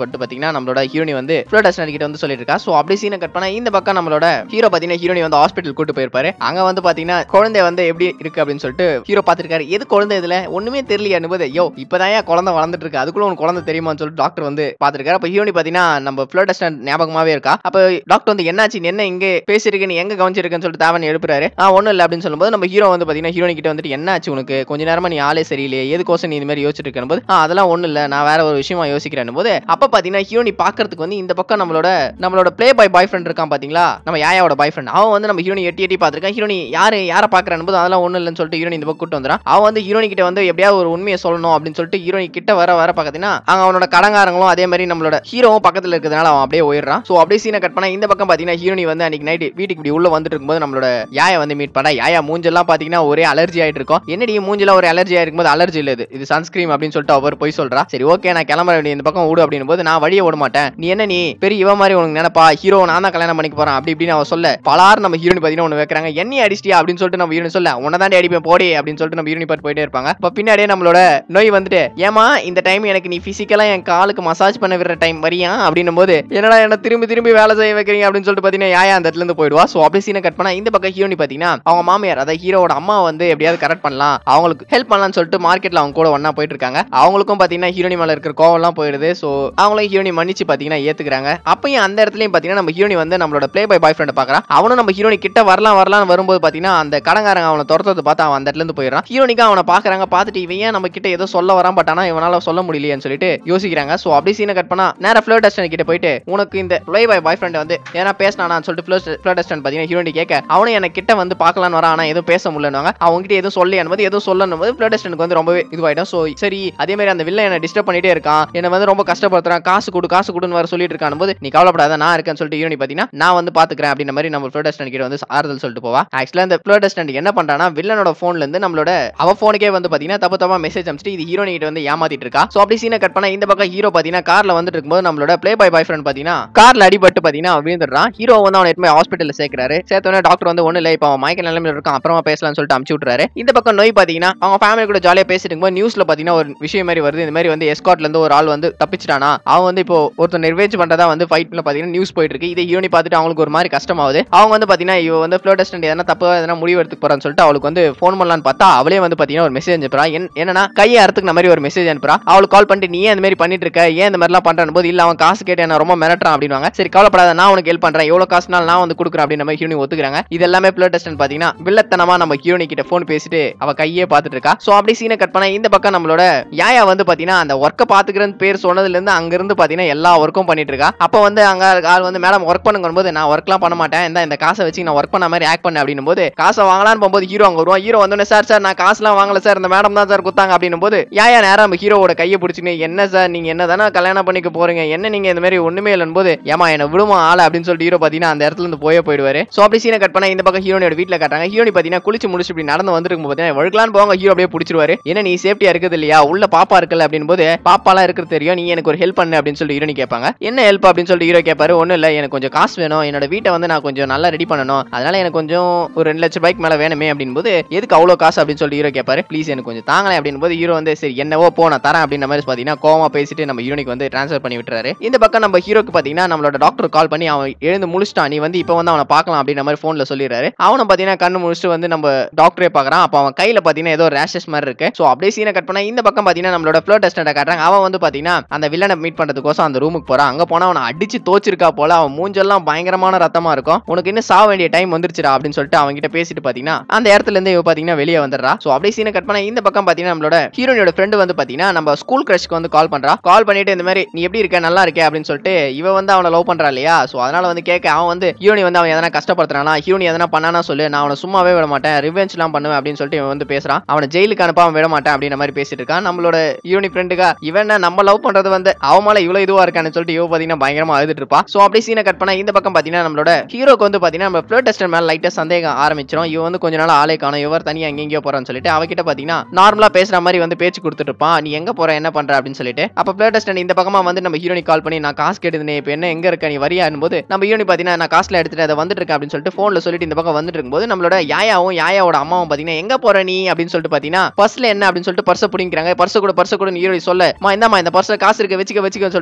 பாத்தீங்கன்னா நம்மளோட ஹீரோனி வந்து ஃபிளோட் அசிஸ்டன்ட் கிட்ட வந்து சொல்லிட்டு இருக்கா ஸோ அப்படி சீனை கட் பண்ணா இந்த பக்கம் நம்மளோட ஹீரோ பாத்தீங்கன்னா ஹீரோனி வந்து ஹாஸ்பிட்டல் கூட்டு போயிருப்பாரு அங்க வந்து பாத்தீங்கன்னா குழந்தை வந்து எப்படி இருக்கு அப்படின்னு சொல்லிட்டு ஹீரோ பாத்துருக்காரு எது குழந்தை இதுல ஒண்ணுமே தெரியலையா அனுபது யோ இப்பதான் ஏன் குழந்தை வளர்ந்துட்டு இருக்கு அதுக்குள்ள உனக்கு குழந்தை தெரியுமான்னு சொல்லிட்டு டாக்டர் வந்து பாத்துருக்காரு அப்ப ஹீரோனி பாத்தீங்கன்னா நம்ம ஃபிளோட் அசிஸ்டன்ட் ஞாபகமாவே இருக்கா அப்ப டாக்டர் வந்து என்னாச்சு நீ என்ன இங்க பேசிருக்கு நீ எங்க கவனிச்சிருக்குன்னு சொல்லிட்டு தாவன் எழுப்புறாரு ஆ ஒண்ணும் இல்ல அப்படின்னு சொல்லும்போது நம்ம ஹீரோ வந்து பாத்தீங்கன்னா ஹீரோனி கிட்ட வந்துட்டு என்னாச்சு உனக்கு கொஞ்ச நேரமா நீ ஆளே சரியில்லையே எதுக்கோசம் நீ இந்த மாதிரி யோசிச்சுட்டு இருக்கணும் போது ஆ அதெல்லாம் ஒண்ணும் இல்ல நான் வேற ஒரு விஷயமா யோசிக்கிறேன் போது அப்ப பாத்தீங்கன்னா ஹீரோனி பாக்குறதுக்கு வந்து இந்த பக்கம் நம்மளோட நம்மளோட ப்ளே பாய் பாய் ஃப்ரெண்ட் இருக்கான் பாத்தீங்களா நம்ம யாயாவோட பாய் ஃப்ரெண்ட் அவன் வந்து நம்ம ஹீரோனி எட்டி எட்டி பாத்திருக்கான் ஹீரோனி யாரு யாரை பாக்குறான்னு போது அதெல்லாம் ஒண்ணும் இல்லைன்னு சொல்லிட்டு ஹீரோனி இந்த பக்கம் கூட்டு வந்துறான் அவன் வந்து ஹீரோனி கிட்ட வந்து எப்படியாவது ஒரு உண்மையை சொல்லணும் அப்படின்னு சொல்லிட்டு ஹீரோனி கிட்ட வர வர பாத்தீங்கன்னா அங்க அவனோட கடங்காரங்களும் அதே மாதிரி நம்மளோட ஹீரோவும் பக்கத்துல இருக்கிறதுனால அவன் அப்படியே ஓயிடுறான் ஸோ அப்படியே சீனை கட் பண்ணா இந்த பக்கம் பாத்தீங்கன்னா ஹீரோனி வந்து அன்னைக்கு நைட் வீட்டுக்கு இப்படி உள்ள வந்துட்டு இருக்கும்போது நம்மளோட யாயை வந்து மீட் பண்ணா யாயா மூஞ்செல்லாம் பாத்தீங்கன்னா ஒரே அலர்ஜி ஆயிட்டு இருக்கும் என்னடி மூஞ்செல்லாம் ஒரு அலர்ஜி ஆயிருக்கும் போது அலர்ஜி இல்ல இது இது சன்ஸ்கிரீம் அப்படின்னு சொல்லிட்டு அவர் போய் சொல்றா சரி ஓகே நான் கிளம்புற வேண்டிய இந்த பக்கம் விடு அப்படின்னும் போது நான் வழியை விட மாட்டேன் நீ என்ன நீ பெரிய இவ மாதிரி உனக்கு நினைப்பா ஹீரோ நான் தான் கல்யாணம் பண்ணிக்க போறேன் அப்படி இப்படின்னு அவ சொல்ல பலார் நம்ம ஹீரோனி பாத்தீங்கன்னா ஒன்று வைக்கிறாங்க என்னை அடிச்சிட்டியா அப்படின்னு சொல்லிட்டு நம்ம ஹீரோனி சொல்ல உன்னை தாண்டி அடிப்பேன் போடி அப்படின்னு சொல்லிட்டு நம்ம ஹீரோனி பார்த்து போயிட்டே இருப்பாங்க இப்போ பின்னாடியே நம்மளோட நோய் வந்துட்டு ஏமா இந்த டைம் எனக்கு நீ பிசிக்கலா என் காலுக்கு மசாஜ் பண்ண விடுற டைம் வரியா அப்படின்னும் போது என்னடா என்ன திரும்பி திரும்பி வேலை செய்ய வைக்கிறீங்க அப்படின்னு சொல்லிட்டு பாத்தீங்கன்னா யாயா அந்த இடத்துல இருந்து போயிடுவா ஸோ அப்படி சீனை கட் பண்ணா இந்த பக்கம் ஹீரோனி பாத்தீங்கன்னா அவங்க மாமியார் அதாவது ஹீரோட அம்மா வந்து எப்படியாவது கரெக்ட் பண்ணலாம் அவங்களுக்கு ஹெல்ப் பண்ணலாம்னு சொல்லிட்டு மார்க்கெட்ல அவங்க கூட ஒண்ணா போயிட்டு இருக்காங்க அவங்களுக்கும் பாத்தீங்கன்னா ஹீரோனி மேல இருக்கிற கோவம்லாம் போயிடுது ஸோ அவங்களும் ஹீரோனி மன்னிச்சு பாத்தீங்கன்னா ஏத்துக்கிறாங்க அப்பயும் அந்த இடத்துலயும் பாத்தீங்கன்னா நம்ம ஹீரோனி வந்து நம்மளோட ப்ளே பாய் பாய் ஃப்ரெண்ட் பாக்குறான் அவனும் நம்ம ஹீரோனி கிட்ட வரலாம் வரலாம்னு வரும்போது பாத்தீங்கன்னா அந்த கடங்காரங்க அவனை துரத்தது பார்த்து அவன் அந்த இடத்துல இருந்து போயிடுறான் ஹீரோனிக்கு அவனை பாக்குறாங்க பார்த்துட்டு இவன் ஏன் நம்ம கிட்ட ஏதோ சொல்ல வரான் பட் ஆனா இவனால சொல்ல முடியலையேன்னு சொல்லிட்டு யோசிக்கிறாங்க ஸோ அப்படி சீனை கட் பண்ணா நேரா ஃபிளோ டஸ்டன் கிட்ட போயிட்டு உனக்கு இந்த ப்ளே பாய் பாய் ஃப்ரெண்ட் வந்து ஏன்னா பேசினானான்னு சொல்லிட்டு ஃபிளோ ஃபிளோ டஸ்டன் பாத்தீங்கன்னா ஹீரோனி கேட்க அவனும் எனக்கு கிட்ட வந்து பார்க்கலான்னு வரான் ஆனா எதுவும் பேச முடியலன்னு அவங்ககிட்ட எதுவும் சொல்லி அனுமதி எதுவும் சொல்லணும் போது ஃபிளோ டஸ்டனுக்கு வந்து ரொம்பவே இதுவாயிடும் ஸோ சரி அதே மாதிரி அந்த வில்ல என்ன டிஸ்டர்ப் பண்ணிட்டே இருக்கான் என்ன வந்து ரொம்ப கஷ்டப்படுத்துறான் காசு கொடு காசு கொடுன்னு வர சொல்லிட்டு இருக்கான் போது நீ கவலைப்படாத நான் இருக்கேன்னு சொல்லிட்டு ஹீரோனி பாத்தீங்கன்னா நான் வந்து பாத்துக்கிறேன் அப்படின்ற மாதிரி நம்ம ஃபிளோ டஸ்டன் கிட்ட வந்து ஆறுதல் சொல்லிட்டு போவா ஆக்சுவலா இந்த ஃபிளோ டஸ்டன் என்ன பண்றானா வில்லனோட போன்ல இருந்து நம்மளோட அவ போனுக்கே வந்து பாத்தீங்கன்னா தப்பு தப்பா மெசேஜ் அனுப்பிச்சிட்டு இது ஹீரோனி கிட்ட வந்து ஏமாத்திட்டு இருக்கா சோ அப்படி சீனை கட் பண்ணா இந்த பக்கம் ஹீரோ பாத்தீங்கன்னா கார்ல வந்துட்டு இருக்கும்போது நம்மளோட ப்ளே பாய் பாய் ஃப்ரெண்ட் பாத்தீங்கன்னா கார்ல அடிபட்டு பாத்தீங்கன்னா அவன் விழுந்துடுறான் ஹீரோ வந்து அவனை எடுத்து ஹாஸ்பிட்டல்ல சேர்க்கிறாரு சேர்த்தோன்னே டாக்டர் வந்து ஒண்ணு இல்ல இப்போ அவன் மயக்க நிலைமையில இருக்கான் அப்புறமா பேசலாம்னு சொல்லிட்டு அமுச்சு விட்டுறாரு இந்த பக்கம் நோய் பாத்தீங்கன்னா அவங்க ஃபேமிலி கூட ஜாலியா பேசிட்டு இருக்கும்போது நியூஸ்ல பாத்தீங்கன்னா ஒரு விஷயம் மாதிரி வருது இந்த மாதிரி வந்து எஸ்காட்ல இருந்து ஒரு ஆள் வந்து தப்பிச்சிட்டானா அவன் வந்து இப்போ ஒருத்தர் நிர்வேஜ் பண்றதா வந்து ஃபைட்ல பாத்தீங்கன்னா நியூஸ் போயிட்டு இருக்கு இதை ஹீரோனி பார்த்துட்டு அவங்களுக்கு ஒரு மாதிரி கஷ்டமாகுது அவங்க வந்து பாத்தீங்கன்னா இவ வந்து ஃப்ளோ டெஸ்ட் எதனா தப்பு எதனா முடிவு எடுத்துக்கு போறான்னு சொல்லிட்டு அவளுக்கு வந்து ஃபோன் பண்ணலான்னு பார்த்தா அவளே வந்து பாத்தீங்கன்னா ஒரு மெசேஜ் அனுப்புறா என்- என்னன்னா கையை அறுத்துக்கிற மாதிரி ஒரு மெசேஜ் அனுப்புறா அவளுக்கு கால் பண்ணிட்டு நீ ஏன் இந்த மாதிரி பண்ணிட்டு இருக்க ஏன் இந்த மாதிரிலாம் பண்றேன் போது இல்ல அவன் காசு கேட்டு என்ன ரொம்ப மிரட்டுறான் அப்படின்வாங்க சரி கவலைப்படாத நான் உனக்கு ஹெல்ப் பண்றேன் எவ்வளவு காசுனாலும் நான் வந்து கொடுக்குறேன் அப்படின்னு நம்ம ஹீரோனி ஒத்துக்கிறாங்க இது எல்லாமே ப்ளோ டெஸ்ட் பாத்தீங்கன்னா வில்லத்தனமா நம்ம ஹீரோனி கிட்ட ஃபோன் பேசிட்டு அவ கையே பார்த்துட்டு இருக்கா சோ அப்படி சீனை கட் பண்ணா இந்த பக்கம் நம்மளோட யாயா வந்து பாத்தீங்கன்னா அந்த ஒர்க்கை பாத்துக்கிறேன்னு பேர் சொன்னதுல இருந்து அங்க இருந்து பாத்தீங்கன்னா எல்லா ஒர்க்கும் பண்ணிட்டு இருக்கா அப்ப வந்து அங்க ஆள் வந்து மேடம் ஒர்க் பண்ணுங்க போது நான் ஒர்க்லாம் பண்ண மாட்டேன் இந்த இந்த காசை வச்சு நான் ஒர்க் பண்ண மாதிரி ஆக்ட் பண்ணேன் அப்படின்னும் போது காசை வாங்கலாம்னு போகும்போது ஹீரோ அங்க வருவான் ஹீரோ வந்தோடனே சார் சார் நான் காசுலாம் வாங்கல சார் இந்த மேடம் தான் சார் குத்தாங்க அப்படின்னும் போது யாயா நேரம் நம்ம ஹீரோவோட கையை பிடிச்சின்னு என்ன சார் நீங்க என்ன தானே கல்யாணம் பண்ணிக்க போறீங்க என்ன நீங்க இந்த மாதிரி ஒண்ணுமே இல்லைன்னு போது ஏமா என்ன விடுமா ஆள அப்படின்னு சொல்லிட்டு ஹீரோ பாத்தீங்கன்னா அந்த இடத்துல இருந்து போயே போயிடுவாரு சோ அப்படி சீனை கட் பண்ணா இந்த பக்கம் ஹீரோனோட வீட்ல காட்டுறாங்க ஹீரோனி பாத்தீங்கன்னா குளிச்சு முடிச்சு இப்படி நடந்து வந்திருக்கும் போது வழுக்கலான்னு போவாங்க ஹீரோ அப்படியே பிடிச்சிருவாரு என்ன நீ சேஃப்டியா இருக்குது இல்லையா உள்ள பாப்பா இருக்குல்ல அப்படின்னு போது பாப்பாலாம் இருக்கிறது தெரியும் நீ எனக்கு ஒரு ஹெல்ப் பண்ணு அப்படின்னு சொல்லி ஹீரோனி கேட்பாங்க என்ன ஹெல்ப் அப்படின்னு சொல்லி ஹீரோ கேட்பாரு ஒண்ணும் இல்ல எனக்கு கொஞ்சம் காசு வேணும் என்னோட வீட்டை வந்து நான் கொஞ்சம் நல்லா ரெடி பண்ணணும் அதனால எனக்கு கொஞ்சம் ஒரு ரெண்டு லட்சம் ரூபாய்க்கு மேல வேணுமே அப்படின்னு போது எதுக்கு அவ்வளவு காசு அப்படின்னு சொல்லி ஹீரோ கேட்பாரு ப்ளீஸ் எனக்கு கொஞ்சம் தாங்களேன் அப்படின்னு போது ஹீரோ வந்து சரி என்னவோ போ நான் தரேன் அப்படின்ற மாதிரி பாத்தீங்கன்னா கோவமா பேசிட்டு நம்ம ஹீரோனிக்கு வந்து ட்ரான்ஸ்ஃபர் பண்ணி விட்டுறாரு இந்த பக்கம் நம்ம ஹீரோக்கு பாத்தீங்கன்னா நம்மளோட டாக்டர் கால் பண்ணி அவன் எழுந்து முழிச்சிட்டான் நீ வந்து இப்போ வந்து அவனை பார்க்கலாம் அப்படின்ற மாதிரி போன்ல சொல்லிடுறாரு அவனை பாத்தீங்கன்னா கண்ணு முழிச்சிட்டு வந்து நம்ம டாக்டரே பார்க்கறான் அப்போ அவன் கையில பாத்தீங்கன்னா ஏதோ ரேஷஸ் மாதிரி இருக்கு ஸோ அப்படியே சீனை கட் பண்ணா இந்த பக்கம் பாத்தீங்கன்னா நம்மளோட ஃப்ளோ டெஸ்டண்ட காட்டுறாங்க அவன் வந்து பாத்தீங்கன்னா அந்த வில்லனை மீட் பண்றதுக்கோசம் அந்த ரூமுக்கு போறான் அங்க போனா அவனை அடிச்சு தோச்சிருக்கா போல அவன் மூஞ்செல்லாம் பயங்கரமான ரத்தமா இருக்கும் உனக்கு இன்னும் சாக வேண்டிய டைம் வந்துருச்சுடா அப்படின்னு சொல்லிட்டு அவங்க கிட்ட பேசிட்டு பாத்தீங்கன்னா அந்த இடத்துல இருந்து இவ பாத்தீங்கன்னா வெளியே வந்துடுறா ஸோ அப்படியே சீனை கட் பண்ணா இந்த பக்கம் பாத்தீங்கன்னா நம்மளோட ஹீரோனியோட ஃப்ரெண்டு வந்து பாத்தீங்கன்னா நம்ம ஸ்கூல் கிரஷ்க்கு வந்து கால் பண்றா கால் பண்ணிட்டு இந்த மாதிரி நீ எப்படி இருக்க நல்லா இருக்கே அப்படின்னு சொல்லிட்டு இவ வந்து அவனை லவ் பண்றா இல்லையா ஸோ அதனால வந்து கேட்க அவன் வந்து ஹீரோனி வந்து அவன் எதனா கஷ்டப்படுத்துறானா ஹீரோனி எதனா பண்ணானா சொல்லு நான் அவனை சும்மாவே விட மாட்டேன் ரிவெஞ்ச்லாம் பண்ணுவேன் அப்படின்னு சொல்லிட்டு இவன் வந்து பேசுறான் அவனை ஜெயிலுக்கு அனுப்பாம விட மாட்டேன் அப்படின்ற மாதிரி பேசிட்டு இருக்கான் நம்மளோட ஹீரோனி ஃப்ரெண்டுக்கா இவன் என்ன நம்ம லவ் பண்றது வந்து அவன் மேல இவ்வளவு இதுவா இருக்கான்னு சொல்லிட்டு இவ பாத்தீங்கன்னா பயங்கரமா அழுதுட்டு இருப்பா சோ அப்படியே சீனை கட் பண்ணா இந்த பக்கம் பாத்தீங்கன்னா நம்மளோட ஹீரோக்கு வந்து பாத்தீங்கன்னா நம்ம ஃபிளோ டெஸ்டர் மேல லைட்டா சந்தேகம் ஆரம்பிச்சிடும் இவன் வந்து கொஞ்ச நாள் ஆளே காணும் இவர் தனியா எங்கெங்கயோ போறான்னு சொல்லிட்டு அவகிட்ட பாத்தீங்கன்னா நார்மலா பேசுற மாதிரி வந்து பேச்சு கொடுத்துட்டு இருப்பான் நீ எங்க போற என்ன பண்ற அப்படின்னு சொல்லிட்டு அப்ப ஃபிளோ டெஸ்டர் இந்த பக்கமா வந்து நம்ம ஹீரோனி கால் பண்ணி நான் காசு கேட்டதுனே இப்போ என்ன எங்க இருக்க நீ வரியான்னு போது நம்ம ஹீரோனி பாத்தீங்கன்னா நான் காசுல எடுத்துட்டு அதை வந்துட்டு இருக்கேன் அப்படின்னு சொல்லிட்டு போன்ல சொல்லிட்டு இந்த பக்கம் வந்துட்டு இருக்கும்போது நம்மளோட யாயாவும் யாயாவோட அம்மாவும் பாத்தீங்கன்னா எங்க போற நீ அப்படின்னு சொல்லிட்டு பாத்தீங்கன்னா பர்ஸ்ல என்ன அப்படின்னு சொல்லிட்டு பர்ஸை பிடிக்கிறாங்க பர்ஸ் கூட பர்ஸ் கூட ஹீரோ சொல்ல மா இந்தாம்மா இந்த பர்ஸ்ல காசு இருக்கு வச்சுக்க வச்சுக்கன்னு சொல்லிட்டு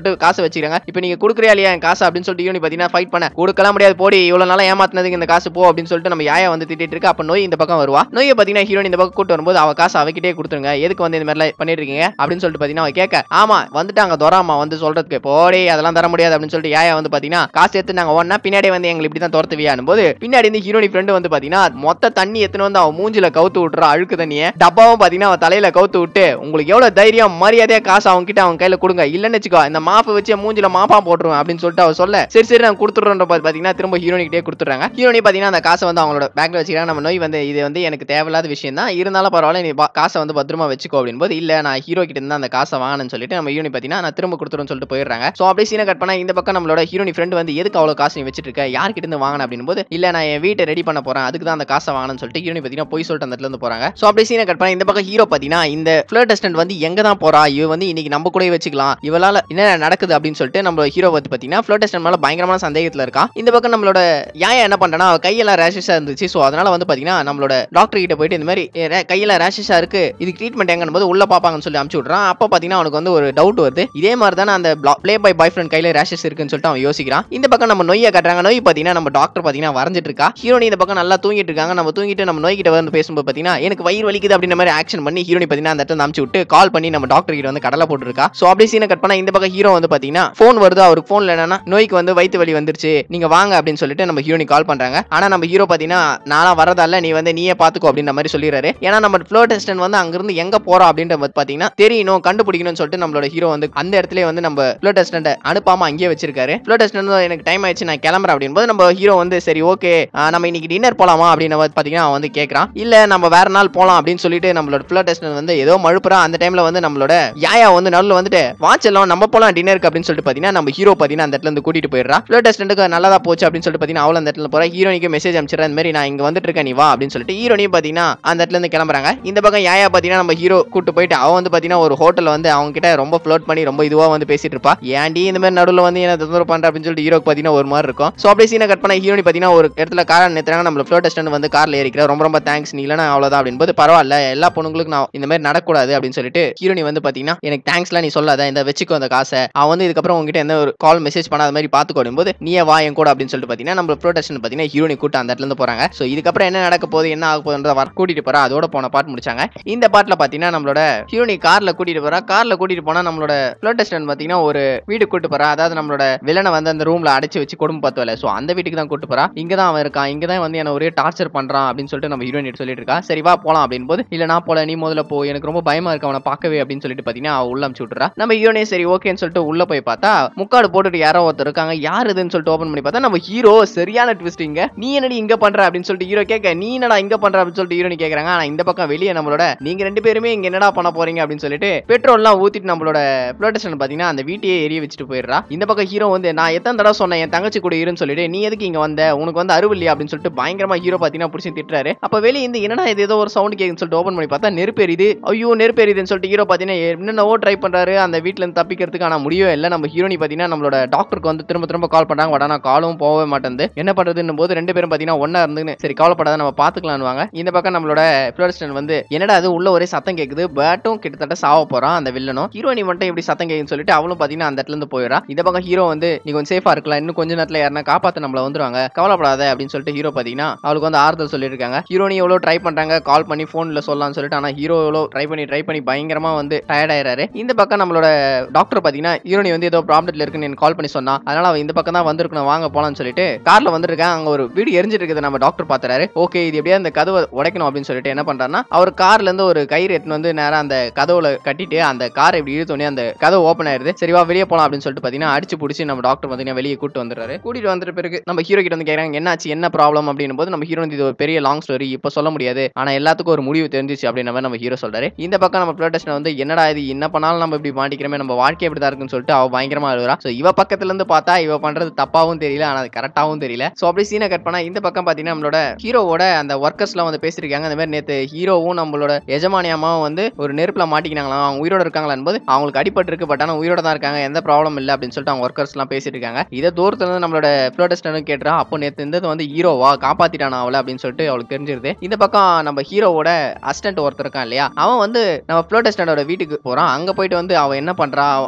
சொல்லிட்டு காசை வச்சுக்கிறாங்க இப்போ நீங்க கொடுக்குறியா இல்லையா என் காசு அப்படின்னு சொல்லிட்டு ஹீரோனி பாத்தீங்கன்னா ஃபைட் பண்ண கொடுக்கலாம் முடியாது போடி இவ்வளவு நாளா ஏமாத்தினதுக்கு இந்த காசு போ அப்படின்னு சொல்லிட்டு நம்ம யாயா வந்து திட்டிட்டு இருக்கு அப்ப நோய் இந்த பக்கம் வருவா நோயை பாத்தீங்கன்னா ஹீரோனி இந்த பக்கம் கூட்டு வரும்போது அவ காசு அவகிட்டே கொடுத்துருங்க எதுக்கு வந்து இந்த மாதிரி பண்ணிட்டு இருக்கீங்க அப்படின்னு சொல்லிட்டு பாத்தீங்கன்னா அவ கேட்க ஆமா வந்துட்டாங்க துராமா வந்து சொல்றதுக்கு போடி அதெல்லாம் தர முடியாது அப்படின்னு சொல்லிட்டு யாயா வந்து பாத்தீங்கன்னா காசு எடுத்து நாங்க ஒன்னா பின்னாடி வந்து எங்களை இப்படி தான் துரத்துவியானும் போது பின்னாடி இருந்து ஹீரோனி ஃப்ரெண்டு வந்து பாத்தீங்கன்னா மொத்த தண்ணி எத்தனை வந்து அவன் மூஞ்சில கவுத்து விட்டுறா அழுக்கு தண்ணியை டப்பாவும் பாத்தீங்கன்னா அவன் தலையில கவுத்து விட்டு உங்களுக்கு எவ்வளவு தைரியம் மரியாதையா காசு அவங்க கிட்ட அவன் கையில கொடுங்க இல்லன்னு வச்சுக்கோ இந்த மாப்பு வச்சு மூஞ்சில மாப்பா போட்டுருவேன் அப்படின்னு சொல்லிட்டு அவர் சொல்ல சரி சரி நான் கொடுத்துட்றோன்ற பாத்தீங்கன்னா திரும்ப ஹீரோனி கிட்டே கொடுத்துறாங்க ஹீரோனி பாத்தீங்கன்னா அந்த காசை வந்து அவங்களோட பேக்ல வச்சுக்கிறாங்க நம்ம நோய் வந்து இது வந்து எனக்கு தேவையில்லாத விஷயம் தான் இருந்தாலும் பரவாயில்ல நீ பா- காசை வந்து பத்திரமா வச்சுக்கோ அப்படின்னு போது இல்ல நான் ஹீரோ கிட்ட இருந்து அந்த காசை வாங்கணும்னு சொல்லிட்டு நம்ம ஹீரோனி பாத்தீங்கன்னா நான் திரும்ப கொடுத்துருன்னு சொல்லிட்டு போயிடுறாங்க சோ அப்படியே சீனை கட் பண்ணா இந்த பக்கம் நம்மளோட ஹீரோனி ஃப்ரெண்ட் வந்து எதுக்கு அவ்வளவு காசு நீ வச்சிட்டு இருக்க யார்கிட்ட இருந்து வாங்கின அப்படின்னு போது இல்ல நான் என் வீட்டை ரெடி பண்ண போறேன் அதுக்கு தான் அந்த காசை வாங்கணும்னு சொல்லிட்டு ஹீரோனி பாத்தீங்கன்னா போய் சொல்லிட்டு அந்த இடத்துல இருந்து போறாங்க சோ அப்படியே சீனை கட் பண்ணா இந்த பக்கம் ஹீரோ பாத்தீங்கன்னா இந்த ஃபிளர் டெஸ்டன்ட் வந்து எங்க தான் போறா இவ வந்து இன்னைக்கு நம்ம கூட வச்சுக்கலாம் இவளால என்ன நடக்குது அப்படின்னு சொல்லிட்டு நம்ம ஹீரோ வந்து பாத்தீங்கன்னா ஃபிளர் டெஸ்டன்ட் மேல பயங்கரமான சந்தேகத்துல இருக்கான் இந்த பக்கம் நம்மளோட யாயா என்ன பண்றா அவ கையெல்லாம் ரேஷஸா இருந்துச்சு சோ அதனால வந்து பாத்தீங்கன்னா நம்மளோட டாக்டர் கிட்ட போயிட்டு இந்த மாதிரி "ஏ, ரே- கையெல்லாம் ரேஷஸா இருக்கு இதுக்கு ட்ரீட்மெண்ட் எங்கன்னு போது உள்ள பாப்பாங்கன்னு சொல்லி அமுச்சு விட்றான் அப்ப பாத்தீங்கன்னா அவனுக்கு வந்து ஒரு டவுட் வருது இதே மாதிரி தானே அந்த ப்ளே பை பாய் ஃப்ரெண்ட் கையில ரேஷஸ் இருக்குன்னு சொல்லிட்டு அவன் யோசிக்கிறான் இந்த பக்கம் நம்ம நொய்யை கட்டுறாங்க நோய் பாத்தீங்கன்னா நம்ம டாக்டர் பாத்தீங்கன்னா வரைஞ்சிட்டு இருக்கா ஹீரோனி இந்த பக்கம் நல்லா தூங்கிட்டு இருக்காங்க நம்ம தூங்கிட்டு நம்ம நோய் கிட்ட வந்து பேசும்போது பாத்தீங்கன்னா எனக்கு வயிறு வலிக்குது அப்படின்ற மாதிரி ஆக்ஷன் பண்ணி ஹீரோனி பாத்தீங்கன்னா அந்த இடத்துல அமுச்சு விட்டு கால் பண்ணி நம்ம டாக்டர் கிட்ட வந்து கடலை போட்டுருக்கா சோ அப்படியே சீனை கட் பண்ணா இந்த பக்கம் ஹீரோ வந்து பாத்தீங்கன்னா ஃபோன் வருது அவருக்கு ஃபோன்ல என்னன்னா நோய்க்கு வந்து வயிற்று வலி வந்துருச்சு நீங்க வாங்க அப்படின்னு சொல்லிட்டு நம்ம ஹீரோனி கால் பண்றாங்க ஆனா நம்ம ஹீரோ பாத்தீங்கன்னா நானா வரதால நீ வந்து நீயே பாத்துக்கோ அப்படின்ற மாதிரி சொல்லிடுறாரு ஏன்னா நம்ம ஃப்ளோ டெஸ்டன் வந்து அங்கிருந்து எங்க போறோம் அப்படின்ற போது பாத்தீங்கன்னா தெரியணும் கண்டுபிடிக்கணும்னு சொல்லிட்டு நம்மளோட ஹீரோ வந்து அந்த இடத்துல வந்து நம்ம ஃப்ளோ டெஸ்டன்ட் அனுப்பாம அங்கேயே வச்சிருக்காரு ஃப்ளோ டெஸ்டன் எனக்கு டைம் ஆயிடுச்சு நான் கிளம்புறேன் அப்படின் போது நம்ம ஹீரோ வந்து சரி ஓகே நம்ம இன்னைக்கு டின்னர் போலாமா அப்படின்னு வந்து பாத்தீங்கன்னா அவன் வந்து கேட்கறான் இல்ல நம்ம வேற நாள் போலாம் அப்படின்னு சொல்லிட்டு நம்மளோட ஃப்ளோ டெஸ்டன் வந்து ஏதோ மழுப்புறான் அந்த டைம்ல வந்து நம்மளோட யாயா வந்து நடுவில் வந்துட்டு வாட்ச் எல்லாம் நம்ம போலாம் டின்னருக்கு அப்படின்னு சொல்லிட்டு பாத்தீங்கன்னா நம்ம ஹீரோ பாத்தீங்கன்னா அந்த இடத்துல இருந்து கூட்டிட்டு போயிடுறா ஃப்ளோ டெஸ்டன்ட்டுக்கு நல்லதா போச்சு அப்படின்னு சொல்லிட்டு பாத்தீங்கன்னா அவளும் அந்த இடத்துல போறா ஹீரோனிக்கு மெசேஜ் அனுப்பிச்சிடறா இந்த மாதிரி நான் இங்க வந்துட்டு இருக்கேன் நீ வா அப்படின்னு சொல்லிட்டு ஹீரோனியும் பாத்தீங்கன்னா அந்த இடத்துல இருந்து கிளம்புறாங்க இந்த பக்கம் யாயா பாத்தீங்கன்னா நம்ம ஹீரோ கூட்டு போயிட்டு அவன் வந்து பாத்தீங்கன்னா ஒரு ஹோட்டல்ல வந்து அவங்க கிட்ட ரொம்ப ஃப்ளோட் பண்ணி ரொம்ப இதுவா வந்து பேசிட்டு இருப்பா ஏன்டி இந்த மாதிரி நடுவில் வந்து என்ன தொந்தரவு பண்ற அப்படின்னு சொல்லிட்டு ஹீரோக்கு பாத்தீங்கன்னா ஒரு மாதிரி இருக்கும் சோ அப்படியே சீனை கட் பண்ண ஹீரோனி பாத்தீங்கன்னா ஒரு இடத்துல காரை நிறுத்துறாங்க நம்ம ஃப்ளோ டெஸ்டன் வந்து கார்ல ஏறிக்கிற ரொம்ப ரொம்ப தேங்க்ஸ் நீ இல்லைனா அவ்வளவுதான் அப்படின்னு போது பரவாயில்ல எல்லா பொண்ணுங்களுக்கும் நான் இந்த மாதிரி நடக்கூடாது அப்படின்னு சொல்லிட்டு ஹீரோனி வந்து பாத்தீங்கன்னா எனக்கு தேங்க்ஸ்லாம் நீ சொல்லாத இந்த வச்சுக்கோ அந்த காசை அவன் வந்து இதுக்கப்புறம் உங்ககிட்ட எந்த ஒரு கால் மெசேஜ் பண்ணாத மாதிரி பாத்துக்கோ போது நீயே வா என் கூட அப்படின்னு சொல்லிட்டு பாத்தீங்கன்னா நம்ம ப்ரோடக்ஷன் பாத்தீங்கன்னா ஹீரோனி கூட்டு அந்த இடத்துல இருந்து போறாங்க சோ இதுக்கப்புறம் என்ன நடக்க போகுது என்ன ஆக போகுதுன்றத வர கூட்டிட்டு போறா அதோட போன பாட்டு முடிச்சாங்க இந்த பாட்டுல பாத்தீங்கன்னா நம்மளோட ஹீரோனி கார்ல கூட்டிட்டு போறா கார்ல கூட்டிட்டு போனா நம்மளோட ப்ளோட்டஸ்டன் பாத்தீங்கன்னா ஒரு வீடு கூட்டு போறா அதாவது நம்மளோட வில்லனை வந்து அந்த ரூம்ல அடைச்சு வச்சு கொடுமை பார்த்தவல சோ அந்த வீட்டுக்கு தான் கூட்டு போறா இங்க தான் அவன் இருக்கான் இங்க தான் வந்து என்ன ஒரே டார்ச்சர் பண்றான் அப்படின்னு சொல்லிட்டு நம்ம ஹீரோயின் சொல்லிட்டு இருக்கா சரி வா போலாம் அப்படின்னு போது இல்ல நான் போல நீ முதல்ல போ எனக்கு ரொம்ப பயமா இருக்கு அவனை பார்க்கவே அப்படின்னு சொல்லிட்டு பாத்தீங்கன்னா அவ உள்ள அமுச்சு விட்டுறா நம்ம ஹீரோனே சரி ஓகேன்னு சொல்லிட்டு உள்ள போய் பார்த்தா முக்காடு போட்டுட்டு யாரோ ஒருத்தர் இருக்காங்க யார் இதுன்னு சொல்லிட்டு ஓபன் பண்ணி பார்த்தா நம்ம ஹீரோ சரியான ட்விஸ்ட் இங்க நீ என்னடி இங்க பண்ற அப்படின்னு சொல்லிட்டு ஹீரோ கேட்க நீ என்னடா இங்க பண்ற அப்படின்னு சொல்லிட்டு ஹீரோனி கேக்குறாங்க ஆனா இந்த பக்கம் வெளியே நம்மளோட நீங்க ரெண்டு பேருமே இங்க என்னடா பண்ண போறீங்க அப்படின்னு சொல்லிட்டு பெட்ரோல்லாம் ஊத்திட்டு நம்மளோட ப்ளோட்டேஷன் பாத்தீங்கன்னா அந்த வீட்டையே எரிய வச்சுட்டு போயிடுறா இந்த பக்கம் ஹீரோ வந்து நான் எத்தனை தடவை சொன்னேன் என் தங்கச்சி கூட இருன்னு சொல்லிட்டு நீ எதுக்கு இங்க வந்த உனக்கு வந்து அருள் இல்லையா அப்படின்னு சொல்லிட்டு பயங்கரமா ஹீரோ பாத்தீங்கன்னா பிடிச்சி திட்டுறாரு அப்ப வெளியே இந்த என்னடா இது ஏதோ ஒரு சவுண்ட் கேக்குன்னு சொல்லிட்டு ஓபன் பண்ணி பார்த்தா நெருப்பு எரியுது ஐயோ நெருப்பு எரியுதுன்னு சொல்லிட்டு ஹீரோ பாத்தீங்கன்னா என்னென்னவோ ட்ரை பண்றாரு அந்த வீட்ல இருந்து தப்பிக்கிறதுக்கு ஆனா முடியவே இல்லை நம்ம ஹீரோனி பாத்தீங்கன்னா நம்மளோட டாக்டருக்கு வந்து திரும்ப திரும்ப கால் பண்றாங்க பட் ஆனா காலும் போகவே மாட்டேங்குது என்ன பண்றதுன்னு போது ரெண்டு பேரும் பாத்தீங்கன்னா ஒண்ணா இருந்துன்னு சரி கவலைப்படாத நம்ம பாத்துக்கலாம்னுவாங்க இந்த பக்கம் நம்மளோட ஃபிளோரிஸ்டன் வந்து என்னடா அது உள்ள ஒரே சத்தம் கேக்குது பேட்டும் கிட்டத்தட்ட சாவ போறான் அந்த வில்லனும் ஹீரோனி மட்டும் எப்படி சத்தம் கேக்குன்னு சொல்லிட்டு அவளும் பாத்தீங்கன்னா அந்த இடத்துல இருந்து போயிடறா இந்த பக்கம் ஹீரோ வந்து நீ கொஞ்சம் சேஃபா இருக்கலாம் இன்னும் கொஞ்ச நேரத்துல யாருன்னா காப்பாத்த நம்மள வந்துருவாங்க கவலைப்படாத அப்படின்னு சொல்லிட்டு ஹீரோ பாத்தீங்கன்னா அவளுக்கு வந்து ஆறுதல் சொல்லியிருக்காங்க ஹீரோனி எவ்வளவு ட்ரை பண்றாங்க கால் பண்ணி போன்ல சொல்லலாம்னு சொல்லிட்டு ஆனா ஹீரோ எவ்வளவு ட்ரை பண்ணி ட்ரை பண்ணி பயங்கரமா வந்து டயர்ட் ஆயிராரு இந்த பக்கம் நம்மளோட டாக்டர் பாத்தீங்கன்னா ஹீரோனி வந்து ஏதோ ப்ராப்ளத்துல இருக்குன்னு எனக்கு கால் பண்ணி சொன்னா அதனால அவ இந்த பக்கம் தான் வந்திருக்கணும் வாங்க போலாம்னு சொல்லிட்டு கார்ல வந்திருக்கேன் அங்க ஒரு வீடு எரிஞ்சிட்டு இருக்குது நம்ம டாக்டர் பாத்துறாரு ஓகே இது எப்படியா அந்த கதவை உடைக்கணும் அப்படின்னு சொல்லிட்டு என்ன பண்றாருன்னா அவர் கார்ல இருந்து ஒரு கயிறு எடுத்துன்னு வந்து நேரா அந்த கதவுல கட்டிட்டு அந்த காரை இப்படி இழுத்தோடனே அந்த கதவு ஓப்பன் ஆயிருது சரி வா வெளியே போலாம் அப்படின்னு சொல்லிட்டு பாத்தீங்கன்னா அடிச்சு பிடிச்சி நம்ம டாக்டர் பாத்தீங்கன்னா வெளியே கூட்டு வந்துடுறாரு கூட்டிட்டு வந்துட்ட பிறகு நம்ம ஹீரோ கிட்ட வந்து கேக்குறாங்க என்னாச்சு என்ன ப்ராப்ளம் அப்படின்னும் போது நம்ம ஹீரோ வந்து இது ஒரு பெரிய லாங் ஸ்டோரி இப்போ சொல்ல முடியாது ஆனா எல்லாத்துக்கும் ஒரு முடிவு தெரிஞ்சிச்சு அப்படின்ற மாதிரி நம்ம ஹீரோ சொல்றாரு இந்த பக்கம் நம்ம ப்ளோட்டஸ்ட் வந்து என்னடா இது என்ன பண்ணாலும் நம்ம இப்படி மாட்டிக்கிறோமே நம்ம வாழ்க்கை இப்படி தான் இருக்குன்னு சொல்லிட்டு அவ பயங்கரமா அழுகுறா ஸோ இவ பக்கத்துல இருந்து பார்த்தா இவ பண்றது தப்பாவும் தெரியல ஆனா அது கரெக்டாவும் தெரியல ஸோ அப்படி சீனை கட் பண்ணா இந்த பக்கம் பாத்தீங்கன்னா நம்மளோட ஹீரோவோட அந்த ஒர்க்கர்ஸ்லாம் வந்து பேசியிருக்காங்க அந்த மாதிரி நேத்து ஹீரோவும் நம்மளோட எஜமானியமாவும் வந்து ஒரு நெருப்புல மாட்டிக்கினாங்களாம் அவங்க உயிரோட இருக்காங்களான்னு போது அவங்களுக்கு அடிபட்டு இருக்கு பட் ஆனா உயிரோட தான் இருக்காங்க எந்த ப்ராப்ளம் இல்லை அப்படின்னு சொல்லிட்டு அவங்க ஒர்க்கர்ஸ் எல்லாம் பேசிட்டு இருக்காங்க இதை தூரத்துல இருந்து நம்மளோட ப்ளோட்டஸ்டனும் கேட்டுறா அப்போ நேத்து இருந்தது வந்து ஹீரோவா காப்பாத்திட்டானா அவளை அப்படின்னு சொல்லிட்டு அவளுக்கு தெரிஞ்சிருது இந்த பக்கம் நம்ம ஹீரோவோட அசிஸ்டன்ட் ஒருத்தர் இருக்கான் இல்லையா அவன் வந்து நம்ம ப்ளோட்டஸ்டனோட வீட்டுக்கு போறான் அங்க போயிட்டு வந்து அவ என்ன பண்றா அவ தான்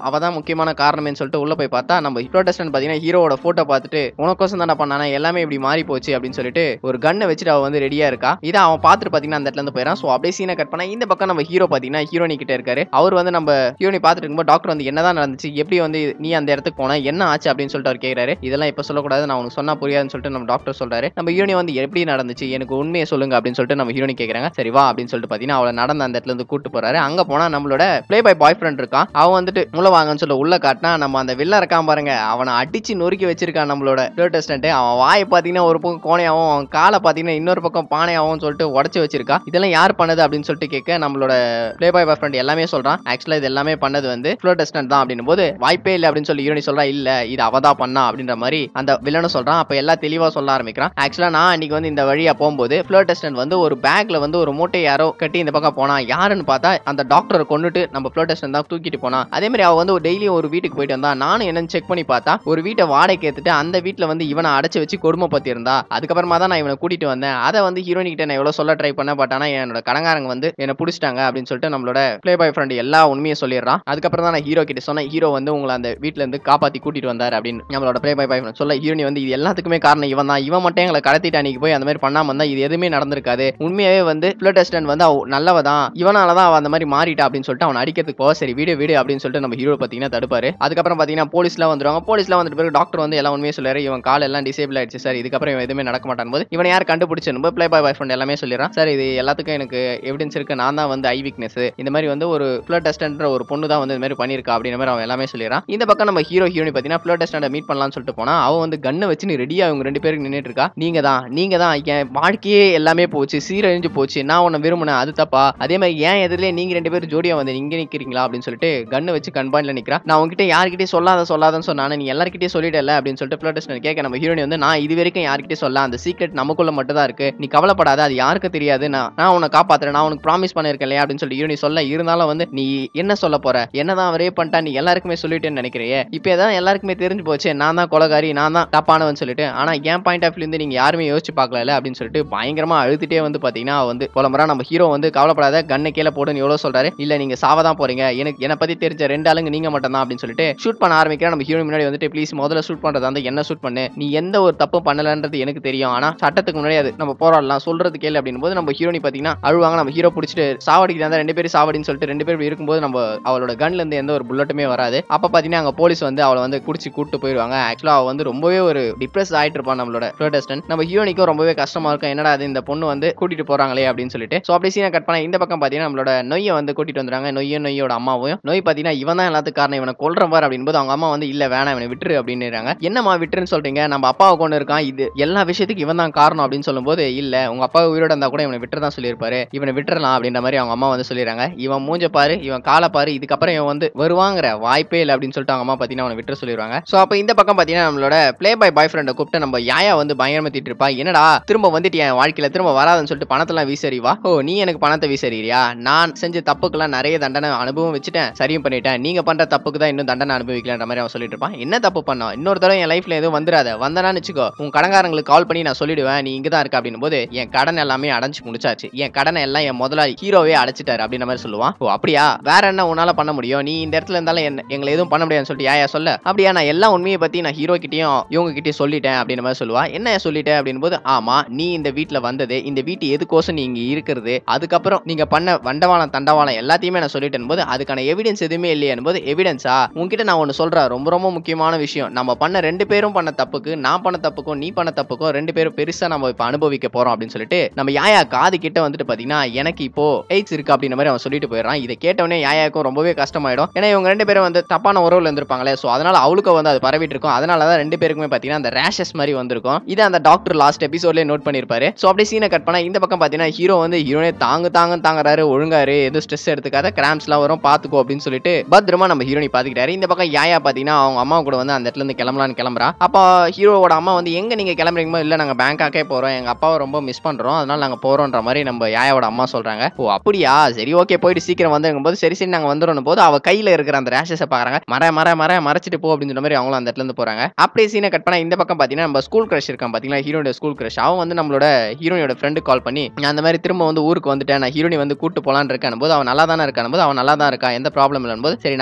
முக்கியமான காரணம்னு சொல்லிட்டு உள்ள போய் பார்த்தா நம்ம ப்ரோட்டஸ்டன் பாத்தீங்கன்னா ஹீரோவோட போட்டோ பார்த்துட்டு உனக்கோசம் தானே பண்ணானா எல்லாமே இப்படி மாறி போச்சு அப்படின்னு சொல்லிட்டு ஒரு கன்னை வச்சுட்டு அவ வந்து ரெடியா இருக்கா இதை அவன் பார்த்துட்டு பாத்தீங்கன்னா அந்த இடத்துல இருந்து போயிடறான் ஸோ அப்படியே சீனை கட் பண்ணா இந்த பக்கம் நம்ம ஹீரோ பாத்தீங்கன்னா ஹீரோனி கிட்ட இருக்காரு அவர் வந்து நம்ம ஹீரோனி பார்த்துட்டு இருக்கும்போது டாக்டர் வந்து என்னதான் நடந்துச்சு எப்படி வந்து நீ அந்த இடத்துக்கு போன என்ன ஆச்சு அப்படின்னு சொல்லிட்டு அவர் கேட்கிறாரு இதெல்லாம் இப்ப சொல்லக்கூடாது நான் உனக்கு சொன்னா புரியாதுன்னு சொல்லிட்டு நம்ம டாக்டர் சொல்றாரு நம்ம ஹீரோனி வந்து எப்படி நடந்துச்சு எனக்கு உண்மையை சொல்லுங்க அப்படின்னு சொல்லிட்டு நம்ம ஹீரோனி கேக்குறாங்க சரி வா அப்படின்னு சொல்லிட்டு பாத்தீங்கன்னா அவளை நடந்த அந்த இடத்துல இருந்து கூட்டு போறாரு அங்க போனா நம்மளோட ப்ளே பாய் பாய் ஃப்ரெண்ட் இருக்கான் அவன் வந்துட்டு உள்ள வாங்கன்னு சொல்ல உள்ள காட்டினா நம்ம அந்த வில்ல இருக்கான் பாருங்க அவனை அடிச்சு நொறுக்கி வச்சிருக்கான் நம்மளோட ப்ரோட்டஸ்டன்ட் அவன் வாயை பாத்தீங்கன்னா ஒரு பக்கம் கோணையாவும் அவன் காலை பாத்தீங்கன்னா இன்னொரு பக்கம் பானையாவும் சொல்லிட்டு உடச்சு வச்சிருக்கா இதெல்லாம் யார் பண்ணது அப்படின்னு சொல்லிட்டு கேட்க நம்மளோட ப்ளே பாய் பாய் ஃப்ரெண்ட் எல்லாமே சொல்றான் ஆக்சுவலா இது எல்லாமே பண்ணது வந்து ப்ரோட்டஸ்டன்ட் தான் அப்படின்னும் போது வாய்ப்பே இல்லை அப்படின்னு சொல்லி யூனி சொல்றா இல்ல இது அவ தான் பண்ணா அப்படின்ற மாதிரி அந்த வில்லனும் சொல்றான் அப்ப எல்லாம் தெளிவா சொல்ல ஆரம்பிக்கிறான் ஆக்சுவலா நான் அன்னைக்கு வந்து இந்த வழியா போகும்போது ப்ளோட்டஸ்டன் வந்து ஒரு பேக்ல வந்து ஒரு மூட்டை யாரோ கட்டி இந்த பக்கம் போனா யாருன்னு பார்த்தா அந்த டாக்டரை கொண்டுட்டு நம்ம ப்ளோட்டஸ்டன் தான் தூக்கிட்டு போனா அதே மாதிரி அவ வந்து டெய்லியும் ஒரு வீட்டுக்கு போயிட்டு வந்தா நானும் என்னன்னு செக் பண்ணி பார்த்தா ஒரு வீட்டை வாடகைக்கு ஏத்துட்டு அந்த வீட்டுல வந்து இவனை அடைச்சு வச்சு கொடுமைப்பத்தி இருந்தா அதுக்கப்புறமா தான் நான் இவனை கூட்டிட்டு வந்தேன் அதை வந்து ஹீரோனி கிட்ட நான் எவ்வளவு சொல்ல ட்ரை பண்ண பட் ஆனா என்னோட கடங்காரங்க வந்து என்ன பிடிச்சிட்டாங்க அப்படின்னு சொல்லிட்டு நம்மளோட ப்ளே பாய் ஃப்ரெண்ட் எல்லா உண்மையை சொல்லிடுறான் அதுக்கப்புறம் தான் நான் ஹீரோ கிட்ட சொன்னேன் ஹீரோ வந்து உங்களை அந்த வீட்ல இருந்து காப்பாத்தி கூட்டிட்டு வந்தார் அப்படின்னு நம்மளோட ப்ளே பாய் பாய் சொல்ல ஹீரோனி வந்து இது எல்லாத்துக்குமே காரணம் இவன் தான் இவன் மட்டும் எங்களை கடத்திட்டு அன்னைக்கு போய் அந்த மாதிரி பண்ணாம இருந்தா இது எதுவுமே நடந்திருக்காது உண்மையாவே வந்து ஃபிளட்டஸ்டன் வந்து அவ நல்லவ தான் இவனால தான் அவ அந்த மாதிரி மாறிட்டா அப்படின்னு சொல்லிட்டு அவன் அடிக்கிறதுக்கு போக சரி வீடு வீடு அப்படின்னு சொல்லிட்டு நம்ம ஹீரோ பாத்தீங்கன்னா தடுப்பாரு அதுக்கப்புறம் பாத்தீங்கன்னா போலீஸ்லாம் வந்துருவாங்க போலீஸ்லாம் வந்துட்டு பிறகு டாக்டர் வந்து எல்லாம் உண்மையை சொல்றாரு இவன் கால் எல்லாம் டிசேபிள் ஆயிடுச்சு சார் இதுக்கப்புறம் இவன் எதுவுமே நடக்க மாட்டான் போது இவன் யார் கண்டுபிடிச்சு ப்ளே பாய் பாய் ஃப்ரெண்ட் எல்லாமே சொல்லிடுறான் சார் இது எல்லாத்துக்கும் எனக்கு எவிடன்ஸ் இருக்கு நான் தான் வந்து ஐ வீக்னஸ் இந்த மாதிரி வந்து ஒரு ஃபிளட் டெஸ்ட்ன்ற ஒரு பொண்ணு தான் வந்து இந்த மாதிரி பண்ணியிருக்கா அப்படின்ற மாதிரி அவன் எல்லாமே சொல்லிடுறான் இந்த பக்கம் நம்ம ஹீரோ ஹீரோனி பார்த்தீங்கன்னா ஃபிளட் டெஸ்ட் மீட் பண்ணலாம்னு சொல்லிட்டு போனா அவன் வந்து கண்ணை வச்சு நீ ரெடியா அவங்க ரெண்டு பேருக்கு நின்றுட்டு இருக்கா நீங்க தான் நீங்க தான் என் வாழ்க்கையே எல்லாமே போச்சு சீரழிஞ்சு போச்சு நான் உன்னை விரும்பினேன் அது தப்பா அதே மாதிரி ஏன் எதிரிலே நீங்க ரெண்டு பேரும் ஜோடியா வந்து இங்க நிக்கிறீங்களா அப்படின்னு சொல்லிட்டு கண்ணை வச்சு கண்பாயில நிக்கிறா நான் உங்ககிட்ட யார்கிட்டயும் சொல்லாத சொல்லாதன்னு சொன்னானே நீ எல்லார்கிட்டயும் சொல்லிடல அப்படின்னு சொல்லிட்டு ஃபிளட் டெஸ்ட் கேட்க நம்ம ஹீரோனி வந்து நான் இது வரைக்கும் யார்கிட்டயும் சொல்ல அந்த சீக்ரெட் நமக்குள்ள மட்டும் தான் இருக்கு நீ கவலைப்படாத அது யாருக்கு தெரியாது நான் நான் உன்னை காப்பாத்துறேன் நான் உனக்கு ப்ராமிஸ் பண்ணிருக்கேன் இல்லையா அப்படின்னு சொல்லி யூனி சொல்ல இருந்தாலும் வந்து நீ என்ன சொல்ல போற என்னதான் அவரே பண்ணிட்டா நீ எல்லாருக்குமே சொல்லிட்டேன்னு நினைக்கிறியே இப்போ தான் எல்லாருக்குமே தெரிஞ்சு போச்சு நான் தான் கொலகாரி நான் தான் தப்பானவன் சொல்லிட்டு ஆனா என் பாயிண்ட் ஆஃப் இருந்து நீங்க யாருமே யோசிச்சு பார்க்கல அப்படின்னு சொல்லிட்டு பயங்கரமா அழுதுட்டே வந்து பாத்தீங்கன்னா அவ வந்து புலம்புறா நம்ம ஹீரோ வந்து கவலைப்படாத கண்ணை கீழே போடுன்னு எவ்வளவு சொல்றாரு இல்ல நீங்க சாவதான் போறீங்க எனக்கு என்னை பத்தி தெரிஞ்ச ரெண்டு ஆளுங்க நீங்க மட்டும் தான் அப்படின்னு சொல்லிட்டு ஷூட் பண்ண ஆரம்பிக்கிற நம்ம ஹீரோ முன்னாடி வந்துட்டு ப்ளீஸ் முதல்ல ஷூட் பண்றதா வந்து என்ன ஷூட் பண்ணு நீ எந்த ஒரு தப்பும் பண்ணலன்றது எனக்கு தெரியும் ஆனா சட்டத்துக்கு முன்னாடி அது நம்ம போராடலாம் சொல்றது கேளு அப்படின்னும் போது நம்ம ஹீரோனி பாத்தீங்கன்னா அழுவாங்க நம்ம ஹீரோ பிடிச்சிட்டு சாவடிக்கிறாங்க ரெண்டு பேரும் சாவடின்னு சொல்லிட்டு ரெண்டு பேரும் இருக்கும்போது நம்ம அவளோட கன்ல இருந்து எந்த ஒரு புல்லட்டுமே வராது அப்ப பாத்தீங்கன்னா அங்க போலீஸ் வந்து அவளை வந்து குடிச்சு கூட்டு போயிடுவாங்க ஆக்சுவலா அவ வந்து ரொம்பவே ஒரு டிப்ரெஸ் ஆயிட்டு இருப்பான் நம்மளோட ப்ரோட்டஸ்டன் நம்ம ஹீரோனிக்கும் ரொம்பவே கஷ்டமா இருக்கும் என்னடா அது இந்த பொண்ணு வந்து கூட்டிட்டு போறாங்களே அப்படின்னு சொல்லிட்டு சோ அப்படி சீனை கட் பண்ண இந்த பக்கம் பாத்தீங்கன்னா நம்மளோட நொய்யை வந்து கூட்டிட்டு வந்துறாங்க நொய்யும் நொய்யோட அம்மாவும் நொய் பாத்தீங்கன்னா இவன் தான் எல்லாத்துக்கும் காரணம் இவனை கொல்றன் பார் அப்படின்போது அவங்க அம்மா வந்து இல்ல வேணாம் இவனை விட்டுரு அப்படின்னுறாங்க என்னம்மா விட்டுருன்னு சொல்றீங்க நம்ம அப்பாவை கொண்டு இருக்கான் இது எல்லா விஷயத்துக்கு இவன் தான் காரணம் அப்படின்னு சொல்லும்போது இல்ல உங்க அப்பா உயிரோட இருந்தா கூட இவனை விட்டுறதான் தான் சொல்லியிருப்பாரு இவனை விட்டுறலாம் அப்படின்ற மாதிரி அவங்க அம்மா வந்து சொல்லிடுறாங்க இவன் மூஞ்ச பாரு இவன் காலை பாரு இதுக்கப்புறம் இவன் வந்து வருவாங்கிற வாய்ப்பே இல்லை அப்படின்னு சொல்லிட்டு அவங்க அம்மா பாத்தீங்கன்னா அவனை விட்டுற சொல்லிடுவாங்க சோ அப்ப இந்த பக்கம் பாத்தீங்கன்னா நம்மளோட ப்ளே பாய் பாய் ஃப்ரெண்டை கூப்பிட்டு நம்ம யாயா வந்து பயங்கரமா திட்டு இருப்பா என்னடா திரும்ப வந்துட்டு என் வாழ்க்கையில திரும்ப வராதுன்னு சொல்லிட்டு பணத்தெல்லாம் வீசறிவா ஓ நீ எனக்கு பணத்தை வீசறியா நான் செஞ்ச தப்புக்கெல்லாம் நிறைய தண்டனை அனுபவம் வச்சுட்டேன் சரியும் பண்ணிட்டேன் நீங்க பண்ற தப்புக்கு தான் இன்னும் தண்டனை அனுபவிக்கலன்ற மாதிரி அவன் சொல்லிட்டு இருப்பான் என்ன தப்பு பண்ணோம் இன்னொரு தடவை என் லைஃப்ல எதுவும் வந்துடாத வந்தனான்னு வச்சுக்கோ உன் கடங்காரங்களுக்கு கால் பண்ணி நான் சொல்லிடுவேன் நீ இங்க தான் இருக்க அப்படின்னும் போது என் கடன் எல்லாமே அடைஞ்சு முடிச்சாச்சு என் கடனை எல்லாம் என் முதலாளி ஹீரோவே அடைச்சிட்டாரு அப்படின்ற மாதிரி சொல்லுவான் ஓ அப்படியா வேற என்ன உன்னால பண்ண முடியும் நீ இந்த இடத்துல இருந்தாலும் என்ன எங்களை எதுவும் பண்ண முடியாதுன்னு சொல்லிட்டு யாயா சொல்ல அப்படியா நான் எல்லா உண்மையை பத்தி நான் ஹீரோ கிட்டயும் இவங்க கிட்டயும் சொல்லிட்டேன் அப்படின்ற மாதிரி சொல்லுவா என்ன சொல்லிட்டேன் அப்படின்னு போது ஆமா நீ இந்த வீட்ல வந்தது இந்த வீட்டு எதுக்கோசம் நீ இங்க இருக்கிறது அதுக்கப்புறம் நீங்க பண்ண வண்டவாளம் தண்டவாளம் எல்லாத்தையுமே நான் சொல்லிட்டேன் போது அதுக்கான எவிடன்ஸ் எதுவுமே இல்லையே போது எவிடன்ஸா உன்கிட்ட நான் ஒன்னு சொல்றேன் ரொம்ப ரொம்ப முக்கியமான விஷயம் நம்ம பண்ண ரெண்டு பேரும் பண்ண தப்புக்கு நான் பண்ண தப்புக்கும் நீ பண்ண தப்புக்கும் ரெண்டு பேரும் பெருசா நம்ம இப்ப அனுபவிக்க போறோம் அப்படின்னு சொல்லிட்டு நம்ம யாயா காது கிட்ட வந்துட்டு பாத்தீங்கன்னா எனக்கு இப்போ எய்ட்ஸ் இருக்கு அப்படின்ற மாதிரி அவன் சொல்லிட்டு போயிடறான் இதை கேட்டவனே யாயாக்கும் ரொம்பவே கஷ்டமாயிடும் ஏன்னா இவங்க ரெண்டு பேரும் வந்து தப்பான உறவுல இருந்திருப்பாங்களே சோ அதனால அவளுக்கு வந்து அது பரவிட்டு இருக்கும் அதனால தான் ரெண்டு பேருக்குமே பாத்தீங்கன்னா அந்த ரேஷஸ் மாதிரி வந்திருக்கும் இதை அந்த டாக்டர் லாஸ்ட் எபிசோட்லயே நோட் பண்ணிருப்பாரு சோ அப்படியே சீனை கட் பண்ணா இந்த பக்கம் பாத்தீங்கன்னா ஹீரோ வந்து ஹீரோனே தாங்கு தாங்க தாங்குறாரு ஒழுங்காரு எதுவும் ஸ்ட்ரெஸ் எடுத்துக்காத கிராம்ஸ்லாம் வரும் பாத்துக்கோ அப்படின்னு சொல்லிட்டு பத்திரமா நம்ம ஹீரோனி பாத்துக்கிட்டாரு இந்த பக்கம் யாயா பாத்தீங்கன்னா அவங்க அம்மா கூட வந்து அந்த இடத்துல இருந்து கிளம்பலான்னு கிளம்புறா அப்போ ஹீரோவோட அம்மா வந்து எங்க நீங்க கிளம்புறீங்களோ இல்ல நாங்க பேங்காக்கே போறோம் எங்க அப்பாவை ரொம்ப மிஸ் பண்றோம் அதனால நாங்க போறோம்ன்ற மாதிரி நம்ம யாயாவோட அம்மா சொல்றாங்க ஓ அப்படியா சரி ஓகே போயிட்டு சீக்கிரம் வந்துருக்கும் போது சரி சரி நாங்க வந்துடும் போது அவ கையில இருக்கிற அந்த ரேஷஸை பாக்குறாங்க மர மர மர மறைச்சிட்டு போ அப்படின்னு சொன்ன மாதிரி அவங்களும் அந்த இடத்துல இருந்து போறாங்க அப்படியே சீனை கட் பண்ணா இந்த பக்கம் பாத்தீங்கன்னா நம்ம ஸ்கூல் கிரஷ் இருக்கான் பாத்தீங்களா ஹீரோட ஸ்கூல் கிரஷ் அவன் வந்து நம்மளோட ஹீரோனியோட ஃப்ரெண்டு கால் பண்ணி நான் அந்த மாதிரி திரும்ப வந்து ஊருக்கு வந்துட்டேன் நான் ஹீரோனி வந்து கூட்டு போலான்னு இருக்கேன் போது அவன் நல்லா தானே இருக்கான் போது அவன் நல்லா தான் இருக்கா எந்த ப்ராப்ளம் இல்லைன்னு போது சரி நான் வரேன் நான்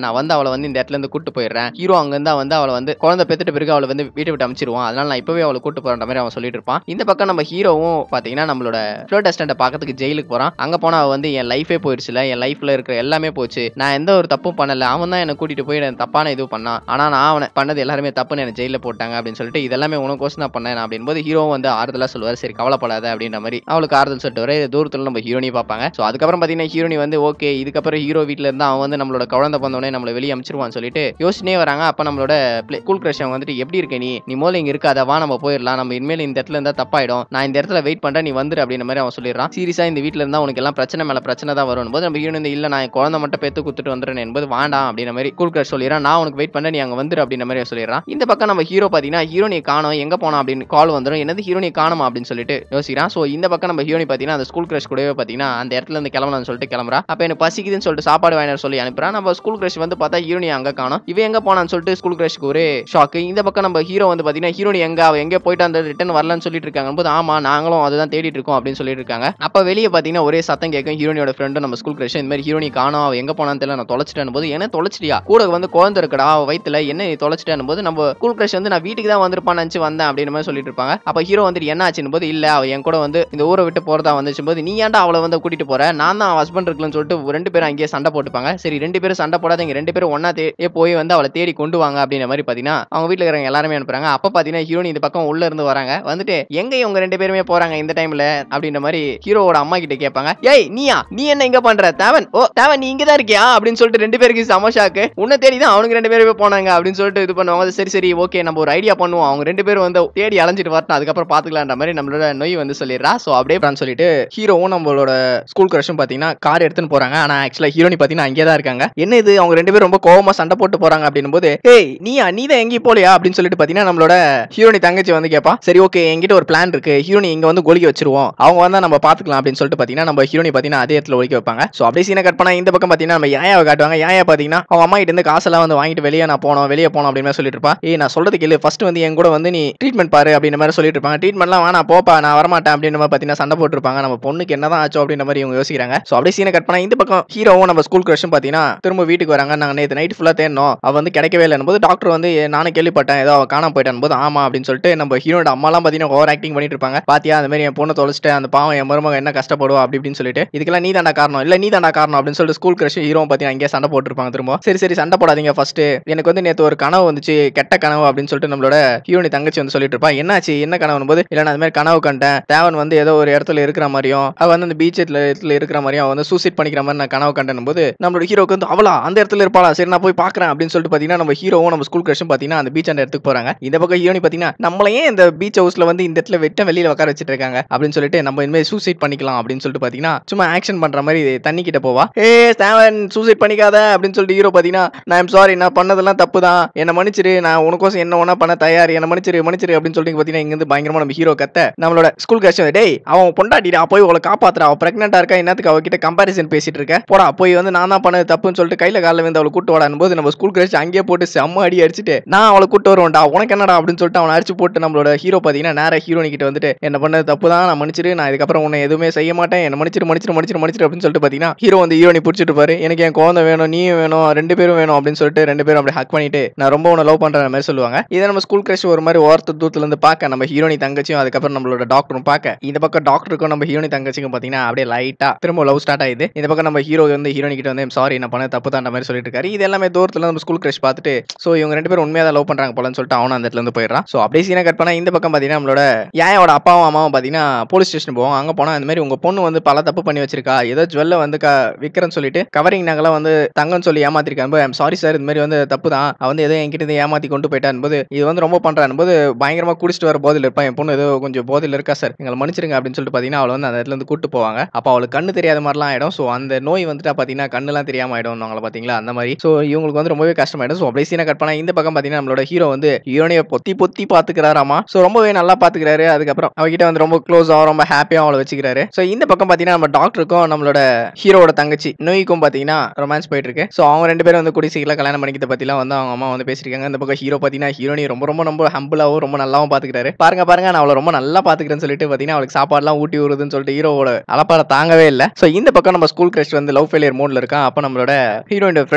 நான் வந்து அவளை வந்து இந்த இடத்துல இருந்து கூட்டு போயிடுறேன் ஹீரோ அங்கிருந்தா வந்து அவளை வந்து குழந்தை பெத்துட்டு பிறகு அவளை வந்து வீட்டை விட்டு அமைச்சிருவான் அதனால நான் இப்பவே அவளை கூட்டு போற மாதிரி அவன் சொல்லிட்டு இருப்பான் இந்த பக்கம் நம்ம ஹீரோவும் பாத்தீங்கன்னா நம்மளோட ஃபிளோ டெஸ்டண்ட பாக்கிறதுக்கு ஜெயிலுக்கு போறான் அங்க போனா அவ வந்து என் லைஃபே போயிடுச்சுல என் லைஃப்ல இருக்கிற எல்லாமே போச்சு நான் எந்த ஒரு தப்பும் பண்ணல அவன் தான் என்ன கூட்டிட்டு போய் எனக்கு தப்பான இது பண்ணான் ஆனா நான் அவனை பண்ணது எல்லாருமே தப்புன்னு என்ன ஜெயில போட்டாங்க அப்படின்னு சொல்லிட்டு இதெல்லாமே உனக்கோசம் நான் பண்ணேன் அப்படின்னு போது ஹீரோவும் வந்து ஆறுதலா சொல்லுவார் சரி கவலைப்படாத அப்படின்ற மாதிரி அவளுக்கு ஆறுதல் சொல்லிட்டு வர தூரத்துல நம்ம ஹீரோனி பார்ப்பாங்க ஸோ அதுக்கப்புறம் பாத்தீங்கன்னா ஹீரோனி வந்து ஓகே இதுக்கப்புறம் ஹீரோ வீட்ல இருந்தா அவன் வந்து நம்மளோட குழந்தை வந்தோடனே நம்மளை வெளியே அமைச்சிருவான்னு சொல்லிட்டு யோசனையே வராங்க அப்ப நம்மளோட கூல் கிரஷ் அவங்க வந்துட்டு எப்படி இருக்க நீ நீ முதல்ல இங்க இருக்காத வா நம்ம போயிடலாம் நம்ம இனிமேல் இந்த இடத்துல இருந்தா தப்பாயிடும் நான் இந்த இடத்துல வெயிட் பண்றேன் நீ வந்துரு அப்படின்ற மாதிரி அவன் சொல்லிடுறான் சீரியஸா இந்த வீட்ல இருந்தா உனக்கு எல்லாம் பிரச்சனை மேல பிரச்சனை தான் வரும் போது நம்ம ஹீரோனி வந்து இல்ல நான் என் குழந்தை மட்டும் பெத்து குத்துட்டு வந்துடுறேன் என்பது வேண்டாம் அப்படின்ற மாதிரி கூல் கிரஷ் சொல்லிடுறான் நான் உனக்கு வெயிட் பண்ண நீ அங்க வந்துரு அப்படின்ற மாதிரி அவன் சொல்லிடுறான் இந்த பக்கம் நம்ம ஹீரோ பாத்தீங்கன்னா ஹீரோனி காணோம் எங்க போனா அப்படின்னு கால் வந்துடும் என்னது ஹீரோனி காணுமா அப்படின்னு சொல்லிட்டு யோசிக்கிறான் சோ இந்த பக்கம் நம்ம ஹீரோனி பாத்தீங்கன்னா அந்த ஸ்கூல் கிரஷ் கூடவே பாத்தீங்கன்னா அந்த இடத்துல இருந்து கிளம்பலாம்னு சொல்லிட்டு கிளம்புறா அப்ப எனக்கு பசிக்குதுன்னு சொல்லிட்டு சாப்பாடு வாங்கினார் சொல்லி அனுப்புறான் நம்ம ஸ்கூல் கிரஷ் வந்து பார்த்தா ஹீரோனி அங்க காணோம் இவன் எங்க போனான்னு சொல்லிட்டு ஸ்கூல் கிரஷ்க்கு ஒரு ஷாக்கு இந்த பக்கம் நம்ம ஹீரோ வந்து பாத்தீங்கன்னா ஹீரோனி எங்க அவ எங்க போயிட்டு அந்த ரிட்டர்ன் வரலன்னு சொல்லிட்டு இருக்காங்க போது ஆமா நாங்களும் அதுதான் தேடிட்டு இருக்கோம் அப்படின்னு சொல்லிட்டு இருக்காங்க அப்ப வெளியே பாத்தீங்கன்னா ஒரே சத்தம் கேட்கும் ஹீரோனியோட ஃப்ரெண்டும் நம்ம ஸ்கூல் கிரஷ் இந்த மாதிரி ஹீரோனி காணோம் அவ எங்க போனான்னு தெரியல நான் தொலைச்சிட்டேன் போது என்ன தொலைச்சிட்டியா கூட வந்து குழந்தை இருக்கடா அவ வயித்துல என்ன நீ தொலைச்சிட்டேன் போது நம்ம ஸ்கூல் கிரஷ் வந்து நான் வீட்டுக்கு தான் வந்திருப்பான்னு நினைச்சு வந்தேன் அப்படின்னு மாதிரி சொல்லிட்டு இருப்பாங்க அப்ப ஹீரோ வந்துட்டு என்ன ஆச்சுன்னு போது இல்ல அவ என் கூட வந்து இந்த ஊரை விட்டு போறதா வந்துச்சு போது நீ ஏன்டா அவளை வந்து கூட்டிட்டு போற நான் தான் ஹஸ்பண்ட் இருக்குன்னு சொல்லிட்டு ரெண்டு பேரும் அங்கேயே சண்டை போட்டுப்பாங்க சரி ரெண்டு பேரும் சண்டை போடாதீங்க ரெண்டு பேரும் ஒன்னா தே போய் வந்து அவளை தேடி கொண்டு வாங்க அப்படின்ற மாதிரி பாத்தீங்கன்னா அவங்க வீட்டுல இருக்கிறவங்க எல்லாருமே அனுப்புறாங்க அப்ப பாத்தீங்கன்னா ஹீரோனி இந்த பக்கம் உள்ள இருந்து வராங்க வந்துட்டு எங்க இவங்க ரெண்டு பேருமே போறாங்க இந்த டைம்ல அப்படின்ற மாதிரி ஹீரோவோட அம்மா கிட்ட கேட்பாங்க ஏய் நீயா நீ என்ன இங்க பண்ற தேவன் ஓ தேவன் நீ இங்க தான் இருக்கியா அப்படின்னு சொல்லிட்டு ரெண்டு பேருக்கு சமஷாக்கு உன்னை தேடி தான் அவனுக்கு ரெண்டு பேருமே போனாங்க அப்படின்னு சொல்லிட்டு இது பண்ணுவாங்க சரி சரி ஓகே நம்ம ஒரு ஐடியா பண்ணுவோம் அவங்க ரெண்டு பேரும் வந்து தேடி அலைஞ்சிட்டு வரட்டும் அதுக்கப்புறம் பாத்துக்கலான்ற மாதிரி நம்மளோட நொய் வந்து சொல்லிடுறா சோ அப்படியே plan சொல்லிட்டு ஹீரோவும் நம்மளோட ஸ்கூல் கிரஷும் பாத்தீங்கன்னா கார் எடுத்துன்னு போறாங்க ஆனா ஆக்சுவலா ஹீரோனி பாத்தீங்கன்னா அங்கேயே தான் இருக்காங்க என்ன இது அவங்க ரெண்டு பேரும் ரொம்ப கோவமா சண்டை போட்டு போறாங்க அப்படின்னும் போது ஏய் நீயா நீ தான் எங்கேயும் போலியா அப்படின்னு சொல்லிட்டு பாத்தீங்கன்னா நம்மளோட ஹீரோனி தங்கச்சி வந்து கேப்பா சரி ஓகே என்கிட்ட ஒரு பிளான் இருக்கு ஹீரோனி இங்க வந்து ஒலிக்க வச்சிருவோம் அவங்க வந்தா நம்ம பாத்துக்கலாம் அப்படின்னு சொல்லிட்டு பாத்தீங்கன்னா நம்ம ஹீரோனி பாத்தீங்கன்னா அதே இடத்துல ஒலிக்க வைப்பாங்க சோ அப்படியே சீனை கட் பண்ணா இந்த பக்கம் பாத்தீங்கன்னா நம்ம யாயாவை காட்டுவாங்க யாயா பாத்தீங்கன்னா அவங்க அம்மா கிட்ட இருந்து காசெல்லாம் வந்து வாங்கிட்டு வெளியே நான் போனோம் வெளியே போனோம் அப்படின்னு மாதிரி சொல்லிட்டு இருப்பா ஏய் நான் சொல்றது கேளு ஃபர்ஸ்ட் வந்து என் கூட வந்து நீ ட்ரீட்மெண்ட் பாரு அப்படின்ற மாதிரி சொல்லிட்டு இருப்பாங்க ட்ரீட்மெண்ட்லாம் வேணா போப்பா நான் வரமாட்டேன் அப்படின்ற மாதிரி பாத்தீங்கன்னா சண்டை போட்டுருப்பாங்க நம்ம பொண்ணுக்கு என்னதான் ஆச்சோ அப்படின்ற மாதிரி இவங்க யோசிக்கிறாங்க சோ அப்படியே சீனை கட் பண்ணா இந்த பக்கம் ஹீரோவும் நம்ம ஸ்கூல் கிரஷும் பாத்தீங்கன்னா திரும்ப வீட்டுக்கு வராங்க நாங்க நேத்து நைட் ஃபுல்லா தேடணும் அவ வந்து கிடைக்கவே இல்லை போது டாக்டர் வந்து "ஏ, நானும் கேள்விப்பட்டேன் ஏதோ அவ காணாம போயிட்டான் போது ஆமா அப்படின்னு சொல்லிட்டு நம்ம ஹீரோட அம்மாலாம் பாத்தீங்கன்னா ஓவர் ஆக்டிங் பண்ணிட்டு இருப்பாங்க பாத்தியா அந்த மாதிரி என் பொண்ணை தொலைச்சிட்டு அந்த பாவம் என் மருமக என்ன கஷ்டப்படுவா அப்படி இப்படின்னு சொல்லிட்டு இதுக்கெல்லாம் நீ தாண்டா காரணம் இல்ல நீ தாண்டா காரணம் அப்படின்னு சொல்லிட்டு ஸ்கூல் கிரஷ் ஹீரோ பாத்தீங்கன்னா இங்கே சண்டை போட்டுருப்பாங்க திரும்ப சரி சரி சண்டை போடாதீங்க ஃபர்ஸ்ட் எனக்கு வந்து நேத்து ஒரு கனவு வந்துச்சு கெட்ட கனவு அப்படின்னு சொல்லிட்டு நம்மளோட ஹீரோனி தங்கச்சி வந்து சொல்லிட்டு இருப்பா என்னாச்சு என்ன கனவு போது இல்ல நான் அந்த மாதிரி கனவு கண்டேன் தேவன் வந்து ஏதோ ஒரு இடத்துல இருக்கிற மாதிரியும் அவ வந்து அந்த பீச் இடத்துல இருக்கிற மாதிரியும் அவ வந்து சூசைட் பண்ணிக்கிற மாதிரி நான் கனவு கண்டேன் போது நம்மளோட ஹீரோக்கு வந்து அவளா அந்த இடத்துல இருப்பாளா சரி நான் போய் பாக்குறேன் அப்படின்னு சொல்லிட்டு பாத்தீங்கன்னா நம்ம ஹீரோவும் நம்ம ஸ்கூல் கிரஷும் பாத்தீங்கன்னா அந்த பீச் அந்த இடத்துக்கு போறாங்க இந்த பக்கம் ஹீரோனி பாத்தீங்கன்னா நம்மள ஏன் இந்த பீச் ஹவுஸ்ல வந்து இந்த இடத்துல வெட்ட வெளியில உட்கார வச்சிட்டு இருக்காங்க அப்படின்னு சொல்லிட்டு நம்ம இனிமேல் சூசைட் பண்ணிக்கலாம் அப்படின்னு சொல்லிட்டு பாத்தீங்கன்னா சும்மா ஆக்ஷன் பண்ற மாதிரி தண்ணி கிட்ட போவா ஏ தேவன் சூசைட் பண்ணிக்காத அப்படின்னு சொல்லிட்டு ஹீரோ பாத்தீங்கன்னா நான் சாரி நான் பண்ணதெல்லாம் தப்பு தான் என்ன மன்னிச்சிரு நான் உனக்கோசம் என்ன ஒண்ணா பண்ண தயார் என்ன மன்னிச்சிரு மன்னிச்சிரு அப்படின்னு சொல்லிட்டு பாத்தீங்கன்னா இங்க இருந்து பயங்கரமா நம்ம ஹீரோ கத்த நம்மளோட ஸ்கூல் கேஷ் டேய் அவன் பொண்டாட்டிடா போய் அவளை காப்பாத்துறா அவ பிரெக்னெண்டா இருக்கா என்னத்துக்கு அவகிட்ட கம்பாரிசன் பேசிட்டு இருக்க போடா போய் வந்து நான் தான் பண்ணது தப்புன்னு சொல்லிட்டு கையில காலில் வந்து அவளை கூட்டு வாடான்னு போது நம்ம ஸ்கூல் கேஷ் அங்கேயே போட்டு செம்ம அடி அடிச்சுட்டு நான் அவளை கூட்டு வருவேன்டா உனக்கு என்னடா அப்படின்னு சொல்லிட்டு அவனை அடிச்சு போட்டு நம்மளோட ஹீரோ பாத்தீங்கன்னா நேரா ஹீரோனி கிட்ட வந்துட்டு என்ன பண்ணது தப்பு தான் நான் மன்னிச்சிரு நான் இதுக்கப்புறம் உன்னை எதுவுமே செய்ய மாட்டேன் என்ன மன்னிச்சிரு மன்னிச்சிரு மன்னிச்சிரு மன்னிச்சிரு அப்படின்னு சொல்லிட்டு பாத்தீங்கன்னா ஹீரோ வந்து ஹீரோனி பிடிச்சிட்டு பாரு எனக்கு என் குழந்தை வேணும் நீயும் வேணும் ரெண்டு பேரும் வேணும் அப்படின்னு சொல்லிட்டு ரெண்டு பேரும் அப்படி ஹக் பண்ணிட்டு நான் ரொம்ப உன்னை லவ் பண்ற மாதிரி சொல்லுவாங்க இதை நம்ம ஸ்கூல் கிரஷ் ஒரு மாதிரி ஓரத்து தூரத்துல இருந்து பார்க்க நம்ம ஹீரோனி தங்கச்சியும் அதுக்கப்புறம் நம்மளோட டாக்டரும் பார்க்க இந்த பக்கம் டாக்டருக்கும் நம்ம ஹீரோனி தங்கச்சிக்கும் பாத்தீங்கன்னா அப்படியே லைட்டா திரும்ப லவ் ஸ்டார்ட் ஆயிடுது இந்த பக்கம் நம்ம ஹீரோ வந்து ஹீரோனி கிட்ட வந்து சாரி நான் பண்ண தப்பு தான் மாதிரி சொல்லிட்டு இருக்காரு இது எல்லாமே தூரத்துல நம்ம ஸ்கூல் கிரஷ் பார்த்துட்டு சோ இவங்க ரெண்டு பேரும் உண்மையா தான் லவ் பண்றாங்க போலன்னு சொல்லிட்டு அவனும் அந்த இடத்துல இருந்து போயிடுறான் சோ அப்படியே சீனை கட் பண்ணா இந்த பக்கம் பாத்தீங்கன்னா நம்மளோட யாயோட அப்பாவும் அம்மாவும் பாத்தீங்கன்னா போலீஸ் ஸ்டேஷன் போவோம் அங்க போனா இந்த மாதிரி உங்க பொண்ணு வந்து பல தப்பு பண்ணி வச்சிருக்கா ஏதோ ஜுவல்ல வந்து க விக்கிறேன்னு சொல்லிட்டு கவரிங் நகலாம் வந்து தங்கன்னு சொல்லி ஏமாத்திருக்காங்க ஐம் சாரி சார் இந்த மாதிரி வந்து தப்பு தான் அவன் வந்து ஏதோ என்கிட்ட இருந்து ஏமாத்தி கொண்டு போயிட்டான் போது இது வந்து ரொம்ப பண்றான் போது பயங்கரமா குடிச்சிட்டு வர போதில் இருப்பான் என் பொண்ணு ஏதோ கொஞ்சம் போதில் இருக்கா சார் எங்களை மன்னிச்சிருங்க அப்படின்னு சொல்லிட்டு பாத்தீங்கன்னா அவளை வந்து அந்த இடத்துல இருந்து கூட்டு போவாங்க அப்ப அவளுக்கு கண்ணு தெரியாத மாதிரிலாம் ஆயிடும் சோ அந்த நோய் வந்துட்டா பாத்தீங்கன்னா கண்ணுலாம் தெரியாம ஆயிடும் அவங்கள பாத்தீங்களா அந்த மாதிரி சோ இவங்களுக்கு வந்து ரொம்பவே கஷ்டமாயிடும் ஸோ அப்படியே சீனை கட் பண்ணா இந்த பக்கம் பாத்தீங்கன்னா நம்மளோட ஹீரோ வந்து ஹீரோனியை பொத்தி பொத்தி பாத்துக்கிறாராமா சோ ரொம்பவே நல்லா பாத்துக்கிறாரு அதுக்கப்புறம் அவகிட்ட வந்து ரொம்ப க்ளோஸ் ஆகும் ரொம்ப ஹாப்பியா அவளை வச்சுக்கிறாரு சோ இந்த பக்கம் பாத்தீங்கன்னா நம்ம டாக்டருக்கும் நம்மளோட ஹீரோவோட தங்கச்சி நோய்க்கும் பாத்தீங்கன்னா ரொமான்ஸ் போயிட்டு இருக்கு சோ அவங்க ரெண்டு பேரும் வந்து குடி சீக்கிரம் கல்யாணம் பண்ணிக்கிறத பத்திலாம் வந்து அவங்க அம்மா வந்து பேசிருக்காங்க இந்த பக்கம் ஹீரோ பாத்தீங்கன்னா ஹீரோனி ரொம்ப ரொம்ப ரொம்ப ஹம்பிளாவும் ரொம்ப நல்லாவும் பாத்துக்கிறாரு பாருங்க பாருங்க நான் அவளை ரொம்ப நல்லா பாத்துக்கிறேன்னு சொல்லிட்டு பாத்தீங்கன்னா அவளுக்கு சாப்பாடுலாம் ஊட்டி விடுறதுன்னு சொல்லிட்டு ஹீரோவோட அலப்பார தாங்கவே இல்ல சோ இந்த பக்கம் நம்ம ஸ்கூல் கிரஷ் வந்து லவ் ஃபெயிலியர் மோட்ல இருக்கான் அப்ப நம்மளோட ஹீரோயின் ஃப்ரெண்ட்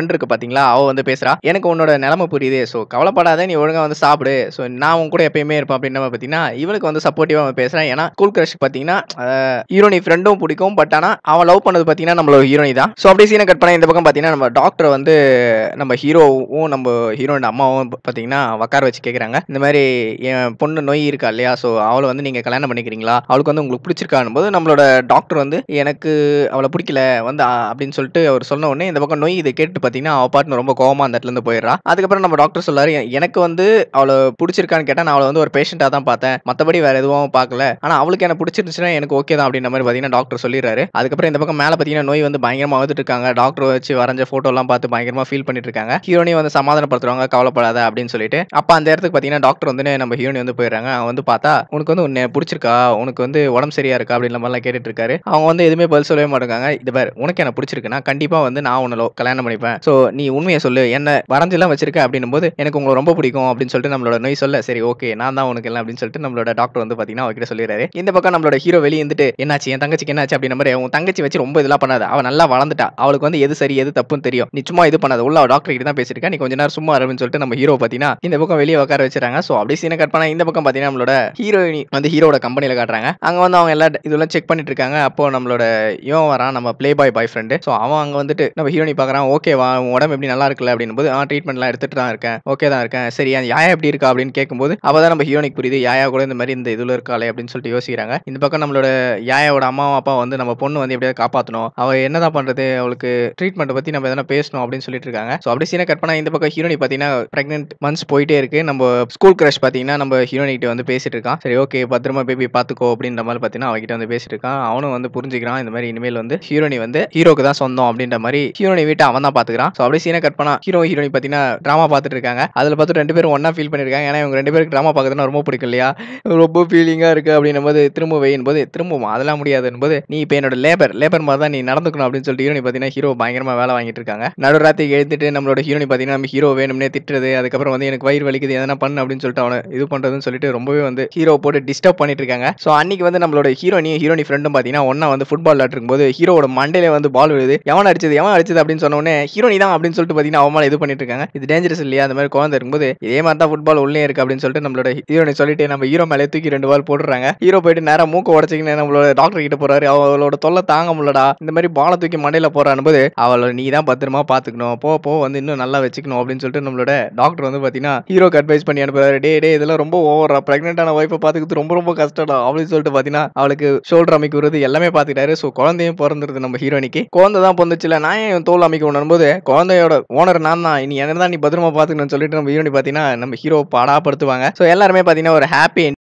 ஃப்ரெண்ட் இருக்கு பாத்தீங்களா அவ வந்து பேசுறா எனக்கு உன்னோட நிலைமை புரியுது ஸோ கவலைப்படாத நீ ஒழுங்கா வந்து சாப்பிடு ஸோ நான் உன் கூட எப்பயுமே இருப்பேன் அப்படின்ற மாதிரி பார்த்தீங்கன்னா இவளுக்கு வந்து சப்போர்ட்டிவா அவன் பேசுறான் ஏன்னா ஸ்கூல் கிரஷ் பார்த்தீங்கன்னா ஹீரோனி ஃப்ரெண்டும் பிடிக்கும் பட் ஆனால் அவன் லவ் பண்ணது பார்த்தீங்கன்னா நம்மளோட ஹீரோனி தான் ஸோ அப்படியே சீனை கட் பண்ண இந்த பக்கம் பார்த்தீங்கன்னா நம்ம டாக்டர் வந்து நம்ம ஹீரோவும் நம்ம ஹீரோட அம்மாவும் பார்த்தீங்கன்னா உட்கார வச்சு கேட்குறாங்க இந்த மாதிரி என் பொண்ணு நோய் இருக்கா இல்லையா ஸோ அவளை வந்து நீங்கள் கல்யாணம் பண்ணிக்கிறீங்களா அவளுக்கு வந்து உங்களுக்கு பிடிச்சிருக்கான்னு போது நம்மளோட டாக்டர் வந்து எனக்கு அவளை பிடிக்கல வந்து அ, அப்படின்னு சொல்லிட்டு அவர் சொன்ன உடனே இந்த பக்கம் நோய் இதை கேட்டு பார்த்தீங்கன்னா அவள் பாட்டு ரொம்ப கோவமா அந்த இடத்துல இருந்து போயிடுறா அதுக்கப்புறம் நம்ம டாக்டர் சொல்லாரு "எ- எனக்கு வந்து அவளை பிடிச்சிருக்கான்னு கேட்டால் நான் அவளை வந்து ஒரு பேஷண்ட்டாக தான் பார்த்தேன் மற்றபடி வேற எதுவும் பார்க்கல ஆனால் அவளுக்கு என்ன பிடிச்சிருந்துச்சுன்னா எனக்கு ஓகே தான் அப்படின்ற மாதிரி பார்த்தீங்கன்னா டாக்டர் சொல்லிடுறாரு அதுக்கப்புறம் இந்த பக்கம் மேலே பார்த்தீங்கன்னா நோய் வந்து பயங்கரமாக வந்துட்டு இருக்காங்க டாக்டர் வச்சு வரைஞ்ச ஃபோட்டோலாம் பார்த்து பயங்கரமாக ஃபீல் பண்ணிட்டு இருக்காங்க ஹீரோனி வந்து சமாதானப்படுத்துறாங்க கவலைப்படாத அப்படின்னு சொல்லிட்டு அப்போ அந்த இடத்துக்கு பார்த்தீங்கன்னா டாக்டர் வந்து நம்ம ஹீரோனி வந்து போயிடுறாங்க அவன் வந்து பார்த்தா உனக்கு வந்து உன்னை பிடிச்சிருக்கா உனக்கு வந்து உடம்பு சரியா இருக்கா அப்படின்ற மாதிரிலாம் கேட்டுட்டு இருக்காரு அவங்க வந்து எதுவுமே பதில் சொல்லவே மாட்டாங்க இது பாரு உனக்கு என்ன பிடிச்சிருக்குன்னா கண்டிப்பா வந்து நான் உன்னை love- கல்யாணம் பண்ணிப்பேன் ஸோ நீ உண்மையை சொல்லு என்ன வரைஞ்செல்லாம் வச்சிருக்க அப்படின்னும் போது எனக்கு உங்களை ரொம்ப பிடிக்கும் அப்படின்னு சொல்லிட்டு நம்மளோட நோய் சொல்ல சரி ஓகே நான் தான் உனக்கு எல்லாம் அப்படின்னு சொல்லிட்டு நம்மளோட டாக்டர் வந்து பார்த்தீங்கன்னா அவர்கிட்ட சொல்லிடுறாரு இந்த பக்கம் நம்மளோட ஹீரோ வெளியே இருந்துட்டு என்னாச்சு என் தங்கச்சிக்கு என்னாச்சு அப்படின்ற மாதிரி உன் தங்கச்சி வச்சு ரொம்ப இதெல்லாம் பண்ணாத அவ நல்லா வளர்ந்துட்டா அவளுக்கு வந்து எது சரி எது தப்புன்னு தெரியும் நீ சும்மா இது பண்ணாத உள்ள டாக்டர் கிட்ட தான் பேசிருக்கா நீ கொஞ்ச நேரம் சும்மா இரு அப்படின்னு சொல்லிட்டு நம்ம ஹீரோ பார்த்தீங்கன்னா இந்த பக்கம் வெளியே உட்கார வச்சிருக்காங்க ஸோ அப்படியே சீனை கட் பண்ணா இந்த பக்கம் பார்த்தீங்கன்னா நம்மளோட ஹீரோயினி வந்து ஹீரோட கம்பெனியில் காட்டுறாங்க அங்கே வந்து அவங்க எல்லா இதெல்லாம் செக் பண்ணிட்டு இருக்காங்க அப்போ நம்மளோட இவன் வரான் நம்ம playboy boyfriend so அவன் அங்கே வந்துட்டு நம்ம ஹீரோனி பார்க்குறான் ஓகேவா உன் உடம்பு எப்படி நல்லா இருக்குல்ல அப்படின்னு போது ஆ ட்ரீட்மெண்ட்லாம் எடுத்துட்டு தான் இருக்கேன் ஓகே தான் இருக்கேன் சரி அந்த யாயா எப்படி இருக்கா அப்படின்னு கேட்கும்போது அவ தான் நம்ம ஹீரோனிக்கு புரியுது யாயா கூட இந்த மாதிரி இந்த இதில் இருக்காளே அப்படின்னு சொல்லிட்டு யோசிக்கிறாங்க இந்த பக்கம் நம்மளோட யாயாவோட அம்மாவும் அப்பா வந்து நம்ம பொண்ணு வந்து எப்படியாவது காப்பாற்றணும் அவ என்னதான் பண்றது அவளுக்கு ட்ரீட்மெண்ட் பத்தி நம்ம எதனா பேசணும் அப்படின்னு சொல்லிட்டு இருக்காங்க ஸோ அப்படி சீனை கட் பண்ணா இந்த பக்கம் ஹீரோனி பார்த்தீங்கன்னா பிரெக்னென்ட் மந்த்ஸ் போயிட்டே இருக்கு நம்ம ஸ்கூல் கிரஷ் பார்த்தீங்கன்னா நம்ம ஹீரோனி கிட்ட வந்து பேசிட்டு இருக்கான் சரி ஓகே பத்திரமா பேபி பார்த்துக்கோ அப்படின்ற மாதிரி பார்த்தீங்கன்னா அவகிட்ட வந்து பேசிட்டு இருக்கான் அவனும் வந்து புரிஞ்சுக்கிறான் இந்த மாதிரி இனிமேல் வந்து ஹீரோனி வந்து ஹீரோக்கு தான் சொந்தம் அப்படின்ற மாதிரி ஹீரோனி வீட்டை அவன் தான் பார்த்துக்கிறான் ஸோ அப்படியே சீனை கட் பண்ணா ஹீரோ ஹீரோனி பார்த்தீங்கன்னா ட்ராமா பார்த்துட்டு இருக்காங்க அதில் பார்த்து ரெண்டு பேரும் ஒன்றா ஃபீல் பண்ணியிருக்காங்க ஏன்னா இவங்க ரெண்டு பேருக்கு ட்ராமா பார்க்கறதுனா ரொம்ப பிடிக்கும் இல்லையா ரொம்ப ஃபீலிங்காக இருக்குது அப்படின்னும் போது திரும்ப வெயின் போது திரும்பவும் அதெல்லாம் முடியாதுன்னு போது நீ இப்போ என்னோட லேபர் லேபர் மாதிரி தான் நீ நடந்துக்கணும் அப்படின்னு சொல்லிட்டு ஹீரோனி பார்த்தீங்கன்னா ஹீரோ பயங்கரமாக வேலை வாங்கிட்டு இருக்காங்க நடுராத்திரி எழுந்துட்டு நம்மளோட ஹீரோனி பார்த்தீங்கன்னா நம்ம ஹீரோ வேணும்னே திட்டுறது அதுக்கப்புறம் வந்து எனக்கு வயிறு வலிக்குது எதனா பண்ணு அப்படின்னு சொல்லிட்டு அவனை இது பண்ணுறதுன்னு சொல்லிட்டு ரொம்பவே வந்து ஹீரோ போட்டு டிஸ்டர்ப் பண்ணிட்டு இருக்காங்க ஸோ அன்னைக்கு வந்து நம்மளோட ஹீரோனி ஹீரோனி ஃப்ரெண்டும் பார்த்தீங்கன்னா ஒன்றா வந்து ஃபுட்பால் விளையாட்டு போது ஹீரோட மண்டையில வந்து பால் விழுது எவன் அடிச்சது எவன் அடிச்சது அப்படின்னு சொன்ன உடனே ஹீரோனி தான் அப்படின்னு சொல்லிட்டு பார்த்தீங்கன்னா அவன் மேல இது பண்ணிட்டு இருக்காங்க இது டேஞ்சரஸ் இல்லையா அந்த மாதிரி குழந்தை இருக்கும்போது இதே மாதிரி தான் ஃபுட்பால் உள்ளே இருக்கு அப்படின்னு சொல்லிட்டு நம்மளோட ஹீரோனி சொல்லிட்டு நம்ம ஹீரோ மேலே தூக்கி ரெண்டு பால் போட்டுறாங்க ஹீரோ போயிட்டு நேரா மூக்க உடச்சிக்கின்னு நம்மளோட டாக்டர் கிட்ட போறாரு அவளோட தொல்லை தாங்க முடியலடா இந்த மாதிரி பாலை தூக்கி மண்டையில போறான்னு போது அவளை நீ தான் பத்திரமா பாத்துக்கணும் போ போ வந்து இன்னும் நல்லா வச்சுக்கணும் அப்படின்னு சொல்லிட்டு நம்மளோட டாக்டர் வந்து பாத்தீங்கன்னா ஹீரோக்கு அட்வைஸ் பண்ணி அனுப்புறாரு டே டே இதெல்லாம் ரொம்ப ஓவரா பிரெக்னென்டான ஒய்ஃபை பாத்துக்கிறது ரொம்ப ரொம்ப கஷ்டம்டா அப்படின்னு சொல்லிட்டு பாத்தீங்கன்னா அவளுக்கு ஷோல்டர் அமைக்க வருது எல்லாமே பாத்துக்கிட்டாரு ஸோ குழந்தையும் பிறந்துருது நம்ம ஹீரோனிக்கு குழந்தை தான் பொந்துச்சுல நான் ஏன் தோல் அமைக்க போது குழந்தையோட ஓனர் நான் தான் இனி என்ன தான் நீ பத்திரமா பாத்துக்கணும்னு சொல்லிட்டு நம்ம ஹீரோனி பாத்தீங்கன்னா நம்ம ஹீரோ பாடாப்படுத்துவாங்க ஸோ எல்லாருமே பாத்தீங்கன்னா ஒரு ஹாப்பி